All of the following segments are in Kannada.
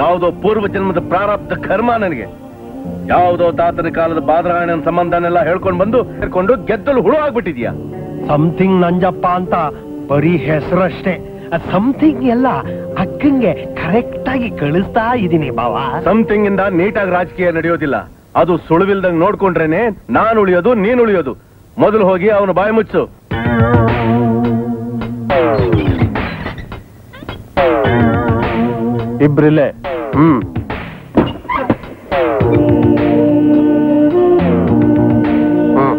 ಯಾವುದೋ ಪೂರ್ವ ಜನ್ಮದ ಪ್ರಾರಬ್ಧ ಕರ್ಮ ನನಗೆ ಯಾವುದೋ ತಾತನ ಕಾಲದ ಬಾದರಾಯಣನ ಸಂಬಂಧನೆಲ್ಲ ಹೇಳ್ಕೊಂಡು ಬಂದು ಹೇಳ್ಕೊಂಡು ಗೆದ್ದಲು ಹುಳು ಆಗ್ಬಿಟ್ಟಿದ್ಯಾ ಸಮಥಿಂಗ್ ನಂಜಪ್ಪ ಅಂತ ಬರೀ ಹೆಸರಷ್ಟೇ ಸಮಥಿಂಗ್ ಎಲ್ಲ ಅಕ್ಕಂಗೆ ಕರೆಕ್ಟ್ ಆಗಿ ಕಳಿಸ್ತಾ ಇದೀನಿ ಬಾವ ಸಮಥಿಂಗ್ ಇಂದ ನೀಟಾಗಿ ರಾಜಕೀಯ ನಡೆಯೋದಿಲ್ಲ ಅದು ಸುಳುವಿಲ್ದಂಗ್ ನೋಡ್ಕೊಂಡ್ರೇನೆ ನಾನ್ ಉಳಿಯೋದು ನೀನ್ ಉಳಿಯೋದು ಮೊದಲು ಹೋಗಿ ಅವನು ಬಾಯಿ ಮುಚ್ಚು ಇಬ್ರಿಲ್ಲೇ ಹ್ಮ್ ಹ್ಮ್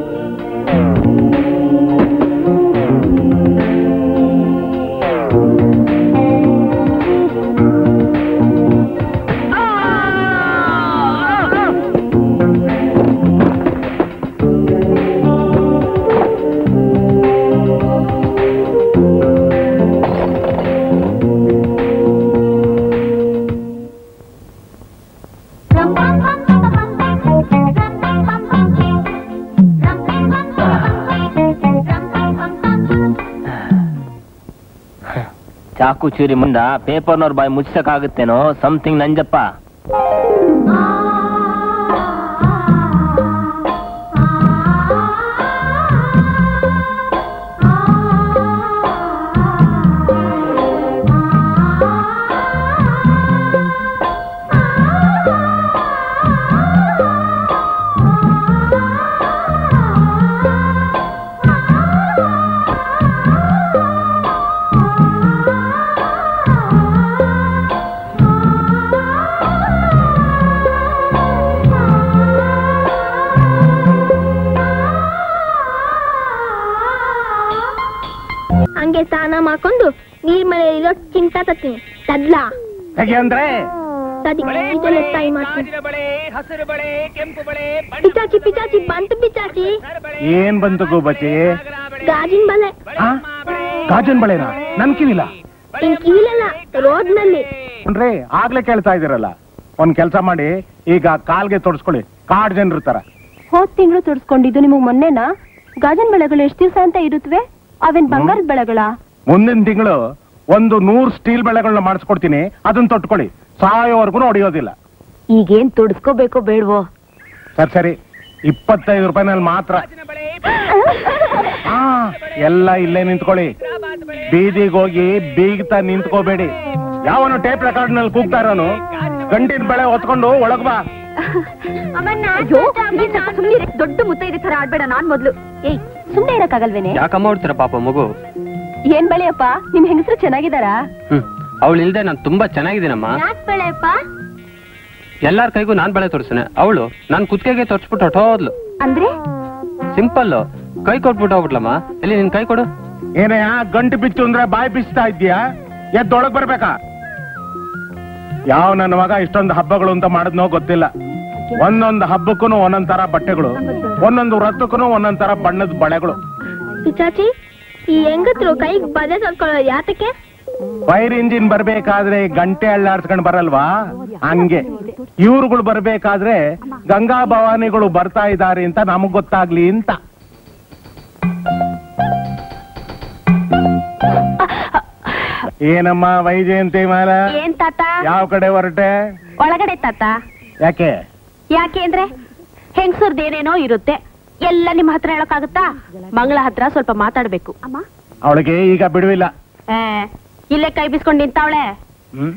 ಚಾಕು ಚೂರಿ ಮುಂದ ಪೇಪರ್ನವ್ರ ಬಾಯಿ ಮುಚ್ಚಕ್ಕಾಗುತ್ತೇನೋ ಸಮಥಿಂಗ್ ನಂಜಪ್ಪ ಹಂಗೆ ಸ್ನಾನ ಮಾಡ್ಕೊಂಡು ನೀರ್ ಮೇಲೆ ಇರೋ ಚಿಂಟ ತತ್ತೀನಿ ತದ್ಲಾ ಹೇಗೆ ಅಂದ್ರೆ ತದಿ ಇದೆಲ್ಲ ಟ್ರೈ ಮಾಡ್ತೀನಿ ಹಸಿರು ಬಳೆ ಕೆಂಪು ಬಳೆ ಪಿಚಾಚಿ ಪಿಚಾಚಿ ಬಂತು ಪಿಚಾಚಿ ಏನ್ ಬಂತು ಗೋಬಚ್ಚಿ ಗಾಜಿನ ಬಲೆ ಆ? ಗಾಜನ್ ಬಳೆನಾ ನನ್ ಕಿವಿಲ ಇನ್ ಕೀಳಲ್ಲ ರೋಡ್ ನಲ್ಲಿ ಅಂದ್ರೆ ಆಗ್ಲೇ ಕೇಳ್ತಾ ಇದೀರಲ್ಲ ಒಂದ್ ಕೆಲ್ಸ ಮಾಡಿ ಈಗ ಕಾಲ್ಗೆ ತೊಡ್ಸ್ಕೊಳ್ಳಿ ಕಾಡ್ ಜನರು ತರ ಹೋದ್ ತಿಂಗಳು ತೊಡ್ಸ್ಕೊಂಡಿದ್ದು ನಿಮಗ್ ಮೊನ್ನೆನಾ ಗಾಜನ್ ಬೆಳೆಗಳು ಎಷ್ಟ್ ದಿವಸ ಅಂತ ಇರುತ್ತವೆ ಅವೇನ್ ಬಂಗಾರದ ಬೆಳೆಗಳ ಮುಂದಿನ ತಿಂಗಳು ಒಂದು ನೂರ್ ಸ್ಟೀಲ್ ಬೆಳೆಗಳನ್ನ ಮಾಡಿಸ್ಕೊಡ್ತೀನಿ ಅದನ್ನ ತೊಟ್ಕೊಳ್ಳಿ ಸಾಯೋವರೆಗೂ ಹೊಡಿಯೋದಿಲ್ಲ ಈಗೇನ್ ತೊಡ್ಸ್ಕೋಬೇಕೋ ಬೇಡ್ವೋ ಸರಿ ಸರಿ ಇಪ್ಪತ್ತೈದು ರೂಪಾಯಿನಲ್ಲಿ ಮಾತ್ರ ಆ, ಎಲ್ಲ ಇಲ್ಲೇ ನಿಂತ್ಕೊಳ್ಳಿ ಬೀದಿಗೆ ಹೋಗಿ ಬೀಗ್ತಾ ನಿಂತ್ಕೋಬೇಡಿ ಯಾವನು ಟೇಪ್ ರೆಕಾರ್ಡ್ ನಲ್ಲಿ ಕೂಗ್ತಾ ಇರೋನು ಗಂಟಿನ ಬೆಳೆ ಹೊತ್ಕೊಂಡು ಒಳಗ್ ಬಾ ಅಯ್ಯೋ, ನೀನ್ ಸ್ವಲ್ಪ ಸುಮ್ನಿರೆ. ದೊಡ್ಡ ಮುತ್ತೈದೆ ತರ ಆಡ್ಬೇಡ ನಾನ್ ಮೊದ್ಲು ಏಯ್ ಸುಮ್ನೆ ಇರಕ್ಕಾಗಲ್ವೇನೆ ಯಾಕಮ್ಮ ಹೊಡ್ತೀರ ಪಾಪ ಮಗು ಏನ್ ಬೆಳೆಯಪ್ಪ ನಿಮ್ ಹೆಂಗಸರು ಚೆನ್ನಾಗಿದಾರಾ ಹ್ಮ್ ಅವಳು ಇಲ್ದೆ ನಾನು ತುಂಬಾ ಚೆನ್ನಾಗಿದ್ದೀನಮ್ಮ ಯಾಕ್ ಬೆಳೆಯಪ್ಪ ಎಲ್ಲಾರ ಕೈಗೂ ನಾನ್ ಬೆಳೆ ತೋರಿಸ್ತಾನೆ ಅವಳು ನಾನ್ ಕುತ್ತಿಗೆಗೆ ತೋರ್ಸ್ಬಿಟ್ಟು ಹೊಟ್ಟೋದ್ಲು ಅಂದ್ರೆ ಸಿಂಪಲ್ ಕೈ ಕೊಟ್ಬಿಟ್ಟು ಹೋಗ್ಬಿಟ್ಲಮ್ಮ ಎಲ್ಲಿ ನಿನ್ ಕೈ ಕೊಡು ಏನೆಯಾ ಗಂಟು ಬಿಚ್ಚು ಅಂದ್ರೆ ಬಾಯಿ ಬಿಚ್ತಾ ಇದ್ದೀಯಾ ಎದ್ದೊಳಗ್ ಬರ್ಬೇಕಾ ಯಾವ ನನ್ನ ಮಗ ಇಷ್ಟೊಂದು ಹಬ್ಬಗಳು ಅಂತ ಮಾಡಿದ್ನೋ ಗೊತ್ತಿಲ್ಲ ಒಂದೊಂದು ಹಬ್ಬಕ್ಕೂ ಒಂದೊಂದ್ ತರ ಬಟ್ಟೆಗಳು ಒಂದೊಂದು ವ್ರತಕ್ಕೂ ಒಂದೊಂದ್ ತರ ಬಣ್ಣದ ಬಳೆಗಳು ಪಿಚಾಚಿ ಈ ಹೆಂಗತ್ರು ಕೈಗ್ ಬದೆ ತಕ್ಕೊಳ್ಳೋ ಯಾತಕ್ಕೆ ಫೈರ್ ಇಂಜಿನ್ ಬರ್ಬೇಕಾದ್ರೆ ಗಂಟೆ ಅಳ್ಳಾಡ್ಸ್ಕೊಂಡ್ ಬರಲ್ವಾ ಹಂಗೆ ಇವ್ರುಗಳು ಬರ್ಬೇಕಾದ್ರೆ ಗಂಗಾ ಭವಾನಿಗಳು ಬರ್ತಾ ಇದಾರೆ ಅಂತ ನಮಗ್ ಗೊತ್ತಾಗ್ಲಿ ಅಂತ ಏನಮ್ಮ ವೈಜಯಂತಿ ಮಾಲ ಏನ್ ತಾತ ಯಾವ ಕಡೆ ಹೊರಟೆ ಒಳಗಡೆ ತಾತ ಯಾಕೆ ಯಾಕೆ ಅಂದ್ರೆ ಹೆಂಗಸರ್ದೇನೇನೋ ಇರುತ್ತೆ ಎಲ್ಲ ನಿಮ್ ಹತ್ರ ಹೇಳಕ್ಕಾಗುತ್ತಾ ಮಂಗಳ ಹತ್ರ ಸ್ವಲ್ಪ ಮಾತಾಡ್ಬೇಕು ಅಮ್ಮ ಅವಳಿಗೆ ಈಗ ಬಿಡುವಿಲ್ಲ ಏ, ಇಲ್ಲೇ ಕೈ ಬಿಸ್ಕೊಂಡ್ ನಿಂತವಳೆ ಹ್ಮ್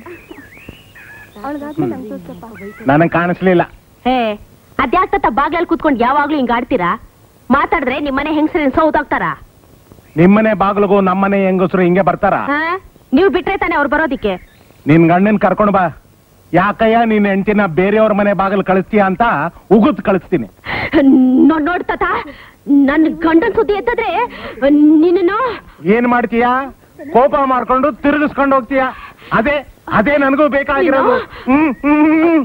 ನನಗ್ ಕಾಣಿಸ್ಲಿಲ್ಲ ಹೇ ಅದ್ಯಾಕ್ ತಾತ ಬಾಗ್ಲಲ್ಲಿ ಕೂತ್ಕೊಂಡ್ ಯಾವಾಗ್ಲೂ ಹಿಂಗ್ ಆಡ್ತೀರಾ ಮಾತಾಡಿದ್ರೆ ನಿಮ್ಮನೆ ಹೆಂಗಸರಿನ ಸೌತಾಗ್ತಾರ ನಿಮ್ಮನೆ ಬಾಗಿಲಿಗೂ ನಮ್ಮನೆ ಹೆಂಗಸರು ಹಿಂಗೆ ಬರ್ತಾರ ನೀವು ಬಿಟ್ರೆ ತಾನೇ ಅವ್ರು ಬರೋದಿಕ್ಕೆ ನಿನ್ ಗಂಡನ್ ಕರ್ಕೊಂಡ್ ಬಾ ಯಾಕಯ್ಯ ನಿನ್ ಹೆಂಡತಿನ ಬೇರೆಯವ್ರ ಮನೆ ಬಾಗಿಲು ಕಳಿಸ್ತೀಯ ಅಂತ ಉಗುತ್ ಕಳಿಸ್ತೀನಿ ನೋ- ನೋಡ್ ತಾತ ನನ್ ಗಂಡನ್ ಸುದ್ದಿ ಎತ್ತದ್ರೆ ನಿನ್ನನ್ನು ಏನ್ ಮಾಡ್ತೀಯಾ ಕೋಪ ಮಾಡ್ಕೊಂಡು ತಿರುಗಿಸ್ಕೊಂಡು ಹೋಗ್ತೀಯ ಅದೇ ಅದೇ ನನಗೂ ಬೇಕಾಗಿರೋದು ಹ್ಮ್ ಹ್ಮ್, ಹ್ಮ್.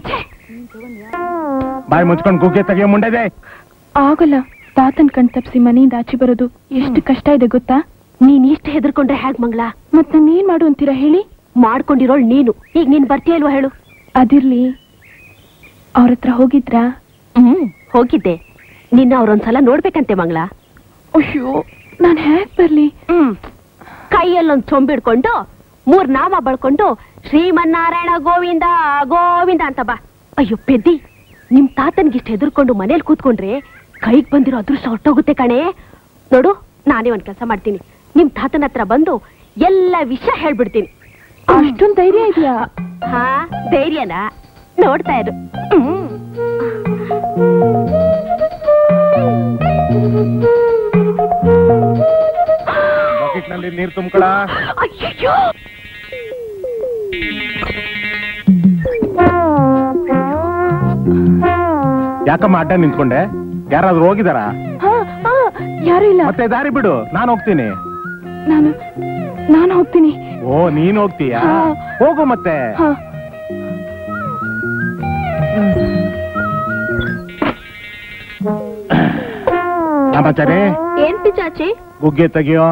ಬಾಯಿ ಮುಚ್ಕೊಂಡು ಗುಗ್ಗೆ ತೆಗಿಯೋ ಮುಂಡೆದೆ ಆಗಲ್ಲ ತಾತನ್ ಕಣ್ ತಪ್ಸಿ ಮನೆಯಿಂದ ಆಚೆ ಬರೋದು ಎಷ್ಟು ಕಷ್ಟ ಇದೆ ಗೊತ್ತಾ ನೀನ್ ಇಷ್ಟ ಹೆದರ್ಕೊಂಡ್ರೆ ಹೇಗ್ ಮಂಗ್ಲಾ ಮತ್ ನಾನು ಏನ್ ಮಾಡು ಅಂತೀರಾ ಹೇಳಿ ಮಾಡ್ಕೊಂಡಿರೋಳ್ ನೀನು ಈಗ ನೀನ್ ಬರ್ತೀಯ ಇಲ್ವಾ ಹೇಳು ಅದಿರ್ಲಿ ಅವ್ರ ಹತ್ರ ಹೋಗಿದ್ರಾ ಹ್ಮ್ ಹೋಗಿದ್ದೆ ನಿನ್ನ ಅವ್ರೊಂದ್ಸಲ ನೋಡ್ಬೇಕಂತೆ ಮಂಗ್ಲಾ ಅಯ್ಯೋ ನಾನ್ ಹ್ಯಾಕ್ ಬರ್ಲಿ ಹ್ಮ್ ಕೈಯಲ್ಲೊಂದ್ ಚೊಂಬಿಡ್ಕೊಂಡು ಮೂರ್ ನಾಮ ಬಳ್ಕೊಂಡು ಶ್ರೀಮನ್ನಾರಾಯಣ ಗೋವಿಂದ ಗೋವಿಂದ ಅಂತ ಬಾ ಅಯ್ಯೋ ಪೆದ್ದಿ ನಿಮ್ ತಾತನ್ಗಿಷ್ಟ ಹೆದರ್ಕೊಂಡು ಮನೇಲಿ ಕೂತ್ಕೊಂಡ್ರೆ ಕೈಗ್ ಬಂದಿರೋ ಅದೃಷ್ಟ ಹೊಟ್ಟೋಗುತ್ತೆ ಕಣೆ ನೋಡು ನಾನೇ ಒಂದ್ ಕೆಲಸ ಮಾಡ್ತೀನಿ ನಿಮ್ ತಾತನ ಹತ್ರ ಬಂದು ಎಲ್ಲ ವಿಷಯ ಹೇಳ್ಬಿಡ್ತೀನಿ ಅಷ್ಟೊಂದ್ ಧೈರ್ಯ ಇದೆಯಾ ಹಾ ಧೈರ್ಯನ ನೋಡ್ತಾ ಇರು ಹ್ಮ್. ಬಕೆಟ್ ನಲ್ಲಿ ನೀರ್ ತುಂಬ್ಕೊಳ ಅಯ್ಯಯ್ಯೋ ಯಾಕಮ್ಮ ಅಡ್ಡ ನಿಂತ್ಕೊಂಡೆ ಯಾರಾದ್ರೂ ಹೋಗಿದಾರ ಹಾ ಹಾ ಯಾರು ಇಲ್ಲ ಮತ್ತೆ ದಾರಿ ಬಿಡು ನಾನು ಹೋಗ್ತೀನಿ ನಾನು ನಾನು ಹೋಗ್ತೀನಿ ಓ ನೀನ್ ಹೋಗ್ತೀಯಾ ಹಾ. ಹೋಗು ಮತ್ತೆ ಹಾ ರಾಮಾಚಾರಿ ಏನ್ ಪಿಚಾಚಿ ಗುಗ್ಗೆ ತೆಗಿಯೋ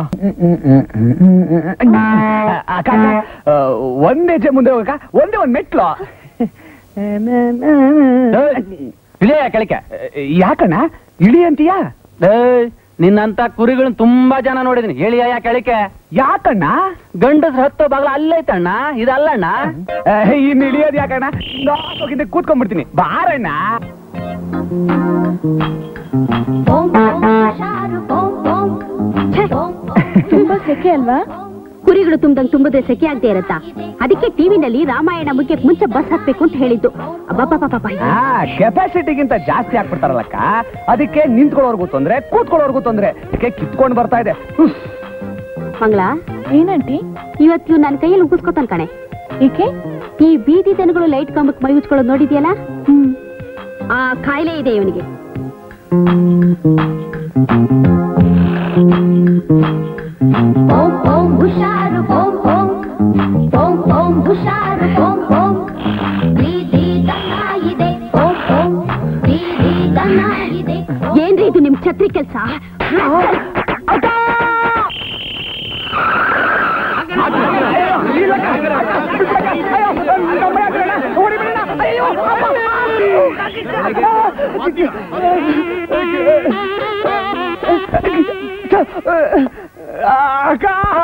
ಅಕ್ಕ ಒಂದ್ ಹೆಜ್ಜೆ ಮುಂದೆ ಹೋಗಕ್ಕ ಒಂದೇ ಒಂದ್ ಮೆಟ್ಲು ಇಳಿಯ ಕೆಳಕ್ಕೆ ಯಾಕಣ್ಣ ಇಳಿ ಅಂತೀಯಾ ನಿನ್ನಂತ ಕುರಿಗಳನ್ನ ತುಂಬಾ ಜನ ನೋಡಿದೀನಿ ಹೇಳಿಯ ಯಾ ಕೆಳಕ್ಕೆ ಯಾಕಣ್ಣ ಗಂಡಸ್ರ ಹತ್ತೋ ಬಾಗ್ಲ ಅಲ್ಲೈತಣ್ಣ ಇದಲ್ಲಣ್ಣ ಏ, ಇನ್ನು ಇಳಿಯೋದು ಯಾಕಣ್ಣ ಹೋಗಿದ್ದೆ ಕೂತ್ಕೊಂಡ್ಬಿಡ್ತೀನಿ ಬಾರಣ್ಣ ತುಂಬಾ ಸೆಕೆ ಅಲ್ವಾ ಕುರಿಗಳು ತುಂಬ್ದಂಗ್ ತುಂಬಿದ್ರೆ ಸೆಕೆ ಆಗದೆ ಇರತ್ತಾ ಅದಕ್ಕೆ ಟಿವಿನಲ್ಲಿ ರಾಮಾಯಣ ಮುಗಿಯಕ್ ಮುಂಚೆ ಬಸ್ ಹಾಕ್ಬೇಕು ಅಂತ ಹೇಳಿದ್ದು ಅಬ್ಬಬ್ಬಬ್ಬಬ್ಬ. ಆ ಕೆಪಾಸಿಟಿಗಿಂತ ಜಾಸ್ತಿ ಹಾಕ್ಬಿಡ್ತಾರಲ್ಲಕ್ಕ ಅದಕ್ಕೆ ನಿಂತ್ಕೊಳ್ಳೋರ್ಗೂ ತೊಂದ್ರೆ ಕೂತ್ಕೊಳ್ಳೋರ್ಗೂ ತೊಂದ್ರೆ ಅದಕ್ಕೆ ಕಿತ್ಕೊಂಡು ಬರ್ತಾ ಇದೆ ಹುಸ್. ಮಂಗಳ ಏನಂಟಿ ಇವತ್ತು ನನ್ನ ಕೈಯಲ್ಲಿ ಉಗಿಸ್ಕೊತಾನ ಕಣೆ ಏಕೆ ಈ ಬೀದಿ ದನಗಳು ಲೈಟ್ ಕಂಬಕ್ ಮೈ ಉಚ್ಕೊಳ್ಳೋದು ನೋಡಿದ್ಯಲ್ಲ ಹ್ಮ್ ಆ ಕಾಯಿಲೆ ಇದೆ ಇವನಿಗೆ ಓಂ ಓಂ ಹುಷಾರು ಓಂ ಓಂ ಓಂ ಓಂ ಹುಷಾರು ಓಂ ಓಂ ಬೀದಿ ದನ ಇದೆ ಓಂ ಓಂ ಬೀದಿ ದನ ಇದೆ ಏನ್ರಿ ಇದು ನಿಮ್ ಛತ್ರಿ ಕೆಲ್ಸ ಅಕ್ಕ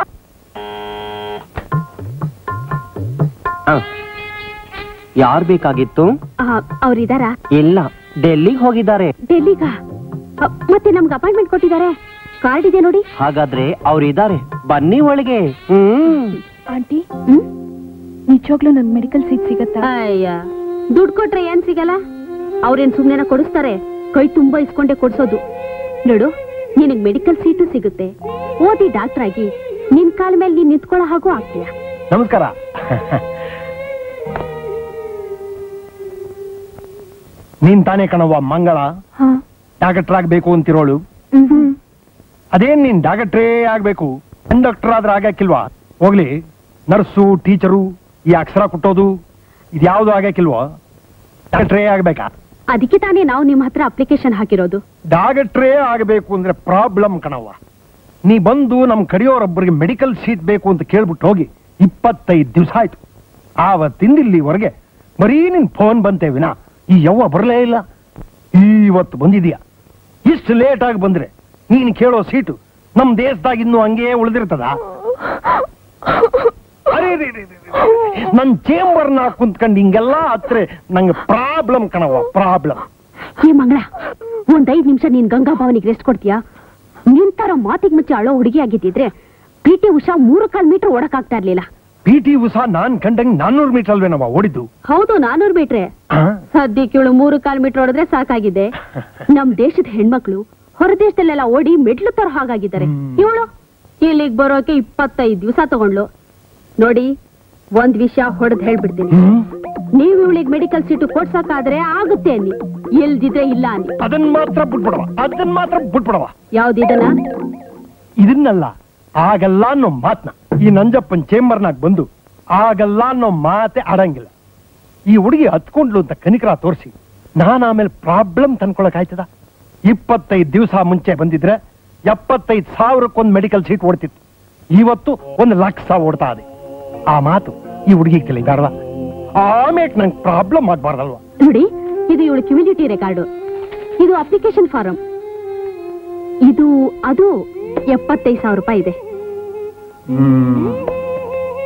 ಯಾರ್ ಬೇಕಾಗಿತ್ತು ಅವ್ರಿದಾರ ಇಲ್ಲ ಡೆಲ್ಲಿಗೆ ಹೋಗಿದ್ದಾರೆ ಡೆಲ್ಲಿಗ ಅ, ಮತ್ತೆ ನಮ್ಗೆ ಅಪಾಯಿಂಟ್ಮೆಂಟ್ ಕೊಟ್ಟಿದ್ದಾರೆ ಕಾರ್ಡ್ ಇದೆ ನೋಡಿ ಹಾಗಾದ್ರೆ ಅವ್ರಿದ್ದಾರೆ ಬನ್ನಿ ಒಳಗೆ ಹ್ಮ್ ಆಂಟಿ ಹ್ಮ್ ನಿಜವಾಗ್ಲೂ ನನ್ ಮೆಡಿಕಲ್ ಸೀಟ್ ಸಿಗತ್ತಾ ಅಯ್ಯ ದುಡ್ಡು ಕೊಟ್ರೆ ಏನ್ ಸಿಗಲ್ಲ ಅವ್ರೇನ್ ಸುಮ್ನೆನ ಕೊಡಿಸ್ತಾರೆ ಕೈ ತುಂಬಾ ಇಸ್ಕೊಂಡೆ ಕೊಡ್ಸೋದು ನೋಡು ನಿನಗ್ ಮೆಡಿಕಲ್ ಸೀಟು ಸಿಗುತ್ತೆ ಓದಿ ಡಾಕ್ಟರ್ ಆಗಿ ನಿನ್ ಕಾಲ ಮೇಲೆ ನೀನ್ ನಿಂತ್ಕೊಳ್ಳೋ ಹಾಗೂ ಆಗ್ತೀಯ ನಮಸ್ಕಾರ ನೀನ್ ತಾನೇ ಕಣವ್ವ ಮಂಗಳ ಹಾ ಡಾಕ್ಟರ್ ಆಗ್ಬೇಕು ಅಂತಿರೋಳು ಹ್ಮ್ ಅದೇನ್ ನೀನ್ ಡಾಕ್ಟ್ರೇ ಆಗ್ಬೇಕು ಕಂಡಕ್ಟರ್ ಆದ್ರೆ ಆಗಕ್ಕಿಲ್ವಾ ಹೋಗ್ಲಿ ನರ್ಸು ಟೀಚರು ಈ ಅಕ್ಷರ ಕುಟ್ಟೋದು ಇದ್ಯಾವ್ದು ಆಗಕ್ಕಿಲ್ವೋ ಡಾಕ್ಟ್ರೇ ಆಗ್ಬೇಕಾ ಅದಕ್ಕೆ ತಾನೇ ನಾವು ನಿಮ್ ಹತ್ರ ಅಪ್ಲಿಕೇಶನ್ ಹಾಕಿರೋದು ಡಾಕ್ಟ್ರೇ ಆಗಬೇಕು ಅಂದ್ರೆ ಪ್ರಾಬ್ಲಮ್ ಕಣವ್ವ ನೀ ಬಂದು ನಮ್ ಕಡಿಯೋರೊಬ್ಬರಿಗೆ ಮೆಡಿಕಲ್ ಸೀಟ್ ಬೇಕು ಅಂತ ಕೇಳ್ಬಿಟ್ಟು ಹೋಗಿ ಇಪ್ಪತ್ತೈದು ದಿವಸ ಆಯ್ತು ಆವತ್ತಿಂದ ಇಲ್ಲಿವರೆಗೆ ಬರೀ ನಿನ್ ಫೋನ್ ಬಂತೆ ವಿನಾ ಈ ಯವ್ವ ಬರಲೇ ಇಲ್ಲ ಇವತ್ತು ಬಂದಿದೀಯ ಇಷ್ಟು ಲೇಟ್ ಆಗಿ ಬಂದ್ರೆ ನೀನ್ ಕೇಳೋ ಸೀಟು ನಮ್ ದೇಶದಾಗ ಇನ್ನೂ ಹಂಗೇ ಉಳಿದಿರ್ತದ ಅರೆ ರೇ ರೇ ರೇ ರೇ. ನನ್ ಚೇಂಬರ್ ನಾ ಕುಂತ್ಕೊಂಡು ಹಿಂಗೆಲ್ಲ ಹತ್ರ ನಂಗೆ ಪ್ರಾಬ್ಲಮ್ ಕಣವ್ವ ಪ್ರಾಬ್ಲಮ್ ಏ ಮಂಗಳ ಒಂದ್ ಐದ್ ನಿಮಿಷ ನೀನ್ ಗಂಗಾ ಭವನಿಗೆ ರೆಸ್ಟ್ ಕೊಡ್ತೀಯಾ ನಿಂತರ ಮಾತಿಗೆ ಮುಂಚೆ ಅಳೋ ಹುಡುಗಿ ಆಗಿದ್ದಿದ್ರೆ ಪಿ ಟಿ ಉಷಾ ಮೂರು ಕಾಲ್ ಮೀಟರ್ ಓಡಕ್ ಆಗ್ತಾ ಇರ್ಲಿಲ್ಲ ಪಿ ಟಿ ಉಷಾ ನಾನ್ ಕಂಡಂಗ್ ನಾನ್ನೂರು ಮೀಟರ್ ಅಲ್ವೇನವ ಓಡಿದ್ದು ಹೌದು ನಾನೂರು ಮೀಟ್ರೆ ಆ? ಸದ್ಯಕ್ಕೆ ಇವಳು ಮೂರು ಕಾಲ್ ಮೀಟರ್ ಹೊಡೆದ್ರೆ ಸಾಕಾಗಿದೆ ನಮ್ ದೇಶದ ಹೆಣ್ಮಕ್ಳು ಹೊರ ದೇಶದಲ್ಲೆಲ್ಲ ಓಡಿ ಮೆಡ್ಲು ತರ ಹಾಗಾಗಿದ್ದಾರೆ ಹ್ಮ್. ಇವಳು ಇಲ್ಲಿಗ್ ಬರೋಕೆ ಇಪ್ಪತ್ತೈದು ದಿವಸ ತಗೊಂಡ್ಲು ನೋಡಿ ಒಂದ್ ವಿಷಯ ಹೊಡೆದ್ ಹೇಳ್ಬಿಡ್ತೀನಿ ಹ್ಮ್? ನೀವ್ ಇವಳಿಗೆ ಮೆಡಿಕಲ್ ಸೀಟು ಕೊಡ್ಸಕ್ಕಾದ್ರೆ ಆಗುತ್ತೆ ಅನ್ನಿ ಎಲ್ದಿದ್ರೆ ಇಲ್ಲ ಅನ್ನಿ ಅದನ್ ಮಾತ್ರ ಬಿಟ್ಬಿಡವ ಅದನ್ ಮಾತ್ರ ಬಿಟ್ಬಿಡವ ಯಾವ್ದಿದನ ಇದನ್ನಲ್ಲ ಆಗಲ್ಲ ಅನ್ನೋ ಮಾತ್ನ ಈ ನಂಜಪ್ಪನ್ ಚೇಂಬರ್ನಾಗ ಬಂದು ಆಗಲ್ಲ ಅನ್ನೋ ಮಾತೆ ಆಡಂಗಿಲ್ಲ ಈ ಹುಡುಗಿ ಹತ್ಕೊಂಡ್ಲು ಅಂತ ಕನಿಕರ ತೋರಿಸಿ ನಾನ್ ಆಮೇಲೆ ಪ್ರಾಬ್ಲಮ್ ತಂದ್ಕೊಳಕ್ ಆಯ್ತದ ಇಪ್ಪತ್ತೈದು ದಿವಸ ಮುಂಚೆ ಬಂದಿದ್ರೆ ಎಪ್ಪತ್ತೈದು ಸಾವಿರಕ್ಕೊಂದು ಮೆಡಿಕಲ್ ಸೀಟ್ ಓಡ್ತಿತ್ತು ಇವತ್ತು ಒಂದು ಲಕ್ಷ ಓಡ್ತಾ ಇದೆ ಆ ಮಾತು ಈ ಹುಡುಗಿ ತಿಳಿದಾರಲ್ಲ ಆಮೇಲೆ ನಂಗೆ ಪ್ರಾಬ್ಲಮ್ ಆಗ್ಬಾರ್ದಲ್ವಾ ನೋಡಿ ಇದು ಇವಳು ಕ್ಯುಮಿಲಿಟಿ ರೆಕಾರ್ಡು ಇದು ಅಪ್ಲಿಕೇಶನ್ ಫಾರಂ ಇದು ಅದು ಎಪ್ಪತ್ತೈದು ಸಾವಿರ ರೂಪಾಯಿ ಇದೆ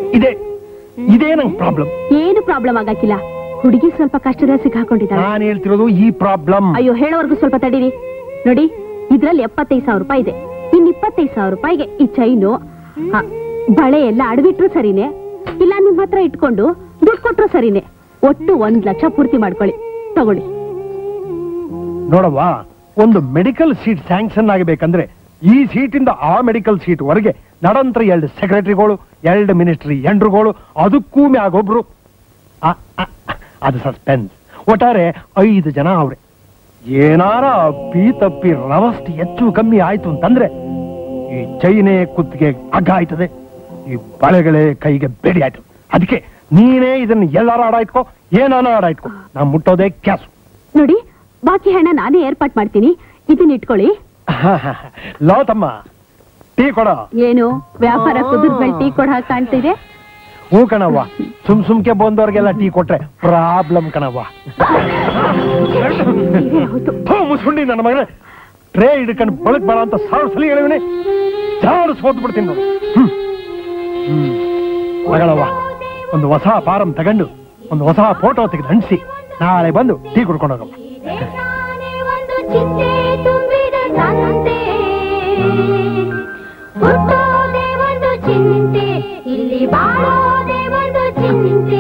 ಇದೆ ಇದೇ ನಂಗೆ ಪ್ರಾಬ್ಲಮ್ ಏನು ಪ್ರಾಬ್ಲಮ್ ಆಗಕ್ಕಿಲ್ಲ ಹುಡುಗಿ ಸ್ವಲ್ಪ ಕಷ್ಟದಲ್ಲಿ ಸಿಕ್ಕಾಕೊಂಡಿದ್ದಾಳೆ ನಾನು ಹೇಳ್ತಿರೋದು ಈ ಪ್ರಾಬ್ಲಮ್ ಅಯ್ಯೋ ಹೇಳೋವರೆಗೂ ಸ್ವಲ್ಪ ತಡೀರಿ ನೋಡಿ ಇದ್ರಲ್ಲಿ ಎಪ್ಪತ್ತೈದು ಸಾವಿರ ರೂಪಾಯಿ ಇದೆ ಇನ್ ಇಪ್ಪತ್ತೈದು ಸಾವಿರ ರೂಪಾಯಿಗೆ ಈ ಚೈನು ಆ, ಬಳೆ ಎಲ್ಲ ಅಡವಿಟ್ರು ಸರಿನೇ ಇಲ್ಲ ನಿಮ್ ಹತ್ರ ಇಟ್ಕೊಂಡು ದುಡ್ಡು ಕೊಟ್ರು ಸರಿನೇ ಒಟ್ಟು ಒಂದ್ ಲಕ್ಷ ಪೂರ್ತಿ ಮಾಡ್ಕೊಳ್ಳಿ ತಗೊಳ್ಳಿ ನೋಡವ್ವ ಒಂದು ಮೆಡಿಕಲ್ ಸೀಟ್ ಸ್ಯಾಂಕ್ಷನ್ ಆಗಬೇಕಂದ್ರೆ ಈ ಸೀಟಿಂದ ಆ ಮೆಡಿಕಲ್ ಸೀಟ್ ವರೆಗೆ ನಡಂತರ ಎರಡು ಸೆಕ್ರೆಟರಿಗಳು ಎರಡು ಮಿನಿಸ್ಟ್ರಿ ಎಂಡ್ರುಗಳು ಅದಕ್ಕೂ ಮ್ಯಾಗೊಬ್ರು ಆ, ಆ, ಅದು ಸಸ್ಪೆನ್ಸ್ ಒಟ್ಟಾರೆ ಐದು ಜನ ಅವ್ರೆ ಏನಾರ ಅಪ್ಪಿ ತಪ್ಪಿ ರವಸ್ಟ್ ಹೆಚ್ಚು ಕಮ್ಮಿ ಆಯ್ತು ಅಂತಂದ್ರೆ ಈ ಚೈನೆ ಕುತ್ತಿಗೆ ಅಗ್ಗ ಆಯ್ತದೆ ಈ ಬಳೆಗಳೇ ಕೈಗೆ ಬೇಡಿ ಆಯ್ತು ಅದಕ್ಕೆ ನೀನೇ ಇದನ್ನ ಎಲ್ಲಾರ ಆಡ ಇಟ್ಕೋ ಏನಾನ ಆಡ ಇಟ್ಕೋ ನಾ ಮುಟ್ಟೋದೇ ಕ್ಯಾಸು ನೋಡಿ ಬಾಕಿ ಹಣ ನಾನೇ ಏರ್ಪಾಟ್ ಮಾಡ್ತೀನಿ ಇದನ್ನ ಇಟ್ಕೊಳ್ಳಿ ಲೋ ತಮ್ಮ ಟೀ ಕೊಡ ಏನು ವ್ಯಾಪಾರ ಕುದುರ್ ಮೇಲೆ ಟೀ ಕೊಡ ಹಾಗೆ ಕಾಣ್ತಿದೆ ಹೂ ಕಣವ್ವ ಸುಮ್ ಸುಮ್ಕೆ ಬಂದವ್ರಿಗೆಲ್ಲ ಟೀ ಕೊಟ್ರೆ ಪ್ರಾಬ್ಲಮ್ ಕಣವ್ವ ಥು, ಮುಸ್ಕೊಂಡಿ ನನ್ನ ಮಗನೇ ಟ್ರೇ ಹಿಡ್ಕೊಂಡು ಬಳಕ್ ಬೇಡ ಅಂತ ಸಾವಿರ ಸಲ ಹೇಳಿವಿನಿ ಜಾರು ಸೋತ್ ಬಿಡ್ತೀನಿ ನೋಡು ಹ್ಮ್. ಹ್ಮ್. ಮಗಳವ್ವ ಒಂದು ಹೊಸ ಫಾರಂ ತಗೊಂಡು ಒಂದು ಹೊಸ ಫೋಟೋ ತೆಗೆದು ಅಂಟಿಸಿ ನಾಳೆ ಬಂದು ಟೀ ಕುಡ್ಕೊಂಡು ಹೋಗಮ್ಮ ದೇಶಾನೆ ಒಂದು ಚಿಂತೆ ತುಂಬಿದ ಸಂತೆ ಹುಟ್ಟೋದೆ ಒಂದು ಚಿಂತೆ ಇಲ್ಲಿ ಬಾಳೋದೆ ಒಂದು ಚಿಂತೆ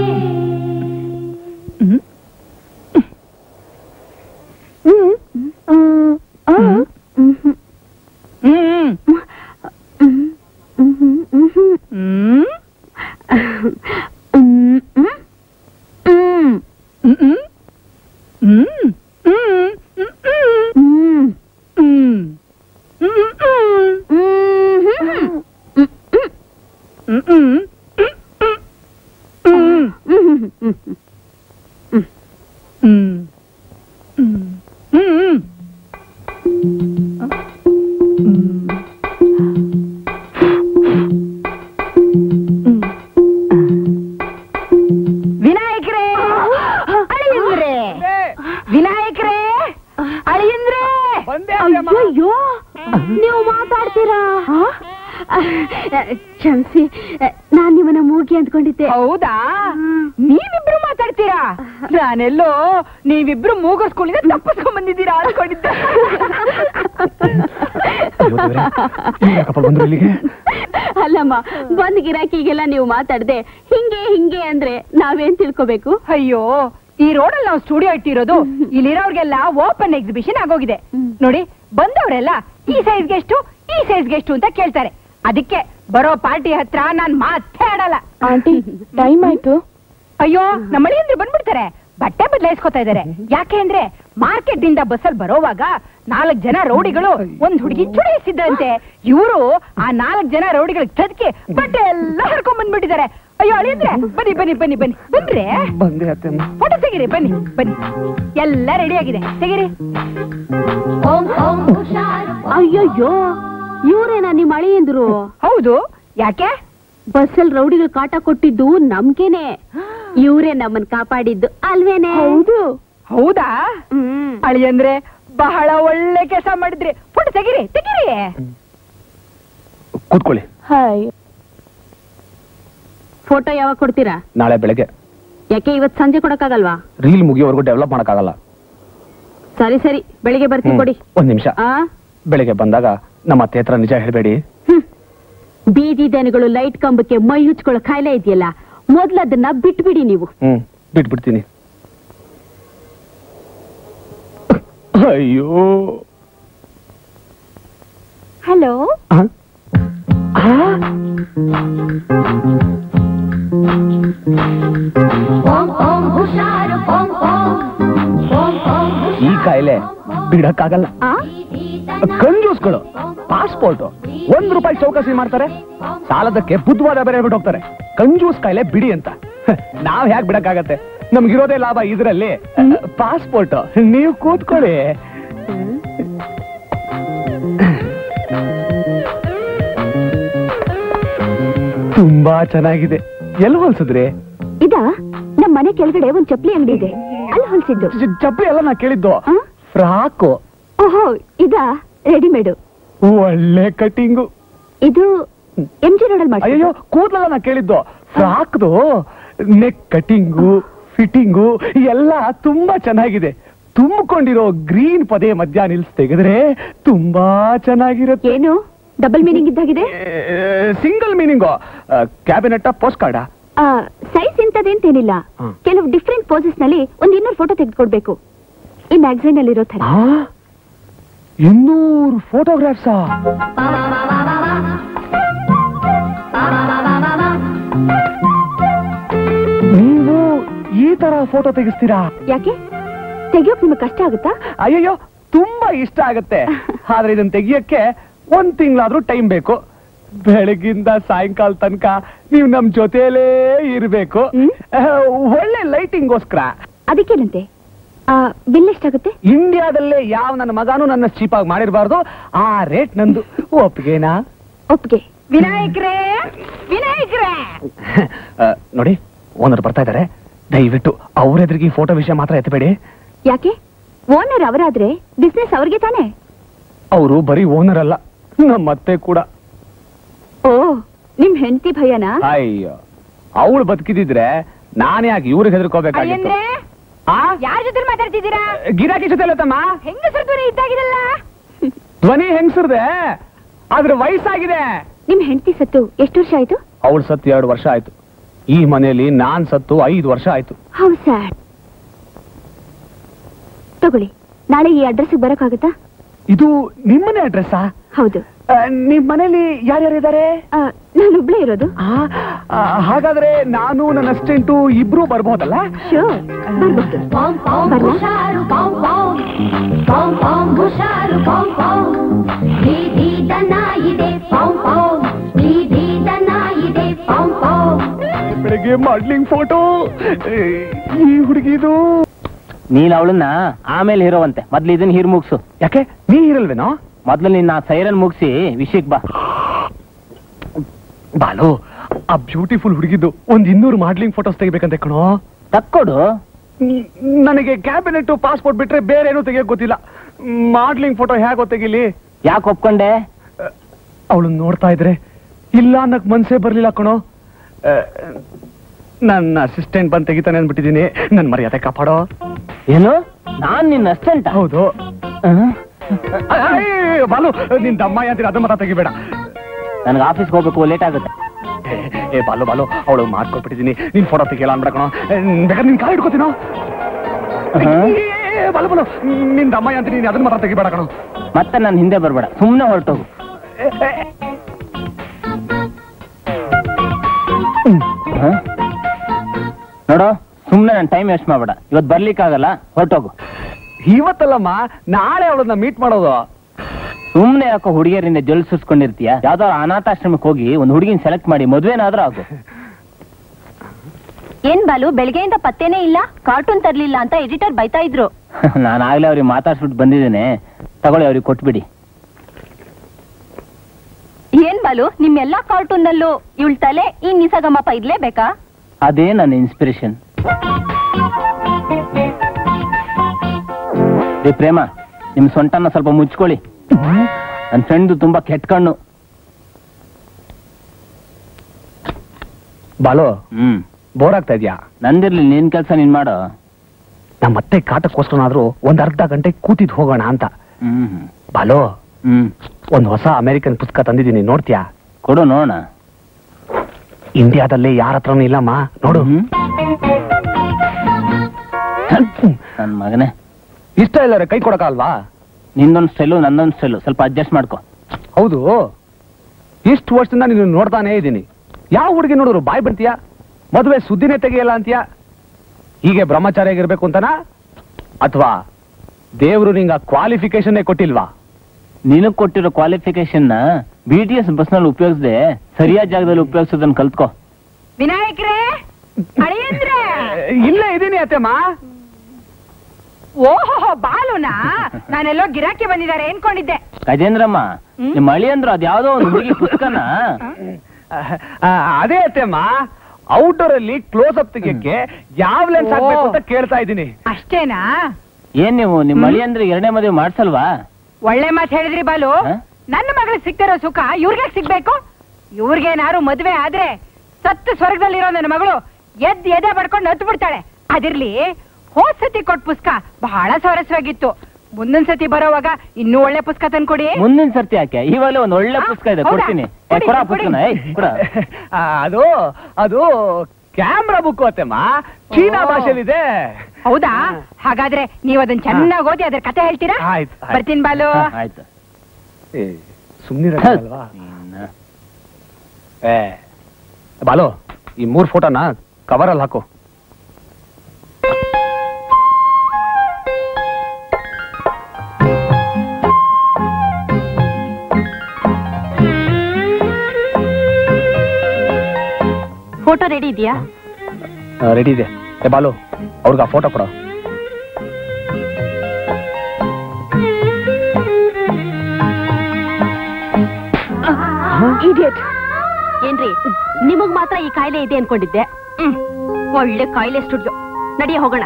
ವಿನಾಯಕರೇ ಅಳಿಯಂದ್ರೆ ವಿನಾಯಕರೇ ಅಳಿಯಂದ್ರೆ ಅಯ್ಯೋ ನೀವು ಮಾತಾಡ್ತೀರಾ ಕ್ಷಮಿಸಿ ನಾನ್ ನಿಮ್ಮನ್ನ ಮೂಗಿ ಅಂದ್ಕೊಂಡಿದ್ದೆ ಹೌದಾ ನೀವಿಬ್ರು ಮಾತಾಡ್ತೀರಾ ನಾನೆಲ್ಲೋ ನೀವಿಬ್ರು ಮೂಗರ್ ಸ್ಕೂಲಿಂದ ತಪ್ಪಿಸ್ಕೊಂಡ್ ಬಂದಿದ್ದೀರಾ ಅನ್ಕೊಂಡಿದ್ದೆ ಬಂದ್ರು ಇಲ್ಲಿಗೆ ಅಲ್ಲಮ್ಮ ಬಂದ್ ಗಿರಾಕಿಗೆಲ್ಲ ನೀವು ಮಾತಾಡ್ದೆ ಹಿಂಗೆ ಹಿಂಗೆ ಅಂದ್ರೆ ನಾವೇನ್ ತಿಳ್ಕೊಬೇಕು ಅಯ್ಯೋ ಈ ರೋಡಲ್ಲಿ ನಾವು ಸ್ಟುಡಿಯೋ ಇಟ್ಟಿರೋದು ಇಲ್ಲಿರೋರ್ಗೆಲ್ಲ ಓಪನ್ ಎಕ್ಸಿಬಿಷನ್ ಆಗೋಗಿದೆ ನೋಡಿ ಬಂದವರೆಲ್ಲ ಈ ಸೈಜ್ಗೆ ಎಷ್ಟು ಈ ಸೈಜ್ಗೆ ಎಷ್ಟು ಅಂತ ಕೇಳ್ತಾರೆ ಅದಕ್ಕೆ ಬರೋ ಪಾರ್ಟಿ ಹತ್ರ ನಾನ್ ಮಾತೇ ಆಡಲ್ಲ ಆಂಟಿ ಟೈಮ್ ಆಯ್ತು ಅಯ್ಯೋ ನಮ್ಮ ಮಳೆಯಂದ್ರೆ ಬಂದ್ಬಿಡ್ತಾರೆ ಬಟ್ಟೆ ಬದಲಾಯಿಸ್ಕೊತಾ ಇದಾರೆ ಯಾಕೆ ಅಂದ್ರೆ ಮಾರ್ಕೆಟ್ ಇಂದ ಬಸ್ಸಲ್ಲಿ ಬರೋವಾಗ ನಾಲ್ಕ್ ಜನ ರೌಡಿಗಳು ಒಂದ್ ಹುಡುಗಿ ಚುಡಾಯಿಸಿದ್ರಂತೆ ಇವರು ಆ ನಾಲ್ಕ್ ಜನ ರೌಡಿಗಳಿಗೆ ತದಕ್ಕೆ ಬಟ್ಟೆ ಎಲ್ಲ ಹರ್ಕೊಂಡ್ ಬಂದ್ಬಿಟ್ಟಿದ್ದಾರೆ ಅಯ್ಯೋ ಅಳಿಯಂದ್ರೆ ಬನ್ನಿ ಬನ್ನಿ ಬನ್ನಿ ಬನ್ನಿ ಬನ್ರಿ ಬಂದೆ ಅತ್ತೆ ಫೋಟೋ ತೆಗಿರಿ ಬನ್ನಿ ಬನ್ನಿ ಎಲ್ಲ ರೆಡಿ ಆಗಿದೆ ತೆಗಿರಿ ಓಂ ಓಂ ಹುಷಾರು ಅಯ್ಯಯ್ಯೋ ಇವ್ರೇನಾ ನಿಮ್ ಅಳಿಯಂದ್ರು ಹೌದು ಯಾಕೆ ಬಸ್ಸಲ್ಲಿ ರೌಡಿಗಳು ಕಾಟ ಕೊಟ್ಟಿದ್ದು ನಮ್ಗೇನೆ ಇವ್ರೇ ನಮ್ಮನ್ ಕಾಪಾಡಿದ್ದು ಅಲ್ವೇನೆ ಹೌದು ಹೌದಾ ಹ್ಮ್ ಅಳಿಯಂದ್ರೆ ಬಹಳ ಒಳ್ಳೆ ಕೆಲಸ ಮಾಡಿದ್ರಿ ಫೋಟೋ ತೆಗಿರಿ ತೆಗಿರಿ ಕೂತ್ಕೊಳ್ಳಿ ಹಾಯ್ ಫೋಟೋ ಯಾವಾಗ ಕೊಡ್ತೀರಾ ನಾಳೆ ಬೆಳಗ್ಗೆ ಯಾಕೆ ಇವತ್ ಸಂಜೆ ಕೊಡಕ್ಕಾಗಲ್ವಾ ರೀಲ್ ಮುಗಿಯೋವರೆಗೂ ಡೆವಲಪ್ ಮಾಡಕ್ಕಾಗಲ್ಲ ಸರಿ ಸರಿ ಬೆಳಿಗ್ಗೆ ಬರ್ತೀನಿ ಹ್ಮ್. ಕೊಡಿ ಒಂದ್ ನಿಮಿಷ ಆ ಬೆಳಿಗ್ಗೆ ಬಂದಾಗ ನಮ್ಮ ಅತ್ತೆ ಹತ್ರ ನಿಜ ಹೇಳ್ಬೇಡಿ ಹ್ಮ್. ಬೀದಿ ದನಗಳು ಲೈಟ್ ಕಂಬಕ್ಕೆ ಮೈ ಹುಚ್ಕೊಳ್ಳೋ ಕಾಯಿಲೆ ಇದೆಯಲ್ಲ ಮೊದ್ಲು ಅದನ್ನ ಬಿಟ್ಬಿಡಿ ನೀವು ಹ್ಮ್ ಬಿಟ್ಬಿಡ್ತೀನಿ ಅಯ್ಯೋ ಹಲೋ ಆ? ಆ? ಓಂ ಓಂ ಹುಷಾರು ಓಂ ಓಂ ಓಂ ಓಂ ಈ ಕಾಯಿಲೆ ಬಿಡಕ್ಕಾಗಲ್ಲ ಆ ಕಂಜೂಸ್ಗಳು ಪಾಸ್ಪೋರ್ಟ್ ಒಂದ್ ರೂಪಾಯಿ ಚೌಕಸಿ ಮಾಡ್ತಾರೆ ಸಾಲದಕ್ಕೆ ಬುದ್ಧವಾದ ಬೇರೆ ಹೇಳ್ಬಿಟ್ಟು ಹೋಗ್ತಾರೆ ಕಂಜೂಸ್ ಕಾಯಿಲೆ ಬಿಡಿ ಅಂತ ಹ, ನಾವ್ ಹ್ಯಾಕ್ ಬಿಡಕ್ಕಾಗತ್ತೆ ನಮ್ಗಿರೋದೇ ಲಾಭ ಇದ್ರಲ್ಲಿ ಪಾಸ್ಪೋರ್ಟ್ ನೀವು ಕೂತ್ಕೊಳ್ಳಿ ತುಂಬಾ ಚೆನ್ನಾಗಿದೆ ಎಲ್ಲಿ ಹೊಲ್ಸಿದ್ರಿ ಇದ ನಮ್ ಮನೆ ಕೆಳಗಡೆ ಒಂದ್ ಚಪ್ಲಿ ಅಂಗಡಿ ಇದೆ ಅಲ್ಲಿ ಹೊಲ್ಸಿದ್ದು ಚ- ಚಪ್ಪಲಿ ಎಲ್ಲ ನಾ ಕೇಳಿದ್ದು ಆ? ಫ್ರಾಕು ಓಹೋ ಇದ ರೆಡಿಮೇಡು ಒಳ್ಳೆ ಕಟಿಂಗು ಇದು ಎಂ ಜಿ ರೋಡಲ್ ಮಾಡಿ ಅಯ್ಯೋ ಕೂದಲೆಲ್ಲ ನಾ ಕೇಳಿದ್ದು ಫ್ರಾಕ್ದು ನೆಕ್ ಕಟಿಂಗು ಫಿಟ್ಟಿಂಗು ಎಲ್ಲ ತುಂಬಾ ಚೆನ್ನಾಗಿದೆ ತುಂಬಿಕೊಂಡಿರೋ ಗ್ರೀನ್ ಪದೇ ಮಧ್ಯ ನಿಲ್ಸ್ ತೆಗೆದ್ರೆ ತುಂಬಾ ಚೆನ್ನಾಗಿರುತ್ತೆ ಏನು ಡಬಲ್ ಮೀನಿಂಗ್ ಇದ್ದಾಗಿದೆ single meaning cabinet post card size ಇಂಥದ್ದೇಂತೇನಿಲ್ಲ ಹ್ಮ್. ಕೆಲವು ಡಿಫ್ರೆಂಟ್ ಪೋಸಸ್ ನಲ್ಲಿ ಒಂದ್ ಇನ್ನೂರು ಫೋಟೋ ತೆಗೆದುಕೊಡ್ಬೇಕು ಈ ಮ್ಯಾಗಝೈನ್ ಅಲ್ಲಿ ಇರೋ ತರ ಇನ್ನೂರು ಫೋಟೋಗ್ರಾಫ್ಸಾ ನೀವು ಈ ತರ ಫೋಟೋ ತೆಗಿಸ್ತೀರಾ ಯಾಕೆ ತೆಗಿಯೋಕ್ ನಿಮಗೆ ಕಷ್ಟ ಆಗುತ್ತಾ ಅಯ್ಯಯ್ಯೋ ತುಂಬಾ ಇಷ್ಟ ಆಗತ್ತೆ ಆದ್ರೆ ಇದನ್ನ ತೆಗಿಯಕ್ಕೆ ಒಂದ್ ತಿಂಗಳಾದ್ರೂ ಟೈಮ್ ಬೇಕು ಬೆಳಗಿಂದ ಸಾಯಂಕಾಲ ತನಕ ನೀವು ನಮ್ ಜೊತೆಲೇ ಇರ್ಬೇಕು ಹ್ಮ್. ಅಹ್, ಒಳ್ಳೆ ಲೈಟಿಂಗೋಸ್ಕರ ಅದಕ್ಕೇನಂತೆ ಬಿಲ್ ಎಷ್ಟಾಗುತ್ತೆ ಇಂಡಿಯಾದಲ್ಲೇ ಯಾವ ನನ್ನ ಮಗನೂ ನನ್ನ ಚೀಪಾಗಿ ಮಾಡಿರಬಾರ್ದು ಆ ರೇಟ್ ನಂದು ಒಪ್ಪಿಗೆನಾ ಒಪ್ಪಿಗೆ ವಿನಾಯಕ್ರೇ ವಿನಾಯಕ್ರೇ ಅಹ್, ನೋಡಿ ಓನರ್ ಬರ್ತಾ ಇದಾರೆ ದಯವಿಟ್ಟು ಅವ್ರೆದ್ರಿಗೆ ಫೋಟೋ ವಿಷಯ ಮಾತ್ರ ಎತ್ತಬೇಡಿ ಯಾಕೆ ಓನರ್ ಅವರಾದ್ರೆ ಬಿಸ್ನೆಸ್ ಅವ್ರಿಗೆ ತಾನೇ ಅವರು ಬರೀ ಓನರ್ ಅಲ್ಲ ನಮ್ಮತ್ತೆ ಕೂಡ ಓ ನಿಮ್ ಹೆಂಡತಿ ಭಯನಾ ಅಯ್ಯೋ ಅವಳು ಬದುಕಿದಿದ್ರೆ ನಾನೇ ಯಾಕೆ ಇವ್ರಿಗೆ ಹೆದರ್ಕೋಬೇಕಾಗಿತ್ತು ಅಯ್ಯಂದ್ರೆ ಆ ಯಾರ ಜೊತೆ ಮಾತಾಡ್ತಿದ್ದೀರಾ ಗಿರಾಕಿ ಜೊತೆ ತಮ್ಮ ಹೆಂಗಸರ ಧ್ವನಿ ಇದ್ದಾಗಿದಲ್ಲ ಧ್ವನಿ ಹೆಂಗ್ಸರ್ದೆ ಆದ್ರೆ ವಯಸ್ಸಾಗಿದೆ ನಿಮ್ ಹೆಂಡತಿ ಸತ್ತು ಎಷ್ಟು ವರ್ಷ ಆಯ್ತು ಅವಳು ಸತ್ತು ಎರಡು ವರ್ಷ ಆಯ್ತು ಈ ಮನೆಯಲ್ಲಿ ನಾನ್ ಸತ್ತು ಐದು ವರ್ಷ ಆಯ್ತು ಹೌ ಸ್ಯಾಡ್ ತಗೊಳ್ಳಿ ನಾಳೆ ಈ ಅಡ್ರೆಸ್ ಬರಕ್ಕಾಗತ್ತಾ ಇದು ನಿಮ್ಮನೆ ಅಡ್ರೆಸ್ಸಾ ಹೌದು ನಿಮ್ ಮನೇಲಿ ಯಾರ್ಯಾರಿದ್ದಾರೆ ಆ, ನಾನೊಬ್ಳೇ ಇರೋದು ಆ, ಆ, ಹಾಗಾದ್ರೆ ನಾನು ನನ್ನ ಅಸ್ಟೆಂಟು ಇಬ್ರು ಬರ್ಬೋದಲ್ಲ ಶೋರ್ ಬರ್ಬೋದು ಪೋಂ ಪೋಂ ಬರ್ಲಾ? ಹುಷಾರು ಪೋಂ ಪೋಂ ಪೋಂ ಪೋಂ ಹುಷಾರು ಪೋಂ ಪೋಂ ಬೀದಿ ದನ ಇದೆ ಪೋಂ ಪೋಂ ಬೀದಿ ದನ ಇದೆ ಪೋಂ ಪೋಂ ಬೆಳಗ್ಗೆ ಮಾಡ್ಲಿಂಗ್ ಫೋಟೋ ಈ ಹುಡುಗಿದು ನೀನ್ ಅವಳನ್ನ ಆಮೇಲೆ ಹೀರೋವಂತೆ ಮೊದ್ಲು ಇದನ್ನ ಹೀರ್ ಮುಗ್ಸು ಯಾಕೆ ನೀ ಇರಲ್ವೇನೋ ಮೊದ್ಲು ನಿನ್ನ ಸೈರನ್ ಮುಗಿಸಿ ವಿಷಯಕ್ ಬಾ ಬಾಲು ಆ ಬ್ಯೂಟಿಫುಲ್ ಹುಡುಗಿದ್ದು ಒಂದ್ ಇನ್ನೂರು ಮಾಡ್ಲಿಂಗ್ ಫೋಟೋಸ್ ತೆಗಿಬೇಕಂತೆ ಕಣೋ ತಕ್ಕೊಡು ನ್- ನನಗೆ ಕ್ಯಾಬಿನೆಟ್ ಪಾಸ್ಪೋರ್ಟ್ ಬಿಟ್ರೆ ಬೇರೆ ಏನೂ ತೆಗಿಯಕ್ ಗೊತ್ತಿಲ್ಲ ಮಾಡ್ಲಿಂಗ್ ಫೋಟೋ ಹೇಗೋ ತೆಗಿಲಿ ಯಾಕೆ ಒಪ್ಕೊಂಡೆ ಅವಳು ನೋಡ್ತಾ ಇದ್ರೆ ಇಲ್ಲ ಅನ್ನಕ್ ಮನ್ಸೇ ಬರ್ಲಿಲ್ಲ ಕಣೋ ಆ, ನನ್ನ ಅಸಿಸ್ಟೆಂಟ್ ಬಂದ್ ತೆಗಿತಾನೆ ಅಂದ್ಬಿಟ್ಟಿದೀನಿ ನನ್ ಮರ್ಯಾದೆ ಕಾಪಾಡೋ ಏನು ನಾನ್ ನಿನ್ನ ಅಸ್ಟೆಂಟ್ ಹೌದು ಅಯ್ಯ್, ಬಾಲು ನಿನ್ ದಮ್ಮ ಅಂತೀರ ಅದು ಮಾತ್ರ ತೆಗಿಬೇಡ ನನಗೆ ಆಫೀಸ್ಗೆ ಹೋಗ್ಬೇಕು ಲೇಟ್ ಆಗುತ್ತೆ ಏ, ಏ ಬಾಲು ಬಾಲು ಅವಳು ಮಾಡ್ಕೊಟ್ಬಿಟ್ಟಿದೀನಿ ನೀನ್ ಫೋಟೋ ತೆಗಿಯಲ್ಲ ಅನ್ಬೇಡ ಕಣೋ ಏ, ಬೇಕಾದ್ರೆ ನಿನ್ ಕಾಲ್ ಹಿಡ್ಕೋತೀನೋ ಹಾ? ಏ, ಬಾಲು ಬಾಲು ನಿನ್ ದಮ್ಮ ಅಂತೀನಿ ನೀನ್ ಅದನ್ನ ಮಾತ್ರ ತೆಗಿಬೇಡ ಕಣೋ ಮತ್ತೆ ನಾನು ಹಿಂದೆ ಬರ್ಬೇಡ ಸುಮ್ಮನೆ ಹೊರಟೋಗು ಏ, ಏ, ಹ? ನೋಡು ಸುಮ್ಮನೆ ನನ್ನ ಟೈಮ್ ವೇಸ್ಟ್ ಮಾಡ್ಬೇಡ ಇವತ್ತು ಬರ್ಲಿಕ್ಕಾಗಲ್ಲ ಹೊರಟೋಗು ಇವತ್ತಲ್ಲಮ್ಮ ನಾಳೆ ಅವಳನ್ನ ಮೀಟ್ ಮಾಡೋದು ಸುಮ್ಮನೆ ಯಾಕೋ ಹುಡುಗಿಯರಿಂದ ಜೊಲ್ ಸುಸ್ಕೊಂಡಿರ್ತೀಯ ಯಾವ್ದಾದ್ರು ಅನಾಥಾಶ್ರಮಕ್ಕೆ ಹೋಗಿ ಒಂದು ಹುಡುಗಿನ ಸೆಲೆಕ್ಟ್ ಮಾಡಿ ಮದ್ವೆನಾದ್ರೂ ಆಗು ಏನ್ ಬಾಲು ಬೆಳಗ್ಗೆಯಿಂದ ಪತ್ತೇನೇ ಇಲ್ಲ ಕಾರ್ಟೂನ್ ತರ್ಲಿಲ್ಲ ಅಂತ ಎಡಿಟರ್ ಬೈತಾ ಇದ್ರು ನಾನು ಆಗ್ಲೇ ಅವ್ರಿಗೆ ಮಾತಾಡ್ಸ್ಬಿಟ್ಟು ಬಂದಿದ್ದೇನೆ ತಗೊಳ್ಳಿ ಅವ್ರಿಗೆ ಕೊಟ್ಬಿಡಿ ಏನ್ ಬಾಲು ನಿಮ್ಮೆಲ್ಲಾ ಕಾರ್ಟೂನ್ ನಲ್ಲೂ ಇವಳ ತಲೆ ಈ ನಿಸಗಮಪ ಇರ್ಲೇಬೇಕಾ ಅದೇ ನನ್ನ ಇನ್ಸ್ಪಿರೇಷನ್ ರೀ ಪ್ರೇಮ ನಿಮ್ ಸೊಂಟನ ಸ್ವಲ್ಪ ಮುಚ್ಕೊಳ್ಳಿ ನನ್ನ ಫ್ರೆಂಡ್ ತುಂಬಾ ಕೆಟ್ಟ ಕಣ್ಣು ಬಾಲು ಹ್ಮ್ ಬೋರ್ ಆಗ್ತಾ ಇದ್ಯಾ ನಂದಿರ್ಲಿ ನಿನ್ ಕೆಲ್ಸ ನೀನ್ ಮಾಡು ನಮ್ಮ ಮತ್ತೆ ಕಾಟಕ್ಕೋಸ್ಕರನಾದ್ರೂ ಒಂದ್ ಅರ್ಧ ಗಂಟೆ ಕೂತಿದ್ ಹೋಗೋಣ ಅಂತ ಹ್ಮ್ ಬಾಲು ಹ್ಮ್ ಒಂದ್ ಹೊಸ ಅಮೆರಿಕನ್ ಪುಸ್ತಕ ತಂದಿದ್ದೀನಿ ನೋಡ್ತೀಯಾ ಕೊಡು ನೋಡೋಣ ಇಂಡಿಯಾದಲ್ಲಿ ಯಾರ ಹತ್ರನೂ ಇಲ್ಲಮ್ಮ ನೋಡು ಹ್ಮ್. ನನ್ ಮಗನೇ ಇಷ್ಟ ಇಲ್ಲರೆ ಕೈ ಕೊಡಕಲ್ವಾ ನಿಂದೊಂದ್ ಸ್ಟೈಲು ನಂದೊಂದ್ ಸ್ಟೈಲು ಸ್ವಲ್ಪ ಅಡ್ಜಸ್ಟ್ ಮಾಡ್ಕೊ ಹೌದು ಇಷ್ಟು ವರ್ಷದಿಂದ ನೀನು ನೋಡ್ತಾನೇ ಇದ್ದೀನಿ ಯಾವ ಹುಡುಗಿ ನೋಡಿದ್ರು ಬಾಯ್ ಬಿಡ್ತೀಯಾ ಮದುವೆ ಸುದ್ದಿನೇ ತೆಗಿಯಲ್ಲ ಅಂತೀಯ ಹೀಗೆ ಬ್ರಹ್ಮಚಾರಿಯಾಗಿರ್ಬೇಕು ಅಂತನಾ ಅಥವಾ ದೇವ್ರು ನಿಂಗ ಕ್ವಾಲಿಫಿಕೇಶನ್ ಕೊಟ್ಟಿಲ್ವಾ ನಿನಗ್ ಕೊಟ್ಟಿರೋ qualification B T S bus ನಲ್ಲಿ ಉಪಯೋಗಿಸದೆ ಸರಿಯಾದ ಜಾಗದಲ್ಲಿ ಉಪಯೋಗಿಸೋದನ್ನ ಕಲ್ತ್ಕೋ ವಿನಾಯಕ್ರೇ ಅಳಿಯಂದ್ರೆ ಇಲ್ಲೇ ಇದೀನಿ ಅತ್ತೆಮ್ಮ ಓಹೋ ಬಾಲುನಾ ನಾನೆಲ್ಲೋ ಗಿರಾಕಿ ಬಂದಿದ್ದಾರೆ ಅನ್ಕೊಂಡಿದ್ದೆ ಗಜೇಂದ್ರಮ್ಮ ನಿಮ್ಮ ಅಳಿ ಅಂದ್ರು ಅದ್ಯಾವ್ದೋ ಒಂದು ಹುಡುಗಿ ಪುಸ್ತಕನ ಆ, ಅದೇ ಅತ್ತೆಮ್ಮ ಔಟ್ಡೋರ್ ಅಲ್ಲಿ ಕ್ಲೋಸ್ ಅಪ್ ತೆಗಿಯಕ್ಕೆ ಯಾವ ಲೆನ್ಸ್ ಹಾಕ್ಬೇಕು ಅಂತ ಕೇಳ್ತಾ ಇದ್ದೀನಿ ಅಷ್ಟೇನಾ ಏನ್ ನೀವು ನಿಮ್ಮ ಅಳಿ ಅಂದ್ರೆ ಎರಡನೇ ಮದುವೆ ಮಾಡ್ಸಲ್ವಾ ಒಳ್ಳೆ ಮಾತು ಹೇಳಿದ್ರಿ ಬಾಲು ಹ? ನನ್ನ ಮಗಳಿಗೆ ಸಿಗ್ತಿರೋ ಸುಖ ಇವ್ರಿಗೆ ಸಿಗ್ಬೇಕು ಇವ್ರಿಗೇನಾರು ಮದ್ವೆ ಆದ್ರೆ ಸತ್ತು ಸ್ವರ್ಗದಲ್ಲಿರೋ ನನ್ನ ಮಗಳು ಎದ್ದು ಎದೆ ಬಡ್ಕೊಂಡು ಹತ್ತು ಬಿಡ್ತಾಳೆ ಅದಿರ್ಲಿ ಹೋದ್ ಸತಿ ಕೊಟ್ ಪುಸ್ತಕ ಬಹಳ ಸ್ವಾರಸ್ಯವಾಗಿತ್ತು ಮುಂದಿನ ಸತಿ ಬರೋವಾಗ ಇನ್ನೂ ಒಳ್ಳೆ ಪುಸ್ತಕ ತಂದ್ಕೊಡಿ ಮುಂದಿನ ಸರ್ತಿ ಯಾಕೆ ಇವಾಗಲೇ ಒಂದ್ ಒಳ್ಳೆ ಪುಸ್ತಕ ಇದೆ ಹೌದಾ? ಕೊಡ್ತೀನಿ ಏ, ಕೊಡಿ, ಕೊಡ ಕೊಡಿ. ಪುಸ್ತಕನ ಏಯ್ ಕೊಡ ಆ, ಅದು ಅದು ಕ್ಯಾಮ್ರಾ ಬುಕ್ ಅತ್ತೆಮ್ಮ ಚೀನಾ ಓ. ಭಾಷೆಲಿದೆ ಹೌದಾ ಹಾಗಾದ್ರೆ ನೀವ್ ಅದನ್ನ ಚೆನ್ನಾಗಿ ಓದಿ ಅದ್ರ ಕತೆ ಹೇಳ್ತೀರಾ ಆಯ್ತು, ಆಯ್ತು. ಬರ್ತೀನಿ ಬಾಲು ಹಾ, ಆಯ್ತು ಸುಮ್ಮನಿರಲ್ವಾ ಇನ್ನ. ಏ ಬಾಲು ಈ ಮೂರ್ ಫೋಟೋನ ಕವರಲ್ಲಿ ಹಾಕು ಫೋಟೋ ರೆಡಿ ಇದೆಯಾ ರೆಡಿ ಇದೆ ಏ ಬಾಲು ಅವ್ರಿಗೆ ಆ ಫೋಟೋ ಕೊಡೋ ಇಡಿಯಟ್ ಏನ್ರಿ ನಿಮಗ್ ಮಾತ್ರ ಈ ಕಾಯಿಲೆ ಇದೆ ಅನ್ಕೊಂಡಿದ್ದೆ ಹ್ಮ್. ಒಳ್ಳೆ ಕಾಯಿಲೆ ಸ್ಟುಡಿಯೋ ನಡಿಯ ಹೋಗೋಣ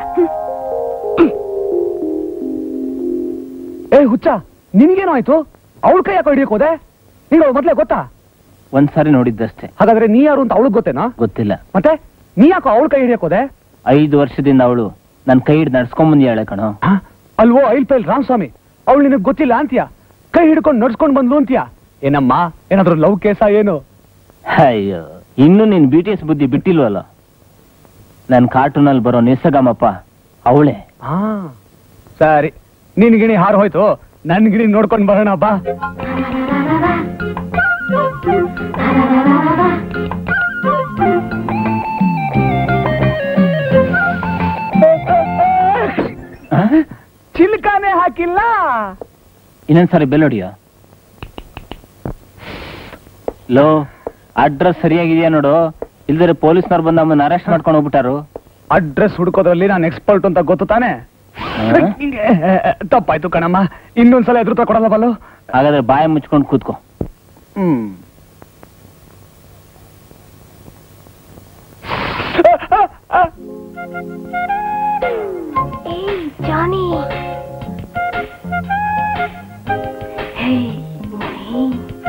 ಏ ಹುಚ್ಚ ನಿನ್ಗೇನೋ ಆಯ್ತು ಅವಳ ಕೈ ಯಾಕೋ ಹಿಡಿಯಕ್ ಹೋದೆ ನೀನು ಮೊದ್ಲೇ ಗೊತ್ತಾ ಒಂದ್ಸಾರಿ ನೋಡಿದ್ದಷ್ಟೇ ಹಾಗಾದ್ರೆ ನೀ ಯಾರು ಅಂತ ಅವಳಿಗೆ ಗೊತ್ತೇನಾ ಗೊತ್ತಿಲ್ಲ ಮತ್ತೆ ನೀ ಯಾಕೋ ಅವಳ ಕೈ ಹಿಡಿಯಕ್ ಹೋದೆ ಐದು ವರ್ಷದಿಂದ ಅವಳು ನನ್ ಕೈ ಹಿಡ್ದು ನಡ್ಸ್ಕೊಂಡ್ ಬಂದಿಯಾಳೆ ಕಣೋ ಹ? ಅಲ್ವೋ ಐಲ್ ಪೈಲ್ ರಾಮಸ್ವಾಮಿ ಅವಳು ನಿನಗ್ ಗೊತ್ತಿಲ್ಲ ಅಂತೀಯ ಕೈ ಹಿಡ್ಕೊಂಡು ನಡ್ಸ್ಕೊಂಡ್ ಬಂದ್ಲು ಅಂತೀಯ ಏನಮ್ಮ ಏನಾದ್ರು ಲವ್ ಕೇಸ ಏನು ಅಯ್ಯೋ ಇನ್ನು ನಿನ್ ಬಿ ಟಿ ಎಸ್ ಬುದ್ಧಿ ಬಿಟ್ಟಿಲ್ವಲ್ಲ ನನ್ ಕಾರ್ಟೂನಲ್ಲಿ ಬರೋ ನಿಸಗಮಪ್ಪ ಅವಳೆ ಹಾ ಸರಿ ನಿನ್ ಗಿಣಿ ಹಾರ್ ಹೋಯ್ತು ನನ್ ಗಿಣಿ ನೋಡ್ಕೊಂಡ್ ಬರೋಣ ಬಾ ಚಿಲ್ಕಾನೆ ಹಾಕಿಲ್ಲ ಇನ್ನೊಂದ್ಸಾರಿ ಬೆಲ್ ಹೊಡಿಯ ಲೋ ಅಡ್ರೆಸ್ ಸರಿಯಾಗಿದೆಯಾ ನೋಡು ಇಲ್ದರೆ ಪೊಲೀಸ್ನವ್ರು ಬಂದು ನಮ್ಮನ್ನ ಅರೆಸ್ಟ್ ಮಾಡ್ಕೊಂಡು ಹೋಗ್ಬಿಟ್ಟಾರು ಅಡ್ರೆಸ್ ಹುಡ್ಕೋದ್ರಲ್ಲಿ ನಾನು ಎಕ್ಸ್ಪರ್ಟ್ ಅಂತ ಗೊತ್ತು ತಾನೆ ಹಾ? ತಪ್ಪಾಯ್ತು ಕಣಮ್ಮ ಇನ್ನೊಂದ್ಸಲ ಎದುರು ತಗೊಡಲ್ಲ ಬಲ್ಲು ಹಾಗಾದ್ರೆ ಬಾಯಿ ಮುಚ್ಕೊಂಡು ಕೂತ್ಕೋ ಹ್ಮ್ Hey, Johnny. Hey, hey.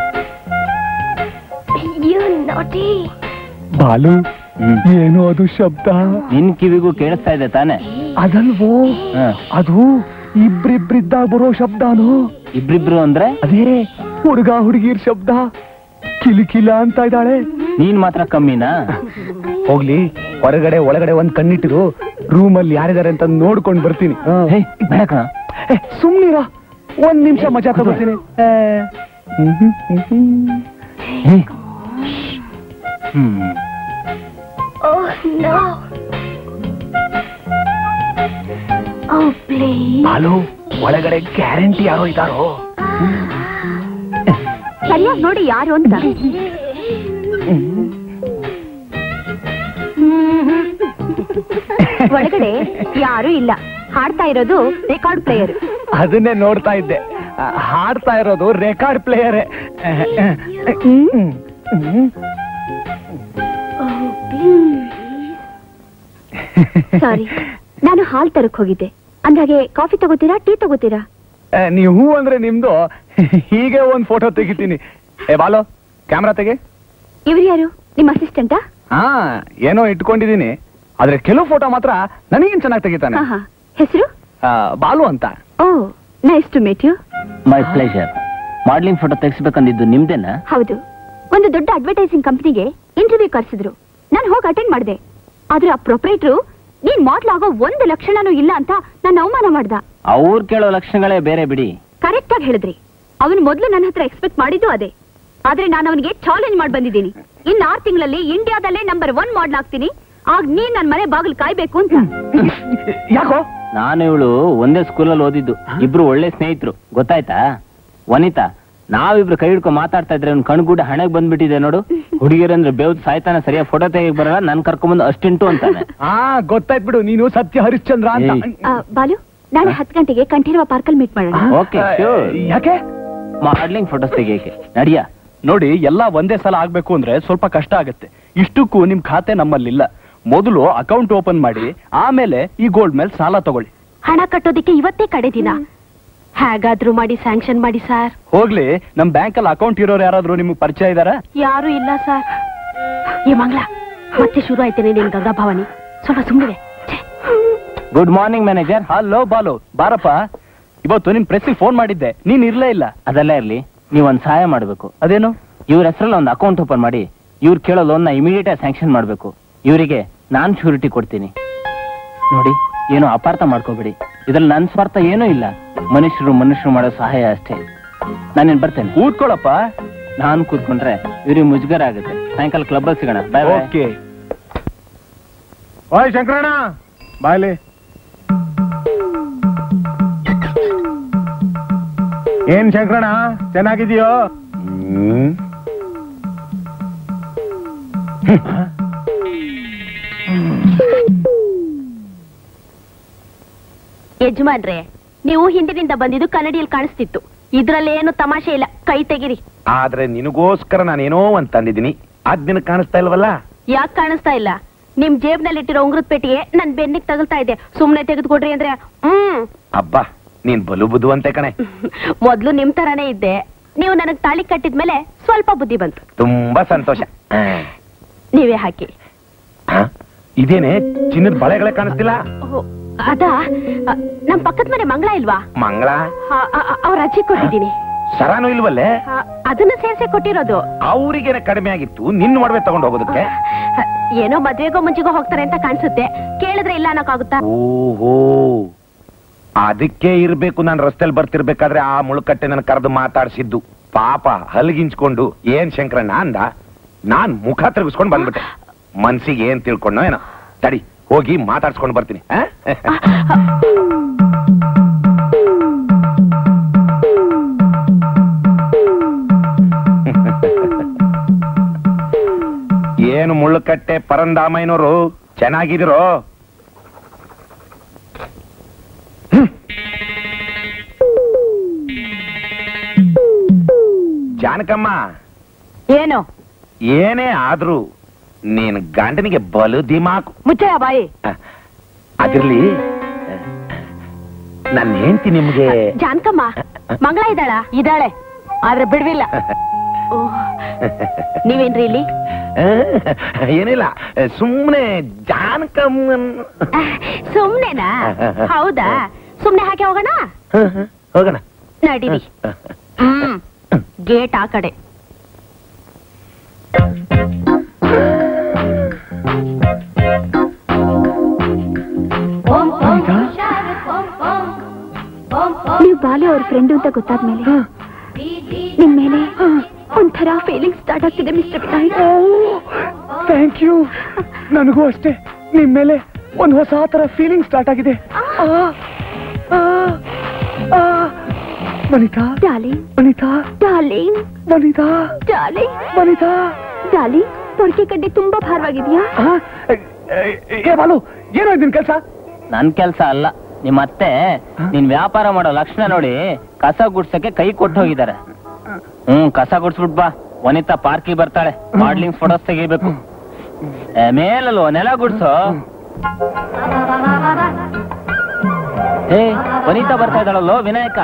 You naughty. Balu ಹ್ಮ್. ಏನು ಅದು ಶಬ್ದ ನಿನ್ ಕಿವಿಗೂ ಕೇಳಿಸ್ತಾ ಇದೆ ತಾನೆ ಅದಲ್ವೋ ಹಾ. ಅದು ಇಬ್ರಿಬ್ರಿದ್ದಾಗ ಬರೋ ಶಬ್ದನೋ ಇಬ್ರಿಬ್ರು ಅಂದ್ರೆ ಅದೇ ಹುಡುಗ ಹುಡುಗಿರ್ ಶಬ್ದ ಕಿಲಿಕಿಲ ಅಂತ ಇದ್ದಾಳೆ ನೀನ್ ಮಾತ್ರ ಕಮ್ಮಿನಾ ಹೋಗ್ಲಿ ಹೊರಗಡೆ ಒಳಗಡೆ ಒಂದ್ ಕಣ್ಣಿಟ್ಟಿರು ರೂಮ್ ಅಲ್ಲಿ ಯಾರಿದ್ದಾರೆ ಅಂತ ನೋಡ್ಕೊಂಡ್ ಬರ್ತೀನಿ ಹೇ ಬೇಡ ಕಣ ಏ, ಸುಮ್ನಿರ ಒಂದ್ ನಿಮಿಷ ಮಜಾ ತಗೋತೀನಿ ಏ, ಹ್ಮ್, ಹ್ಮ್, ಹ್ಮ್, ಹ್ಮ್. ಹೇ. ಹ್ಮ್ Oh no. Oh please. Balu ಒಳಗಡೆ ಗ್ಯಾರಂಟಿ ಯಾರೋ ಇದ್ದಾರೋ ಸರಿಯಾಗಿ ನೋಡಿ ಯಾರು ಅಂತ ಒಳಗಡೆ ಯಾರು ಇಲ್ಲ ಹಾಡ್ತಾ ಇರೋದು ರೆಕಾರ್ಡ್ ಪ್ಲೇಯರ್ ಅದನ್ನೇ ನೋಡ್ತಾ ಇದ್ದೆ ಆ, ಹಾಡ್ತಾ ಇರೋದು ರೆಕಾರ್ಡ್ ಪ್ಲೇಯರೇ Oh please. ಸಾರಿ ನಾನು ಹಾಲ್ ತರಕ್ ಹೋಗಿದ್ದೆ ಅಂದಾಗೆ ಕಾಫಿ ತಗೋತೀರಾ ಟೀ ತಗೋತೀರಾ ನೀವು ಹೂ ಅಂದ್ರೆ ನಿಮ್ದು ಹೀಗೆ ಒಂದ್ ಫೋಟೋ ತೆಗಿತೀನಿ ಏ ಬಾಲು ಕ್ಯಾಮ್ರಾ ತೆಗಿ ಇವ್ರು ಯಾರು ನಿಮ್ಮ ಅಸಿಸ್ಟೆಂಟಾ ಹಾ ಏನೋ ಇಟ್ಕೊಂಡಿದೀನಿ ಆದ್ರೆ ಕೆಲವು ಫೋಟೋ ಮಾತ್ರ ನನಗೇನ್ ಚೆನ್ನಾಗಿ ತೆಗಿತಾನೆ ಹಾ ಹಾ ಹೆಸರು ಆ, ಬಾಲು ಅಂತ oh nice to meet you my pleasure modelling photo ತೆಗಿಸ್ಬೇಕಂದಿದ್ದು ನಿಮ್ದೇನಾ ಹೌದು ಒಂದು ದೊಡ್ಡ ಅಡ್ವರ್ಟೈಸಿಂಗ್ ಕಂಪ್ನಿಗೆ ಇಂಟರ್ವ್ಯೂ ಕರೆಸಿದ್ರು ನಾನು ಹೋಗಿ ಅಟೆಂಡ್ ಮಾಡಿದೆ ಆದ್ರೆ ಆ ಪ್ರೊಪ್ರೈಟ್ರು ನೀನ್ ಮಾಡ್ಲ್ ಆಗೋ ಒಂದು ಲಕ್ಷಣನೂ ಇಲ್ಲ ಅಂತ ನನ್ನ ಅವಮಾನ ಮಾಡ್ದ ಅವ್ರು ಕೇಳೋ ಲಕ್ಷಣಗಳೇ ಬೇರೆ ಬಿಡಿ ಕರೆಕ್ಟ್ ಆಗಿ ಹೇಳಿದ್ರಿ ಅವನು ಮೊದಲು ನನ್ನ ಹತ್ರ ಎಕ್ಸ್ಪೆಕ್ಟ್ ಮಾಡಿದ್ದು ಅದೇ ಆದ್ರೆ ನಾನು ಅವನಿಗೆ ಚಾಲೆಂಜ್ ಮಾಡಿ ಬಂದಿದ್ದೀನಿ ಇನ್ ಆರು ತಿಂಗಳಲ್ಲಿ ಇಂಡಿಯಾದಲ್ಲೇ ನಂಬರ್ ಒನ್ ಮಾಡ್ಲ್ ಆಗ್ತೀನಿ ಆಗ ನೀನ್ ನನ್ ಮನೆ ಬಾಗಿಲು ಕಾಯ್ಬೇಕು ಅಂತ ಯಾಕೋ ನಾನು ಇವಳು ಒಂದೇ ಸ್ಕೂಲಲ್ಲಿ ಓದಿದ್ದು ಇಬ್ರು ಒಳ್ಳೆ ಸ್ನೇಹಿತರು ಗೊತ್ತಾಯ್ತಾ ವನಿತಾ ನಾವಿಬ್ರು ಕೈ ಹಿಡ್ಕೊಂಡು ಮಾತಾಡ್ತಾ ಇದ್ರೆ ಅವ್ನ್ ಕಣ್ಗುಡ್ಡ ಹಣೆಗೆ ಬಂದ್ಬಿಟ್ಟಿದೆ ನೋಡು ಹುಡುಗಿರಂದ್ರೆ ಬೇವ್ದು ಸಾಯ್ತಾನೆ ಸರಿಯಾಗಿ ಫೋಟೋ ತೆಗಿಯಕ್ ಬರಲ್ಲ ನನ್ ಕರ್ಕೊಂಬಂದು ಅಷ್ಟೆಂಟು ಅಂತಾನೆ ಹಾ ಗೊತ್ತಾಯ್ತು ಬಿಡು ನೀನು ಸತ್ಯ ಹರಿಶ್ಚಂದ್ರ ಅಂತ ಏಯ್. ಆ, ಬಾಲು ನಾಳೆ ಹತ್ತು ಗಂಟೆಗೆ ಕಂಠೀರವ ಪಾರ್ಕಲ್ಲಿ ಮೀಟ್ ಮಾಡೋಣ ಓಕೆ ಆ, sure. ಯಾಕೆ ಮಾಡ್ಲಿಂಗ್ ಫೋಟೋಸ್ ತೆಗಿಯಕ್ಕೆ ನಡಿಯ ನೋಡಿ ಎಲ್ಲ ಒಂದೇ ಸಲ ಆಗ್ಬೇಕು ಅಂದ್ರೆ ಸ್ವಲ್ಪ ಕಷ್ಟ ಆಗುತ್ತೆ ಇಷ್ಟಕ್ಕೂ ನಿಮ್ ಖಾತೆ ನಮ್ಮಲ್ಲಿಲ್ಲ ಮೊದಲು ಅಕೌಂಟ್ ಓಪನ್ ಮಾಡಿ ಆಮೇಲೆ ಈ ಗೋಲ್ಡ್ ಮೇಲೆ ಸಾಲ ತಗೊಳ್ಳಿ ಹಣ ಕಟ್ಟೋದಿಕ್ಕೆ ಇವತ್ತೇ ಕಡೆ ದಿನ ಹೇಗಾದ್ರೂ ಮಾಡಿ ಸ್ಯಾಂಕ್ಷನ್ ಮಾಡಿ ಸರ್ ಹೋಗ್ಲಿ ನಮ್ ಬ್ಯಾಂಕ್ ಅಲ್ಲಿ ಅಕೌಂಟ್ ಇರೋರು ಯಾರಾದ್ರೂ ನಿಮ್ಗೆ ಪರಿಚಯ ಇದಾರ ಯಾರು ಇಲ್ಲ ಸರ್ ಏ ಮಂಗ್ಲ ಮತ್ತೆ ಶುರು ಆಯ್ತೇನೆ ನಿನ್ ಗಂಗಾ ಭವಾನಿ ಸ್ವಲ್ಪ ಸುಮ್ಮನೆ good morning manager hello Balu ಬಾರಪ್ಪ ಇವತ್ತು ನಿನ್ ಪ್ರೆಸ್ಸಿಗೆ ಫೋನ್ ಮಾಡಿದ್ದೆ ನೀನ್ ಇರ್ಲೇ ಇಲ್ಲ ಅದೆಲ್ಲ ಇರ್ಲಿ ನೀವ್ ಒಂದ್ ಸಹಾಯ ಮಾಡ್ಬೇಕು ಅದೇನು ಇವ್ರ ಹೆಸರಲ್ಲಿ ಒಂದು ಅಕೌಂಟ್ ಓಪನ್ ಮಾಡಿ ಇವ್ರು ಕೇಳೋ ಲೋನ್ ನ ಇಮಿಡಿಯೇಟ್ ಆಗಿ ಸ್ಯಾಂಕ್ಷನ್ ಮಾಡ್ಬೇಕು ಇವರಿಗೆ ನಾನ್ ಶ್ಯೂರಿಟಿ ಕೊಡ್ತೀನಿ ನೋಡಿ ಏನು ಅಪಾರ್ಥ ಮಾಡ್ಕೋಬೇಡಿ ಇದ್ರಲ್ಲಿ ನನ್ ಸ್ವಾರ್ಥ ಏನೂ ಇಲ್ಲ ಮನುಷ್ಯರು ಮನುಷ್ಯರು ಮಾಡೋ ಸಹಾಯ ಅಷ್ಟೇ ನಾನೇನ್ ಬರ್ತೇನೆ ಕೂತ್ಕೊಳ್ಳಪ್ಪ ನಾನ್ ಕೂತ್ಕೊಂಡ್ರೆ ಇವ್ರಿಗೆ ಮುಜುಗರ ಆಗುತ್ತೆ ಸಾಯಂಕಾಲ ಕ್ಲಬ್ ಅಲ್ಲಿ ಸಿಗೋಣ ಬಾಯ್ ಬಾಯ್ ಓಕೆ ಓಯ್ ಶಂಕರಣ್ಣ ಬಾಯ್ಲಿ ಏನ್ ಶಂಕರಣ್ಣ ಚೆನ್ನಾಗಿದೆಯೋ ಯಜಮಾನ್ರೆ ನೀವು ಹಿಂದಿನಿಂದ ಬಂದಿದ್ದು ಕನ್ನಡಿಯಲ್ಲಿ ಕಾಣಿಸ್ತಿತ್ತು ಇದ್ರಲ್ಲಿ ಏನು ತಮಾಷೆ ಇಲ್ಲ ಕೈ ತೆಗಿರಿ ಆದ್ರೆ ನಿನಗೋಸ್ಕರ ನಾನೇನೋ ಒಂದ್ ತಂದಿದ್ದೀನಿ ಅದ್ ನಿನಗ್ ಕಾಣಿಸ್ತಾ ಇಲ್ವಲ್ಲ ಯಾಕೆ ಕಾಣಿಸ್ತಾ ಇಲ್ಲ ನಿಮ್ ಜೇಬ್ನಲ್ಲಿಟ್ಟಿರೋ ಉಂಗ್ರದ ಪೆಟ್ಟಿಗೆ ನನ್ ಬೆನ್ನಿಗೆ ತಗಲ್ತಾ ಇದೆ ಸುಮ್ನೆ ತೆಗೆದುಕೊಡ್ರಿ ಅಂದ್ರೆ ಹ್ಮ್ ಅಬ್ಬಾ ನೀನ್ ಬಲು ಬುದ್ಧುವಂತೆ ಕಣೆ ಮೊದ್ಲು ನಿಮ್ ತರಾನೇ ಇದ್ದೆ ನೀವು ನನಗ್ ತಾಳಿ ಕಟ್ಟಿದ್ಮೇಲೆ ಸ್ವಲ್ಪ ಬುದ್ಧಿ ಬಂತು ತುಂಬಾ ಸಂತೋಷ ನೀವೇ ಹಾಕಿ ಹ? ಇದೇನೆ ಚಿನ್ನದ ಬಳೆಗಳೇ ಕಾಣಿಸ್ತಿಲ್ಲ ಓ, ಅದಾ ಅ, ನಮ್ ಪಕ್ಕದ ಮನೆ ಮಂಗಳ ಇಲ್ವಾ ಮಂಗಳ ಆ- ಆ- ಆ- ಅವ್ರ ಅಜ್ಜಿ ಕೊಟ್ಟಿದ್ದೀನಿ ಸರಾನು ಇಲ್ವಲ್ಲೇ ಆ, ಅದನ್ನ ಸೇರ್ಸೆ ಕೊಟ್ಟಿರೋದು ಅವ್ರಿಗೇನೆ ಕಡಿಮೆ ಆಗಿತ್ತು ನಿನ್ನ ಒಡವೆ ತಗೊಂಡು ಹೋಗೋದಕ್ಕೆ ಅ, ಏನೋ ಮದ್ವೆಗೋ ಮುಂಚಿಗೋ ಹೋಗ್ತಾರೆ ಅಂತ ಕಾಣಿಸುತ್ತೆ ಕೇಳಿದ್ರೆ ಇಲ್ಲ ಅನ್ನೋಕ್ಕಾಗುತ್ತಾ ಓಹೋ ಅದಕ್ಕೆ ಇರ್ಬೇಕು ನಾನು ರಸ್ತೆಲ್ ಬರ್ತಿರ್ಬೇಕಾದ್ರೆ ಆ ಮುಳುಕಟ್ಟೆ ನನ್ನ ಕರೆದು ಮಾತಾಡ್ಸಿದ್ದು ಪಾಪ ಹಲ್ಗಿಂಚ್ಕೊಂಡು ಏನ್ ಶಂಕರಣ್ಣ ಅಂದ ನಾನ್ ಮುಖ ತಿರುಗಿಸ್ಕೊಂಡು ಬಂದ್ಬಿಟ್ಟೆ ಮನ್ಸಿಗೆ ಏನ್ ತಿಳ್ಕೊಂಡೋ ಏನೋ ತಡಿ ಹೋಗಿ ಮಾತಾಡ್ಸ್ಕೊಂಡು ಬರ್ತೀನಿ ಆ? ಏನು ಮುಳ್ಳುಕಟ್ಟೆ ಪರಂದಾಮಯ್ಯನವರು ಚೆನ್ನಾಗಿದಿರೋ ಜಾನಕಮ್ಮ ಏನು ಏನೇ ಆದ್ರೂ ನೀನ್ ಗಂಡನಿಗೆ ಬಲು ದಿಮಾಕು ಮುಚ್ಚಯ ಬಾಯಿ ಅಹ್, ಅದಿರ್ಲಿ ನನ್ನ ಹೆಂಡತಿ ನಿಮ್ಗೆ ಜಾನ್ಕಮ್ಮ ಮಂಗಳ ಇದ್ದಾಳ ಇದ್ದಾಳೆ ಆದ್ರೆ ಬಿಡ್ವಿಲ್ಲ ಓ, ನೀವೇನ್ರಿ ಇಲ್ಲಿ ಅಹ್, ಏನಿಲ್ಲ ಸುಮ್ಮನೆ ಜಾನಕಮ್ಮನ್ ಸುಮ್ನೆನಾ ಹೌದಾ ಸುಮ್ನೆ ಹಾಕಿ ಹೋಗೋಣ ಹೋಗೋಣ ನಡೀರಿ ಹ್ಮ್ ಗೇಟ್ ಆ ಕಡೆ ನೀವು ಬಾಲೆ ಅವ್ರ ಫ್ರೆಂಡು ಅಂತ ಗೊತ್ತಾದ್ಮೇಲೆ ನಿಮ್ ಮೇಲೆ ಒಂಥರ ಫೀಲಿಂಗ್ ಸ್ಟಾರ್ಟ್ ಆಗ್ತಿದೆ ಮಿಸ್ಟರ್ ವಿನಾಯಕ್ ಥ್ಯಾಂಕ್ ಯು ನನಗೂ ಅಷ್ಟೇ ನಿಮ್ ಮೇಲೆ ಒಂದ್ ಹೊಸ ತರ ಫೀಲಿಂಗ್ ಸ್ಟಾರ್ಟ್ ಆಗಿದೆ ಆ, ಆ, ಆ. Vanitha darling Vanitha darling Vanitha darling Vanitha darling ತೊಡಕೆ ಕಡ್ಡಿ ತುಂಬಾ ಭಾರವಾಗಿದ್ಯಾ ಆ, ಏ, ಏ ಬಾಲು ಏನೋ ನಿನ್ ಕೆಲ್ಸ ನನ್ ಕೆಲ್ಸ ಅಲ್ಲ ನಿಮ್ಮ ಅತ್ತೆ ನೀನ್ ವ್ಯಾಪಾರ ಮಾಡೋ ಲಕ್ಷಣ ನೋಡಿ ಕಸ ಗುಡ್ಸಕ್ಕೆ ಕೈ ಕೊಟ್ಟು ಹೋಗಿದ್ದಾರೆ ಹ್ಮ್ ಕಸ ಗುಡ್ಸ್ಬಿಟ್ ಬಾ ವನಿತಾ ಪಾರ್ಕಿಗೆ ಬರ್ತಾಳೆ ಮಾಡ್ಲಿಂಗ್ ಫೋಟೋಸ್ ತೆಗಿಬೇಕು ಏ, ಮೇಲಲ್ವ ನೆಲ ಗುಡ್ಸು ಏ ವನಿತಾ ಬರ್ತಾ ಇದ್ದಾಳಲ್ಲೋ ವಿನಾಯಕ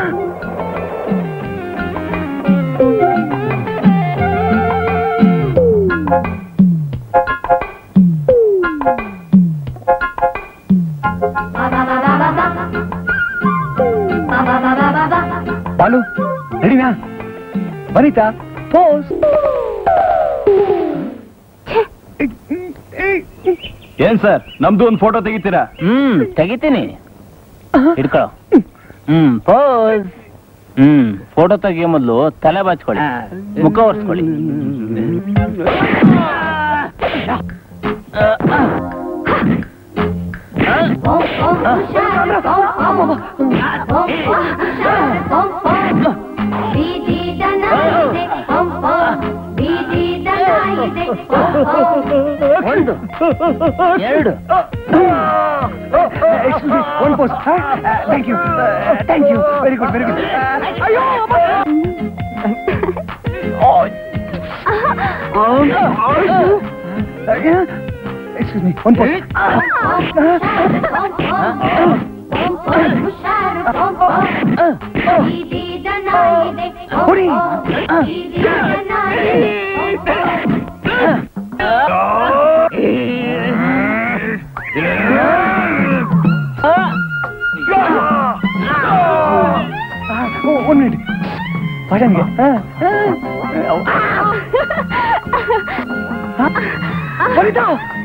ಬಾಲು ನಡಿನಾ ವನಿತಾ ಪೋಸ್ ಏನ್ ಸರ್ ನಮ್ದು ಒಂದು ಫೋಟೋ ತೆಗಿತೀರಾ ಹ್ಮ್ ತೆಗಿತೀನಿ ಹಿಡ್ಕೊಳ್ಳೋ ಹ್ಮ್ ಪೋಸ್ ಹ್ಮ್ ಫೋಟೋ ತೆಗಿಯೋ ಮೊದ್ಲು ತಲೆ ಬಾಚ್ಕೊಳ್ಳಿ ಮುಖ ಒರೆಸ್ಕೊಳ್ಳಿ ಬೀದಿ ದನ ಇದೆ ಓಂ ಓಂ ಬೀದಿ ದನ ಇದೆ ಓಂ ಓಂ ಒಂದು ಎರಡು one pose thank you thank you very good very good ಅಯ್ಯೋ ಎಕ್ಸ್ಕ್ಯೂಸ್ ಮೀ ಒನ್ ಪೋಸ್ ಹುಷಾರು ಓಂ ಓಂ ಬೀದಿ ದನ ಇದೆ ಓಂ ಹೊಡಿ. ಓಂ ಬೀದಿ ದನ ಇದೆ ಓಂ ಓಂ ಒಂದ್ ಮಿನಿಟ್ ಬಡಂಗೆ ವನಿತಾ